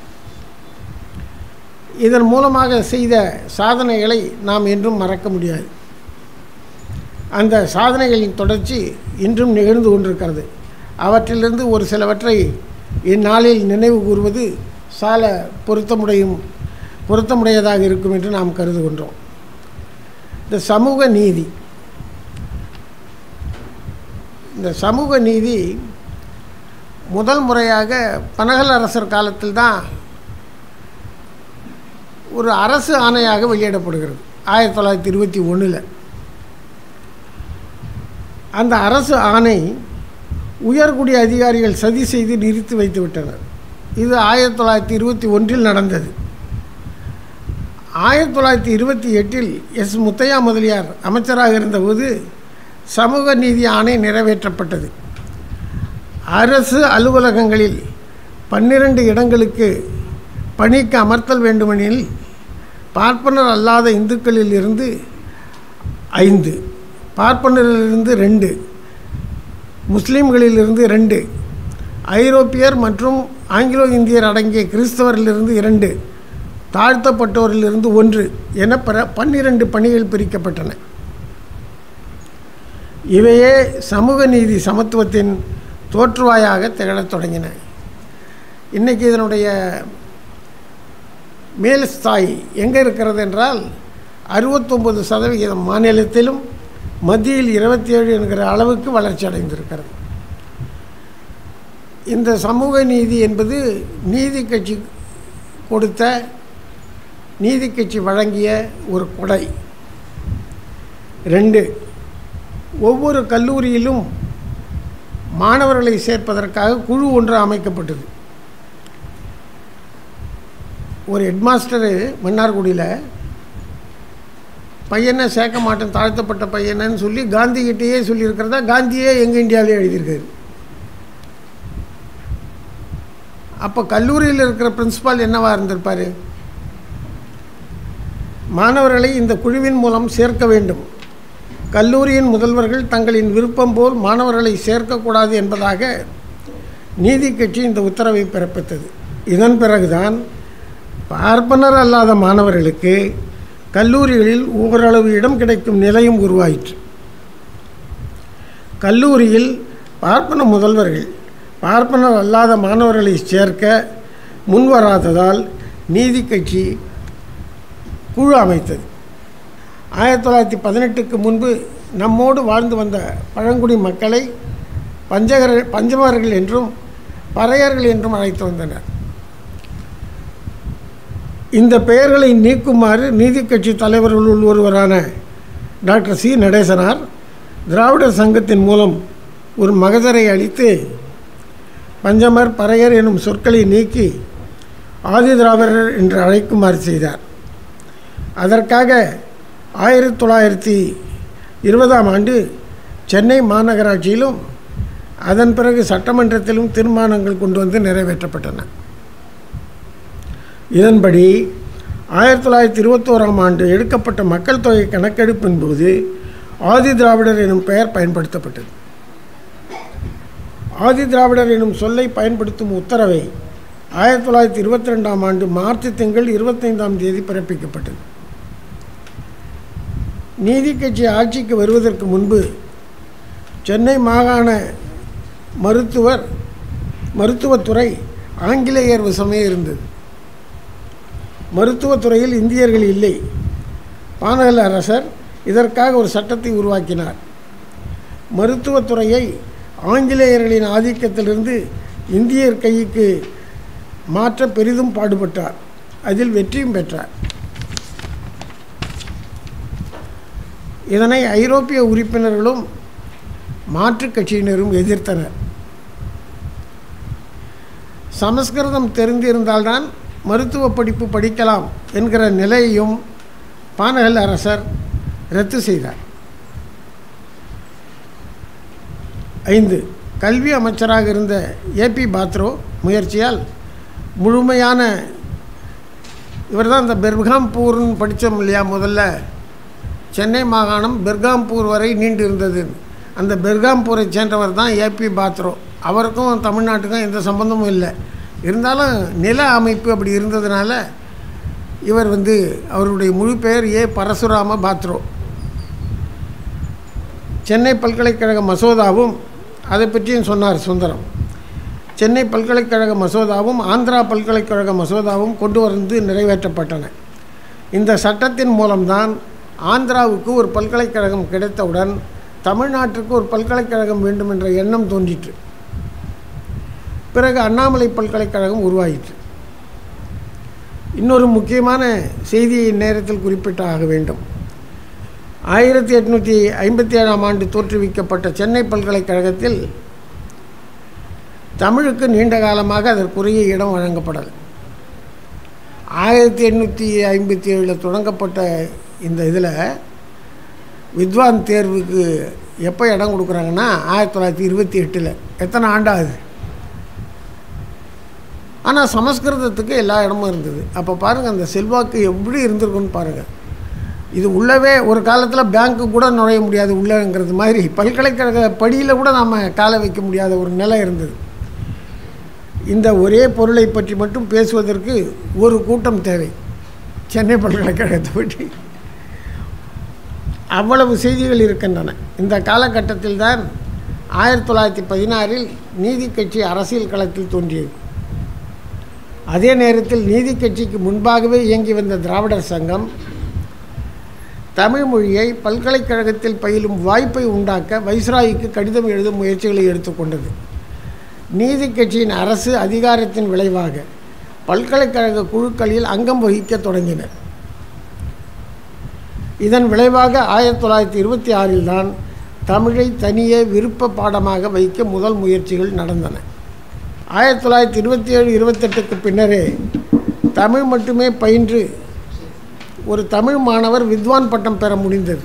இதன் மூலமாக செய்த சாதனைகளை நாம் என்றும் மறக்க முடியாது அந்த சாதனைகளின் தொடர்ச்சி இன்றும் நிகழ்ந்து கொண்டிருக்கிறது அவற்றிலிருந்து ஒரு சிலவற்றை இந்நாளில் நினைவு கூறுவது சால பொருத்தமுடையும் பொருத்தமுடையதாக இருக்கும் என்று நாம் கருதுகின்றோம் இந்த சமூக நீதி இந்த சமூக நீதி முதல் முறையாக பனகல் அரசர் காலத்தில் தான் ஒரு அரசு ஆணையாக வெளியிடப்படுகிறது ஆயிரத்தி தொள்ளாயிரத்தி இருபத்தி ஒன்றில் அந்த அரசு ஆணை உயர்குடி அதிகாரிகள் சதி செய்து நிறுத்தி வைத்து விட்டனர் இது ஆயிரத்தி தொள்ளாயிரத்தி இருபத்தி ஒன்றில் நடந்தது ஆயிரத்தி தொள்ளாயிரத்தி இருபத்தி எட்டில் எஸ் முத்தையா முதலியார் அமைச்சராக இருந்தபோது சமூக நீதி ஆணை நிறைவேற்றப்பட்டது அரசு அலுவலகங்களில் பன்னிரண்டு இடங்களுக்கு பணிக்கு அமர்த்தல் வேண்டுமெனில் பார்ப்பனர் அல்லாத இந்துக்களில் இருந்து ஐந்து பார்ப்பனரிலிருந்து ரெண்டு முஸ்லீம்களிலிருந்து ரெண்டு ஐரோப்பியர் மற்றும் ஆங்கிலோ இந்தியர் அடங்கிய கிறிஸ்தவரிலிருந்து இரண்டு தாழ்த்தப்பட்டோரிலிருந்து ஒன்று என பிற பன்னிரண்டு பணிகள் பிரிக்கப்பட்டன இவையே சமூக நீதி சமத்துவத்தின் தோற்றுவாயாக திகழத் தொடங்கின இன்றைக்கி இதனுடைய மேல் ஸ்தாய் எங்கே இருக்கிறது என்றால் அறுபத்தொம்பது சதவிகிதம் மாநிலத்திலும் மத்தியில் இருபத்தி ஏழு என்கிற அளவுக்கு வளர்ச்சி அடைந்திருக்கிறது இந்த சமூக நீதி என்பது நீதி கட்சி கொடுத்த நீதி கட்சி வழங்கிய ஒரு கொடை ரெண்டு ஒவ்வொரு கல்லூரியிலும் மாணவர்களை சேர்ப்பதற்காக குழு ஒன்று அமைக்கப்பட்டது ஒரு ஹெட்மாஸ்டரு மன்னார்குடியில் பையனை சேர்க்க மாட்டேன் தாழ்த்தப்பட்ட பையனன்னு சொல்லி காந்திகிட்டேயே சொல்லியிருக்கிறதா காந்தியே எங்கள் இந்தியாவிலே எழுதியிருக்காரு அப்போ கல்லூரியில் இருக்கிற பிரின்சிபால் என்னவாக இருந்திருப்பார் மாணவர்களை இந்த குழுவின் மூலம் சேர்க்க வேண்டும் கல்லூரியின் முதல்வர்கள் தங்களின் விருப்பம் போல் மாணவர்களை சேர்க்கக்கூடாது என்பதாக நீதி கட்சி இந்த உத்தரவை பிறப்பித்தது இதன் பிறகுதான் பார்ப்பனர் அல்லாத மாணவர்களுக்கு கல்லூரிகளில் ஓரளவு இடம் கிடைக்கும் நிலையும் உருவாயிற்று கல்லூரியில் பார்ப்பன முதல்வர்கள் பார்ப்பனர் அல்லாத மாணவர்களை சேர்க்க முன்வராததால் நீதி கட்சி குழு அமைத்தது ஆயிரத்தி தொள்ளாயிரத்தி பதினெட்டுக்கு முன்பு நம்மோடு வாழ்ந்து வந்த பழங்குடி மக்களை பஞ்சகர் பஞ்சமர்கள் என்றும் பறையர்கள் என்றும் அழைத்து வந்தனர் இந்த பெயர்களை நீக்குமாறு நீதி கட்சி தலைவர்களுள் ஒருவரான டாக்டர் சி நடேசனார் திராவிடர் சங்கத்தின் மூலம் ஒரு மகஜரை அளித்து பஞ்சமர் பறையர் எனும் சொற்களை நீக்கி ஆதி திராவிடர் என்று அழைக்குமாறு செய்தார் அதற்காக ஆயிரத்தி தொள்ளாயிரத்தி இருபதாம் ஆண்டு சென்னை மாநகராட்சியிலும் அதன் பிறகு சட்டமன்றத்திலும் தீர்மானங்கள் கொண்டு வந்து நிறைவேற்றப்பட்டன இதன்படி ஆயிரத்தி தொள்ளாயிரத்தி இருபத்தோராம் ஆண்டு எடுக்கப்பட்ட மக்கள் தொகை கணக்கெடுப்பின் போது ஆதி திராவிடர் எனும் பெயர் பயன்படுத்தப்பட்டது ஆதி திராவிடர் எனும் சொல்லை பயன்படுத்தும் உத்தரவை ஆயிரத்தி தொள்ளாயிரத்தி இருபத்தி ரெண்டாம் ஆண்டு மார்ச் திங்கள் இருபத்தைந்தாம் தேதி பிறப்பிக்கப்பட்டது நீதி கட்சி ஆட்சிக்கு வருவதற்கு முன்பு சென்னை மாகாண மருத்துவர் மருத்துவத்துறை ஆங்கிலேயர் வசமே இருந்தது மருத்துவத்துறையில் இந்தியர்கள் இல்லை பானகல் அரசர் இதற்காக ஒரு சட்டத்தை உருவாக்கினார் மருத்துவத்துறையை ஆங்கிலேயர்களின் ஆதிக்கத்திலிருந்து இந்தியர் கைக்கு மாற்ற பெரிதும் பாடுபட்டார் அதில் வெற்றியும் பெற்றார் இதனை ஐரோப்பிய உறுப்பினர்களும் மாற்றுக் கட்சியினரும் எதிர்த்தனர் சமஸ்கிருதம் தெரிந்திருந்தால்தான் மருத்துவ படிப்பு படிக்கலாம் என்கிற நிலையையும் பானகல் அரசர் ரத்து செய்தார் ஐந்து கல்வி அமைச்சராக இருந்த ஏபி பாத்ரோ முயற்சியால் முழுமையான இவர் தான் இந்த பெர்காம்பூர்னு படித்தோம் இல்லையா முதல்ல சென்னை மாகாணம் பெர்காம்பூர் வரை நீண்டு இருந்தது அந்த பெர்காம்பூரை சேர்ந்தவர் தான் ஏபி பாத்ரோ அவருக்கும் தமிழ்நாட்டுக்கும் எந்த சம்பந்தமும் இல்லை இருந்தாலும் நில அமைப்பு அப்படி இருந்ததுனால இவர் வந்து அவருடைய முழு பெயர் ஏ பரசுராம பாத்ரோ சென்னை பல்கலைக்கழக மசோதாவும் அதை பற்றியும் சொன்னார் சுந்தரம் சென்னை பல்கலைக்கழக மசோதாவும் ஆந்திரா பல்கலைக்கழக மசோதாவும் கொண்டு வந்து நிறைவேற்றப்பட்டன இந்த சட்டத்தின் மூலம்தான் ஆந்திராவுக்கு ஒரு பல்கலைக்கழகம் கிடைத்தவுடன் தமிழ்நாட்டுக்கு ஒரு பல்கலைக்கழகம் வேண்டும் என்ற எண்ணம் தோன்றிற்று பிறகு அண்ணாமலை பல்கலைக்கழகம் உருவாயிற்று இன்னொரு முக்கியமான செய்தியை இந்நேரத்தில் குறிப்பிட்டாக வேண்டும் ஆயிரத்தி எட்நூற்றி ஐம்பத்தி ஏழாம் ஆண்டு தோற்றுவிக்கப்பட்ட சென்னை பல்கலைக்கழகத்தில் தமிழுக்கு நீண்ட காலமாக அதற்குரிய இடம் வழங்கப்படலை ஆயிரத்தி எண்ணூற்றி ஐம்பத்தி ஏழில் தொடங்கப்பட்ட இந்த இதில் வித்வான் தேர்வுக்கு எப்போ இடம் கொடுக்குறாங்கன்னா ஆயிரத்தி தொள்ளாயிரத்தி இருபத்தி எட்டில் எத்தனை ஆண்டாகுது ஆனால் சமஸ்கிருதத்துக்கு எல்லா இடமும் இருந்தது அப்போ பாருங்கள் அந்த செல்வாக்கு எப்படி இருந்திருக்குன்னு பாருங்கள் இது உள்ளவே ஒரு காலத்தில் பேங்க்கு கூட நுழைய முடியாது உள்ளங்கிறது மாதிரி பல்கலைக்கழக படியில் கூட நாம் காலை வைக்க முடியாத ஒரு நிலை இருந்தது இந்த ஒரே பொருளை பற்றி மட்டும் பேசுவதற்கு ஒரு கூட்டம் தேவை சென்னை பல்கலைக்கழகத்தை பற்றி அவ்வளவு செய்திகள் இருக்கின்றன இந்த காலகட்டத்தில் தான் ஆயிரத்தி தொள்ளாயிரத்தி பதினாறில் நீதி கட்சி அரசியல் களத்தில் தோன்றியது அதே நேரத்தில் நீதி கட்சிக்கு முன்பாகவே இயங்கி வந்த திராவிடர் சங்கம் தமிழ் மொழியை பல்கலைக்கழகத்தில் பயிலும் வாய்ப்பை உண்டாக்க வைஸ்ராய்க்கு கடிதம் எழுதும் முயற்சிகளை எடுத்துக்கொண்டது நீதி கட்சியின் அரசு அதிகாரத்தின் விளைவாக பல்கலைக்கழக குழுக்களில் அங்கம் வகிக்க தொடங்கினர் இதன் விளைவாக ஆயிரத்தி தொள்ளாயிரத்தி இருபத்தி ஆறில் தான் தமிழை தனியே விருப்ப பாடமாக வைக்க முதல் முயற்சிகள் நடந்தன ஆயிரத்தி தொள்ளாயிரத்தி இருபத்தி ஏழு இருபத்தெட்டுக்கு பின்னரே தமிழ் மட்டுமே பயின்று ஒரு தமிழ் மாணவர் வித்வான் பட்டம் பெற முடிந்தது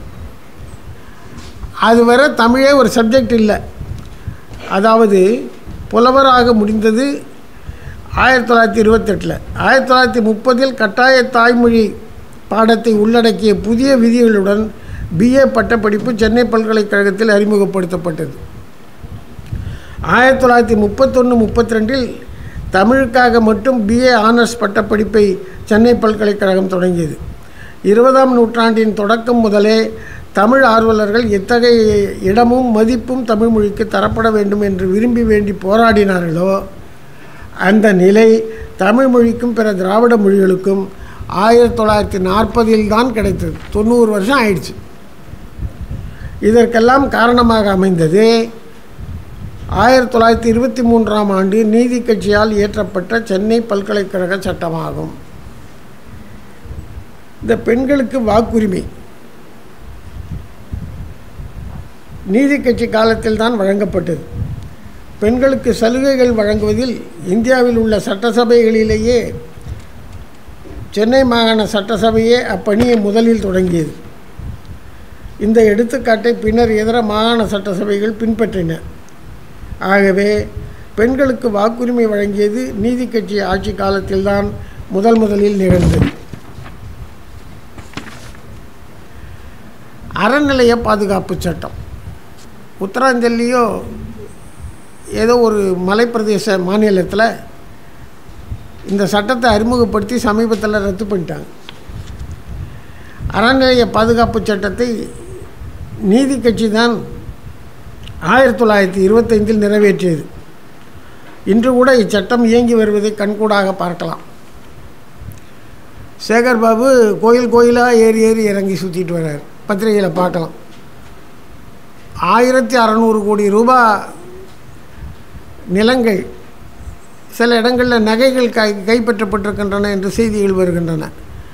அதுவரை தமிழே ஒரு சப்ஜெக்ட் இல்லை அதாவது புலவராக முடிந்தது ஆயிரத்தி தொள்ளாயிரத்தி இருபத்தெட்டில் ஆயிரத்தி தொள்ளாயிரத்தி முப்பதில் கட்டாய தாய்மொழி பாடத்தை உள்ளடக்கிய புதிய விதிகளுடன் பிஏ பட்டப்படிப்பு சென்னை பல்கலைக்கழகத்தில் அறிமுகப்படுத்தப்பட்டது ஆயிரத்தி தொள்ளாயிரத்தி முப்பத்தொன்று முப்பத்தி ரெண்டில் தமிழுக்காக மட்டும் பிஏ ஆனர்ஸ் பட்டப்படிப்பை சென்னை பல்கலைக்கழகம் தொடங்கியது இருபதாம் நூற்றாண்டின் தொடக்கம் முதலே தமிழ் ஆர்வலர்கள் எத்தகைய இடமும் மதிப்பும் தமிழ் மொழிக்கு தரப்பட வேண்டும் என்று விரும்பி வேண்டி போராடினார்களோ அந்த நிலை தமிழ் மொழிக்கும் பிற திராவிட மொழிகளுக்கும் ஆயிரத்தி தொள்ளாயிரத்தி நாற்பதில் தான் கிடைத்தது தொண்ணூறு வருஷம் ஆயிடுச்சு இதற்கெல்லாம் காரணமாக அமைந்தது ஆயிரத்தி தொள்ளாயிரத்தி இருபத்தி மூன்றாம் ஆண்டு நீதி கட்சியால் இயற்றப்பட்ட சென்னை பல்கலைக்கழக சட்டமாகும் இந்த பெண்களுக்கு வாக்குரிமை நீதி கட்சி காலத்தில் தான் வழங்கப்பட்டது பெண்களுக்கு சலுகைகள் வழங்குவதில் இந்தியாவில் உள்ள சட்டசபைகளிலேயே சென்னை மாகாண சட்டசபையே அப்பணியை முதலில் தொடங்கியது இந்த எடுத்துக்காட்டை பின்னர் இதர மாகாண சட்டசபைகள் பின்பற்றின ஆகவே பெண்களுக்கு வாக்குரிமை வழங்கியது நீதி கட்சி ஆட்சி காலத்தில்தான் முதல் முதலில் நிகழ்ந்தது அறநிலைய பாதுகாப்பு சட்டம் உத்தராஞ்சல்லையோ ஏதோ ஒரு மலைப்பிரதேச மாநிலத்தில் இந்த சட்டத்தை அறிமுகப்படுத்தி சமீபத்தில் ரத்து பண்ணிட்டாங்க அறநிலைய பாதுகாப்பு சட்டத்தை நீதி கட்சி தான் ஆயிரத்தி தொள்ளாயிரத்தி இருபத்தைந்தில் நிறைவேற்றியது இன்று கூட இச்சட்டம் இயங்கி வருவதை கண்கூடாக பார்க்கலாம் சேகர் பாபு கோயில் கோயிலாக ஏறி ஏறி இறங்கி சுற்றிட்டு வர்றார் பத்திரிகையில் பார்க்கலாம் ஆயிரத்தி அறநூறு கோடி ரூபாய் நிலங்கள் சில இடங்களில் நகைகள் கை கைப்பற்றப்பட்டிருக்கின்றன என்று செய்திகள் வருகின்றன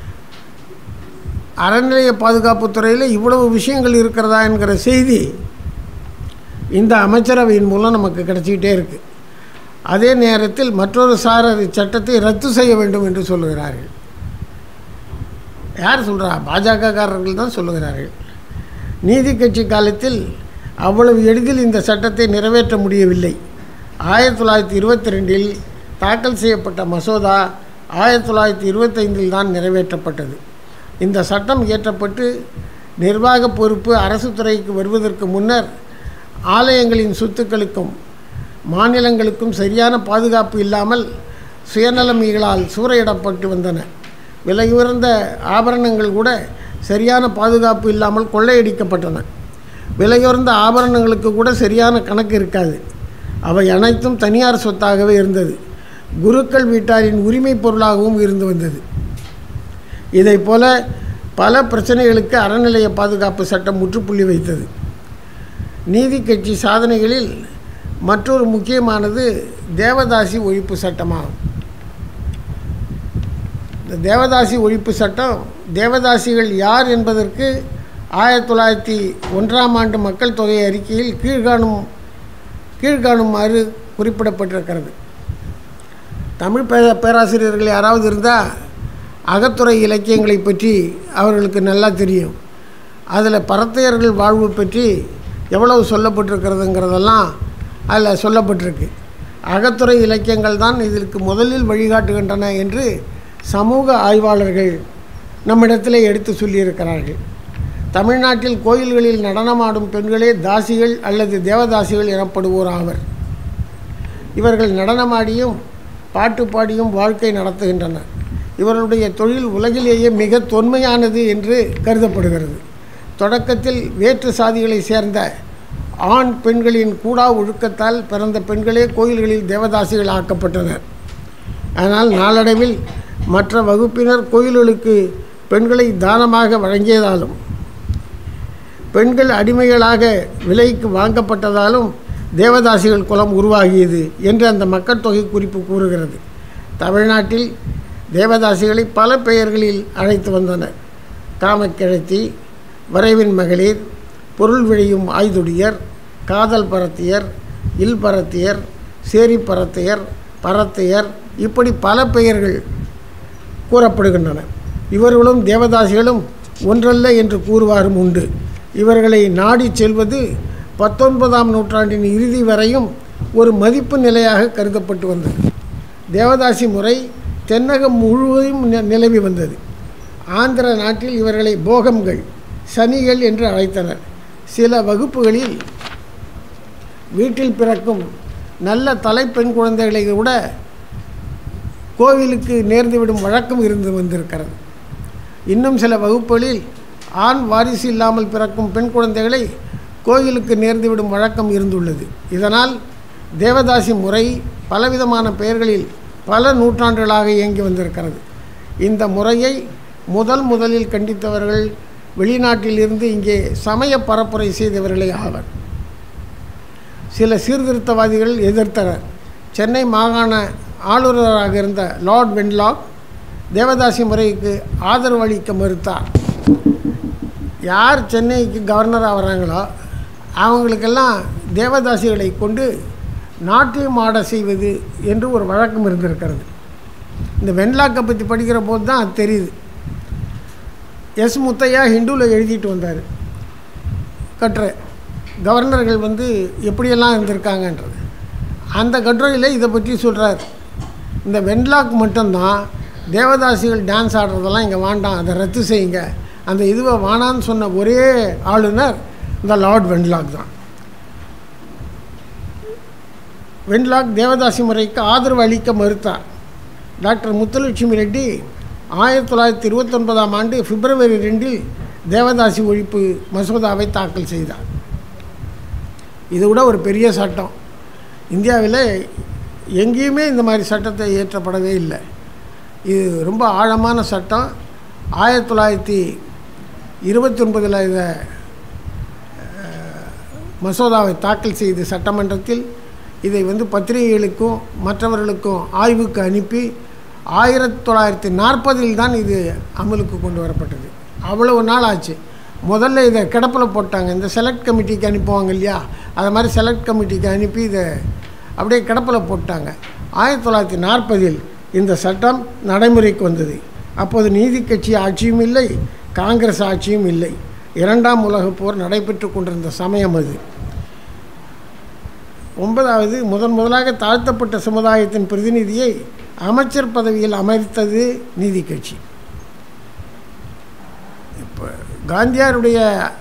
அறநிலைய பாதுகாப்புத் துறையில் இவ்வளவு விஷயங்கள் இருக்கிறதா என்கிற செய்தி இந்த அமைச்சரவையின் மூலம் நமக்கு கிடைச்சிக்கிட்டே இருக்குது அதே நேரத்தில் மற்றொரு சாரர் இச்சட்டத்தை ரத்து செய்ய வேண்டும் என்று சொல்லுகிறார்கள் யார் சொல்கிறா பாஜகக்காரர்கள் தான் சொல்லுகிறார்கள் நீதி கட்சி காலத்தில் அவ்வளவு எளிதில் இந்த சட்டத்தை நிறைவேற்ற முடியவில்லை ஆயிரத்தி தொள்ளாயிரத்தி இருபத்தி ரெண்டில் தாக்கல் செய்யப்பட்ட மசோதா ஆயிரத்தி தொள்ளாயிரத்தி இருபத்தைந்தில் தான் நிறைவேற்றப்பட்டது இந்த சட்டம் இயற்றப்பட்டு நிர்வாக பொறுப்பு அரசு துறைக்கு வருவதற்கு முன்னர் ஆலயங்களின் சொத்துக்களுக்கும் மாநிலங்களுக்கும் சரியான பாதுகாப்பு இல்லாமல் சுயநலமிகளால் சூறையிடப்பட்டு வந்தன விலை உயர்ந்த ஆபரணங்கள் கூட சரியான பாதுகாப்பு இல்லாமல் கொள்ளையடிக்கப்பட்டன விலையுயர்ந்த ஆபரணங்களுக்கு கூட சரியான கணக்கு இருக்காது அவை அனைத்தும் தனியார் சொத்தாகவே இருந்தது குருக்கள் வீட்டாரின் உரிமை பொருளாகவும் இருந்து வந்தது இதை போல பல பிரச்சனைகளுக்கு அறநிலைய பாதுகாப்பு சட்டம் முற்றுப்புள்ளி வைத்தது நீதி கட்சி சாதனைகளில் மற்றொரு முக்கியமானது தேவதாசி ஒழிப்பு சட்டமாகும் இந்த தேவதாசி ஒழிப்பு சட்டம் தேவதாசிகள் யார் என்பதற்கு ஆயிரத்தி தொள்ளாயிரத்தி ஒன்றாம் ஆண்டு மக்கள் தொகை அறிக்கையில் கீழ்காணும் கீழ்காணுமாறு குறிப்பிடப்பட்டிருக்கிறது தமிழ் பே பேராசிரியர்கள் யாராவது இருந்தால் அகத்துறை இலக்கியங்களை பற்றி அவர்களுக்கு நல்லா தெரியும் அதில் பரத்தையர்கள் வாழ்வு பற்றி எவ்வளவு சொல்லப்பட்டிருக்கிறதுங்கிறதெல்லாம் அதில் சொல்லப்பட்டிருக்கு அகத்துறை இலக்கியங்கள் தான் இதற்கு முதலில் வழிகாட்டுகின்றன என்று சமூக ஆய்வாளர்கள் நம்மிடத்தில் எடுத்து சொல்லியிருக்கிறார்கள் தமிழ்நாட்டில் கோயில்களில் நடனமாடும் பெண்களே தாசிகள் அல்லது தேவதாசிகள் எனப்படுவோர் ஆவர் இவர்கள் நடனமாடியும் பாட்டு பாடியும் வாழ்க்கை நடத்துகின்றனர் இவர்களுடைய தொழில் உலகிலேயே மிக தொன்மையானது என்று கருதப்படுகிறது தொடக்கத்தில் வேற்று சாதிகளை சேர்ந்த ஆண் பெண்களின் கூடா ஒழுக்கத்தால் பிறந்த பெண்களே கோயில்களில் தேவதாசிகள் ஆக்கப்பட்டனர் ஆனால் நாளடைவில் மற்ற வகுப்பினர் கோயில்களுக்கு பெண்களை தானமாக வழங்கியதாலும் பெண்கள் அடிமைகளாக விலைக்கு வாங்கப்பட்டதாலும் தேவதாசிகள் குலம் உருவாகியது என்று அந்த மக்கள் தொகை குறிப்பு கூறுகிறது தமிழ்நாட்டில் தேவதாசிகளை பல பெயர்களில் அழைத்து வந்தனர் காமக்கிழத்தி வரைவின் மகளிர் பொருள் விழையும் ஆய்துடியர் காதல் பரத்தியர் இல் பரத்தியர் சேரி பரத்தையர் பரத்தையர் இப்படி பல பெயர்கள் கூறப்படுகின்றன இவர்களும் தேவதாசிகளும் ஒன்றல்ல என்று கூறுவாரும் உண்டு இவர்களை நாடி செல்வது பத்தொன்பதாம் நூற்றாண்டின் இறுதி வரையும் ஒரு மதிப்பு நிலையாக கருதப்பட்டு வந்தது தேவதாசி முறை தென்னகம் முழுவதும் நி- நிலவி வந்தது ஆந்திர நாட்டில் இவர்களை போகம்கள் சனிகள் என்று அழைத்தனர் சில வகுப்புகளில் வீட்டில் பிறக்கும் நல்ல தலைப்பெண் குழந்தைகளை கூட கோவிலுக்கு நேர்ந்துவிடும் வழக்கம் இருந்து வந்திருக்கிறது இன்னும் சில வகுப்புகளில் ஆண் வாரிசு இல்லாமல் பிறக்கும் பெண் குழந்தைகளை கோயிலுக்கு நேர்ந்துவிடும் வழக்கம் இருந்துள்ளது இதனால் தேவதாசி முறை பலவிதமான பெயர்களில் பல நூற்றாண்டுகளாக இயங்கி வந்திருக்கிறது இந்த முறையை முதல் முதலில் கண்டித்தவர்கள் வெளிநாட்டிலிருந்து இங்கே சமய பரப்புரை செய்தவர்களே ஆவர் சில சீர்திருத்தவாதிகள் எதிர்த்தனர் சென்னை மாகாண ஆளுநராக இருந்த லார்ட் வென்லாக் தேவதாசி முறைக்கு ஆதரவு அளிக்க மறுத்தார் யார் சென்னைக்கு கவர்னராக வராங்களோ அவங்களுக்கெல்லாம் தேவதாசிகளை கொண்டு நாட்டியம் ஆட செய்வது என்று ஒரு வழக்கம் இருந்திருக்கிறது இந்த வெண்லாக்கை பற்றி படிக்கிற போது தான் அது தெரியுது எஸ் முத்தையா ஹிந்துவில் எழுதிட்டு வந்தார் கட்டுரை கவர்னர்கள் வந்து எப்படியெல்லாம் இருந்திருக்காங்கன்றது அந்த கட்டுரையில் இதை பற்றி சொல்கிறார் இந்த வெண்லாக் மட்டும்தான் தேவதாசிகள் டான்ஸ் ஆடுறதெல்லாம் இங்கே வேண்டாம் அதை ரத்து செய்யுங்க அந்த இதுவை வேணான்னு சொன்ன ஒரே ஆளுநர் இந்த லார்ட் வெண்லாக் தான் வெண்லாக் தேவதாசி முறைக்கு ஆதரவு அளிக்க மறுத்தார் டாக்டர் முத்துலட்சுமி ரெட்டி ஆயிரத்தி தொள்ளாயிரத்தி இருபத்தொன்பதாம் ஆண்டு பிப்ரவரி ரெண்டில் தேவதாசி ஒழிப்பு மசோதாவை தாக்கல் செய்தார் இது கூட ஒரு பெரிய சட்டம் இந்தியாவில் எங்கேயுமே இந்த மாதிரி சட்டத்தை இயற்றப்படவே இல்லை இது ரொம்ப ஆழமான சட்டம் ஆயிரத்தி தொள்ளாயிரத்தி இருபத்தி ஒன்பதில் இதை அஹ், மசோதாவை தாக்கல் செய்து சட்டமன்றத்தில் இதை வந்து பத்திரிகைகளுக்கும் மற்றவர்களுக்கும் ஆய்வுக்கு அனுப்பி ஆயிரத்தி தொள்ளாயிரத்தி நாற்பதில் தான் இது அமலுக்கு கொண்டு வரப்பட்டது அவ்வளவு நாள் ஆச்சு முதல்ல இதை கிடப்பில் போட்டாங்க இந்த செலக்ட் கமிட்டிக்கு அனுப்புவாங்க இல்லையா அதை மாதிரி செலக்ட் கமிட்டிக்கு அனுப்பி இதை அப்படியே கிடப்பில் போட்டாங்க ஆயிரத்தி தொள்ளாயிரத்தி நாற்பதில் இந்த சட்டம் நடைமுறைக்கு வந்தது அப்போது நீதி கட்சி ஆட்சியும் இல்லை காங்கிரஸ் ஆட்சியும் இல்லை இரண்டாம் உலகப் போர் நடைபெற்று கொண்டிருந்த சமயம் அது ஒன்பதாவது முதன் முதலாக தாழ்த்தப்பட்ட சமுதாயத்தின் பிரதிநிதியை அமைச்சர் பதவியில் அமர்த்தது நீதி கட்சி இப்போ காந்தியாருடைய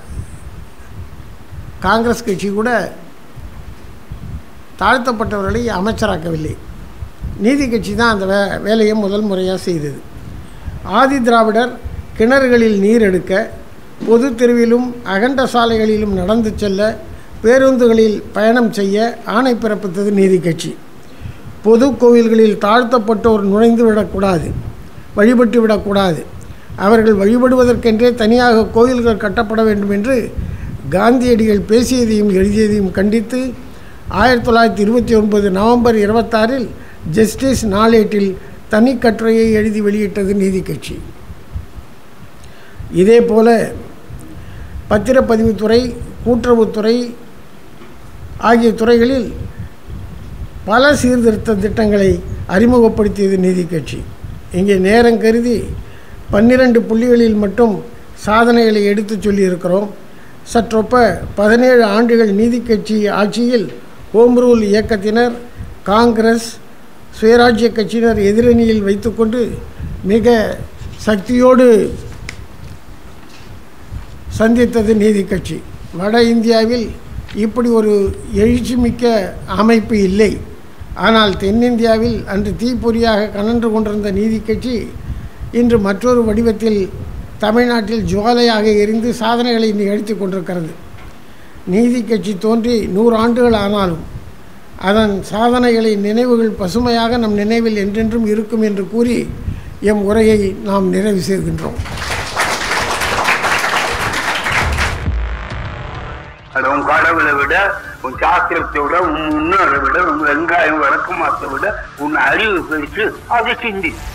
காங்கிரஸ் கட்சி கூட தாழ்த்தப்பட்டவர்களை அமைச்சராக்கவில்லை நீதி கட்சி தான் அந்த வே வேலையை முதல் முறையாக செய்தது ஆதி திராவிடர் கிணறுகளில் நீர் எடுக்க பொது தெருவிலும் அகண்ட சாலைகளிலும் நடந்து செல்ல பேருந்துகளில் பயணம் செய்ய ஆணை பிறப்பித்தது நீதி கட்சி பொது கோவில்களில் தாழ்த்தப்பட்டோர் நுழைந்து விடக்கூடாது வழிபட்டு விடக்கூடாது அவர்கள் வழிபடுவதற்கென்றே தனியாக கோயில்கள் கட்டப்பட வேண்டும் என்று காந்தியடிகள் பேசியதையும் எழுதியதையும் கண்டித்து ஆயிரத்தி தொள்ளாயிரத்தி இருபத்தி ஒன்பது நவம்பர் இருபத்தாறில் ஜஸ்டிஸ் நாளேட்டில் தனி கட்டுரையை எழுதி வெளியிட்டது நீதி கட்சி இதே போல பத்திரப்பதிவுத்துறை கூட்டுறவுத்துறை ஆகிய துறைகளில் பல சீர்திருத்த திட்டங்களை அறிமுகப்படுத்தியது நீதி கட்சி இங்கே நேரம் கருதி பன்னிரண்டு புள்ளிகளில் மட்டும் சாதனைகளை எடுத்துச் சொல்லியிருக்கிறோம் சற்றொப்ப பதினேழு ஆண்டுகள் நீதி கட்சி ஆட்சியில் ஹோம் ரூல் இயக்கத்தினர் காங்கிரஸ் சுயராஜ்ய கட்சியினர் எதிரணியில் வைத்துக்கொண்டு மிக சக்தியோடு சந்தித்தது நீதி கட்சி வட இந்தியாவில் இப்படி ஒரு எழுச்சிமிக்க அமைப்பு இல்லை ஆனால் தென்னிந்தியாவில் அன்று தீப்பொறியாக கனன்று கொண்டிருந்த நீதி கட்சி இன்று மற்றொரு வடிவத்தில் தமிழ்நாட்டில் ஜுவாலையாக எரிந்து சாதனைகளை நிகழ்த்தி கொண்டிருக்கிறது நீதி கட்சி தோன்றி நூறு ஆண்டுகள் ஆனாலும் அதன் சாதனைகளை நினைவுகள் பசுமையாக நம் நினைவில் என்றென்றும் இருக்கும் என்று கூறி எம் உரையை நாம் நிறைவு செய்கின்றோம் அது உன் கடவுளை விட உன் சாஸ்திரத்தை விட உன் முன்னோரை விட உன் வெங்காயம் வழக்கமாத்தை விட உன் அறிவு பெருசு அதை சிந்தி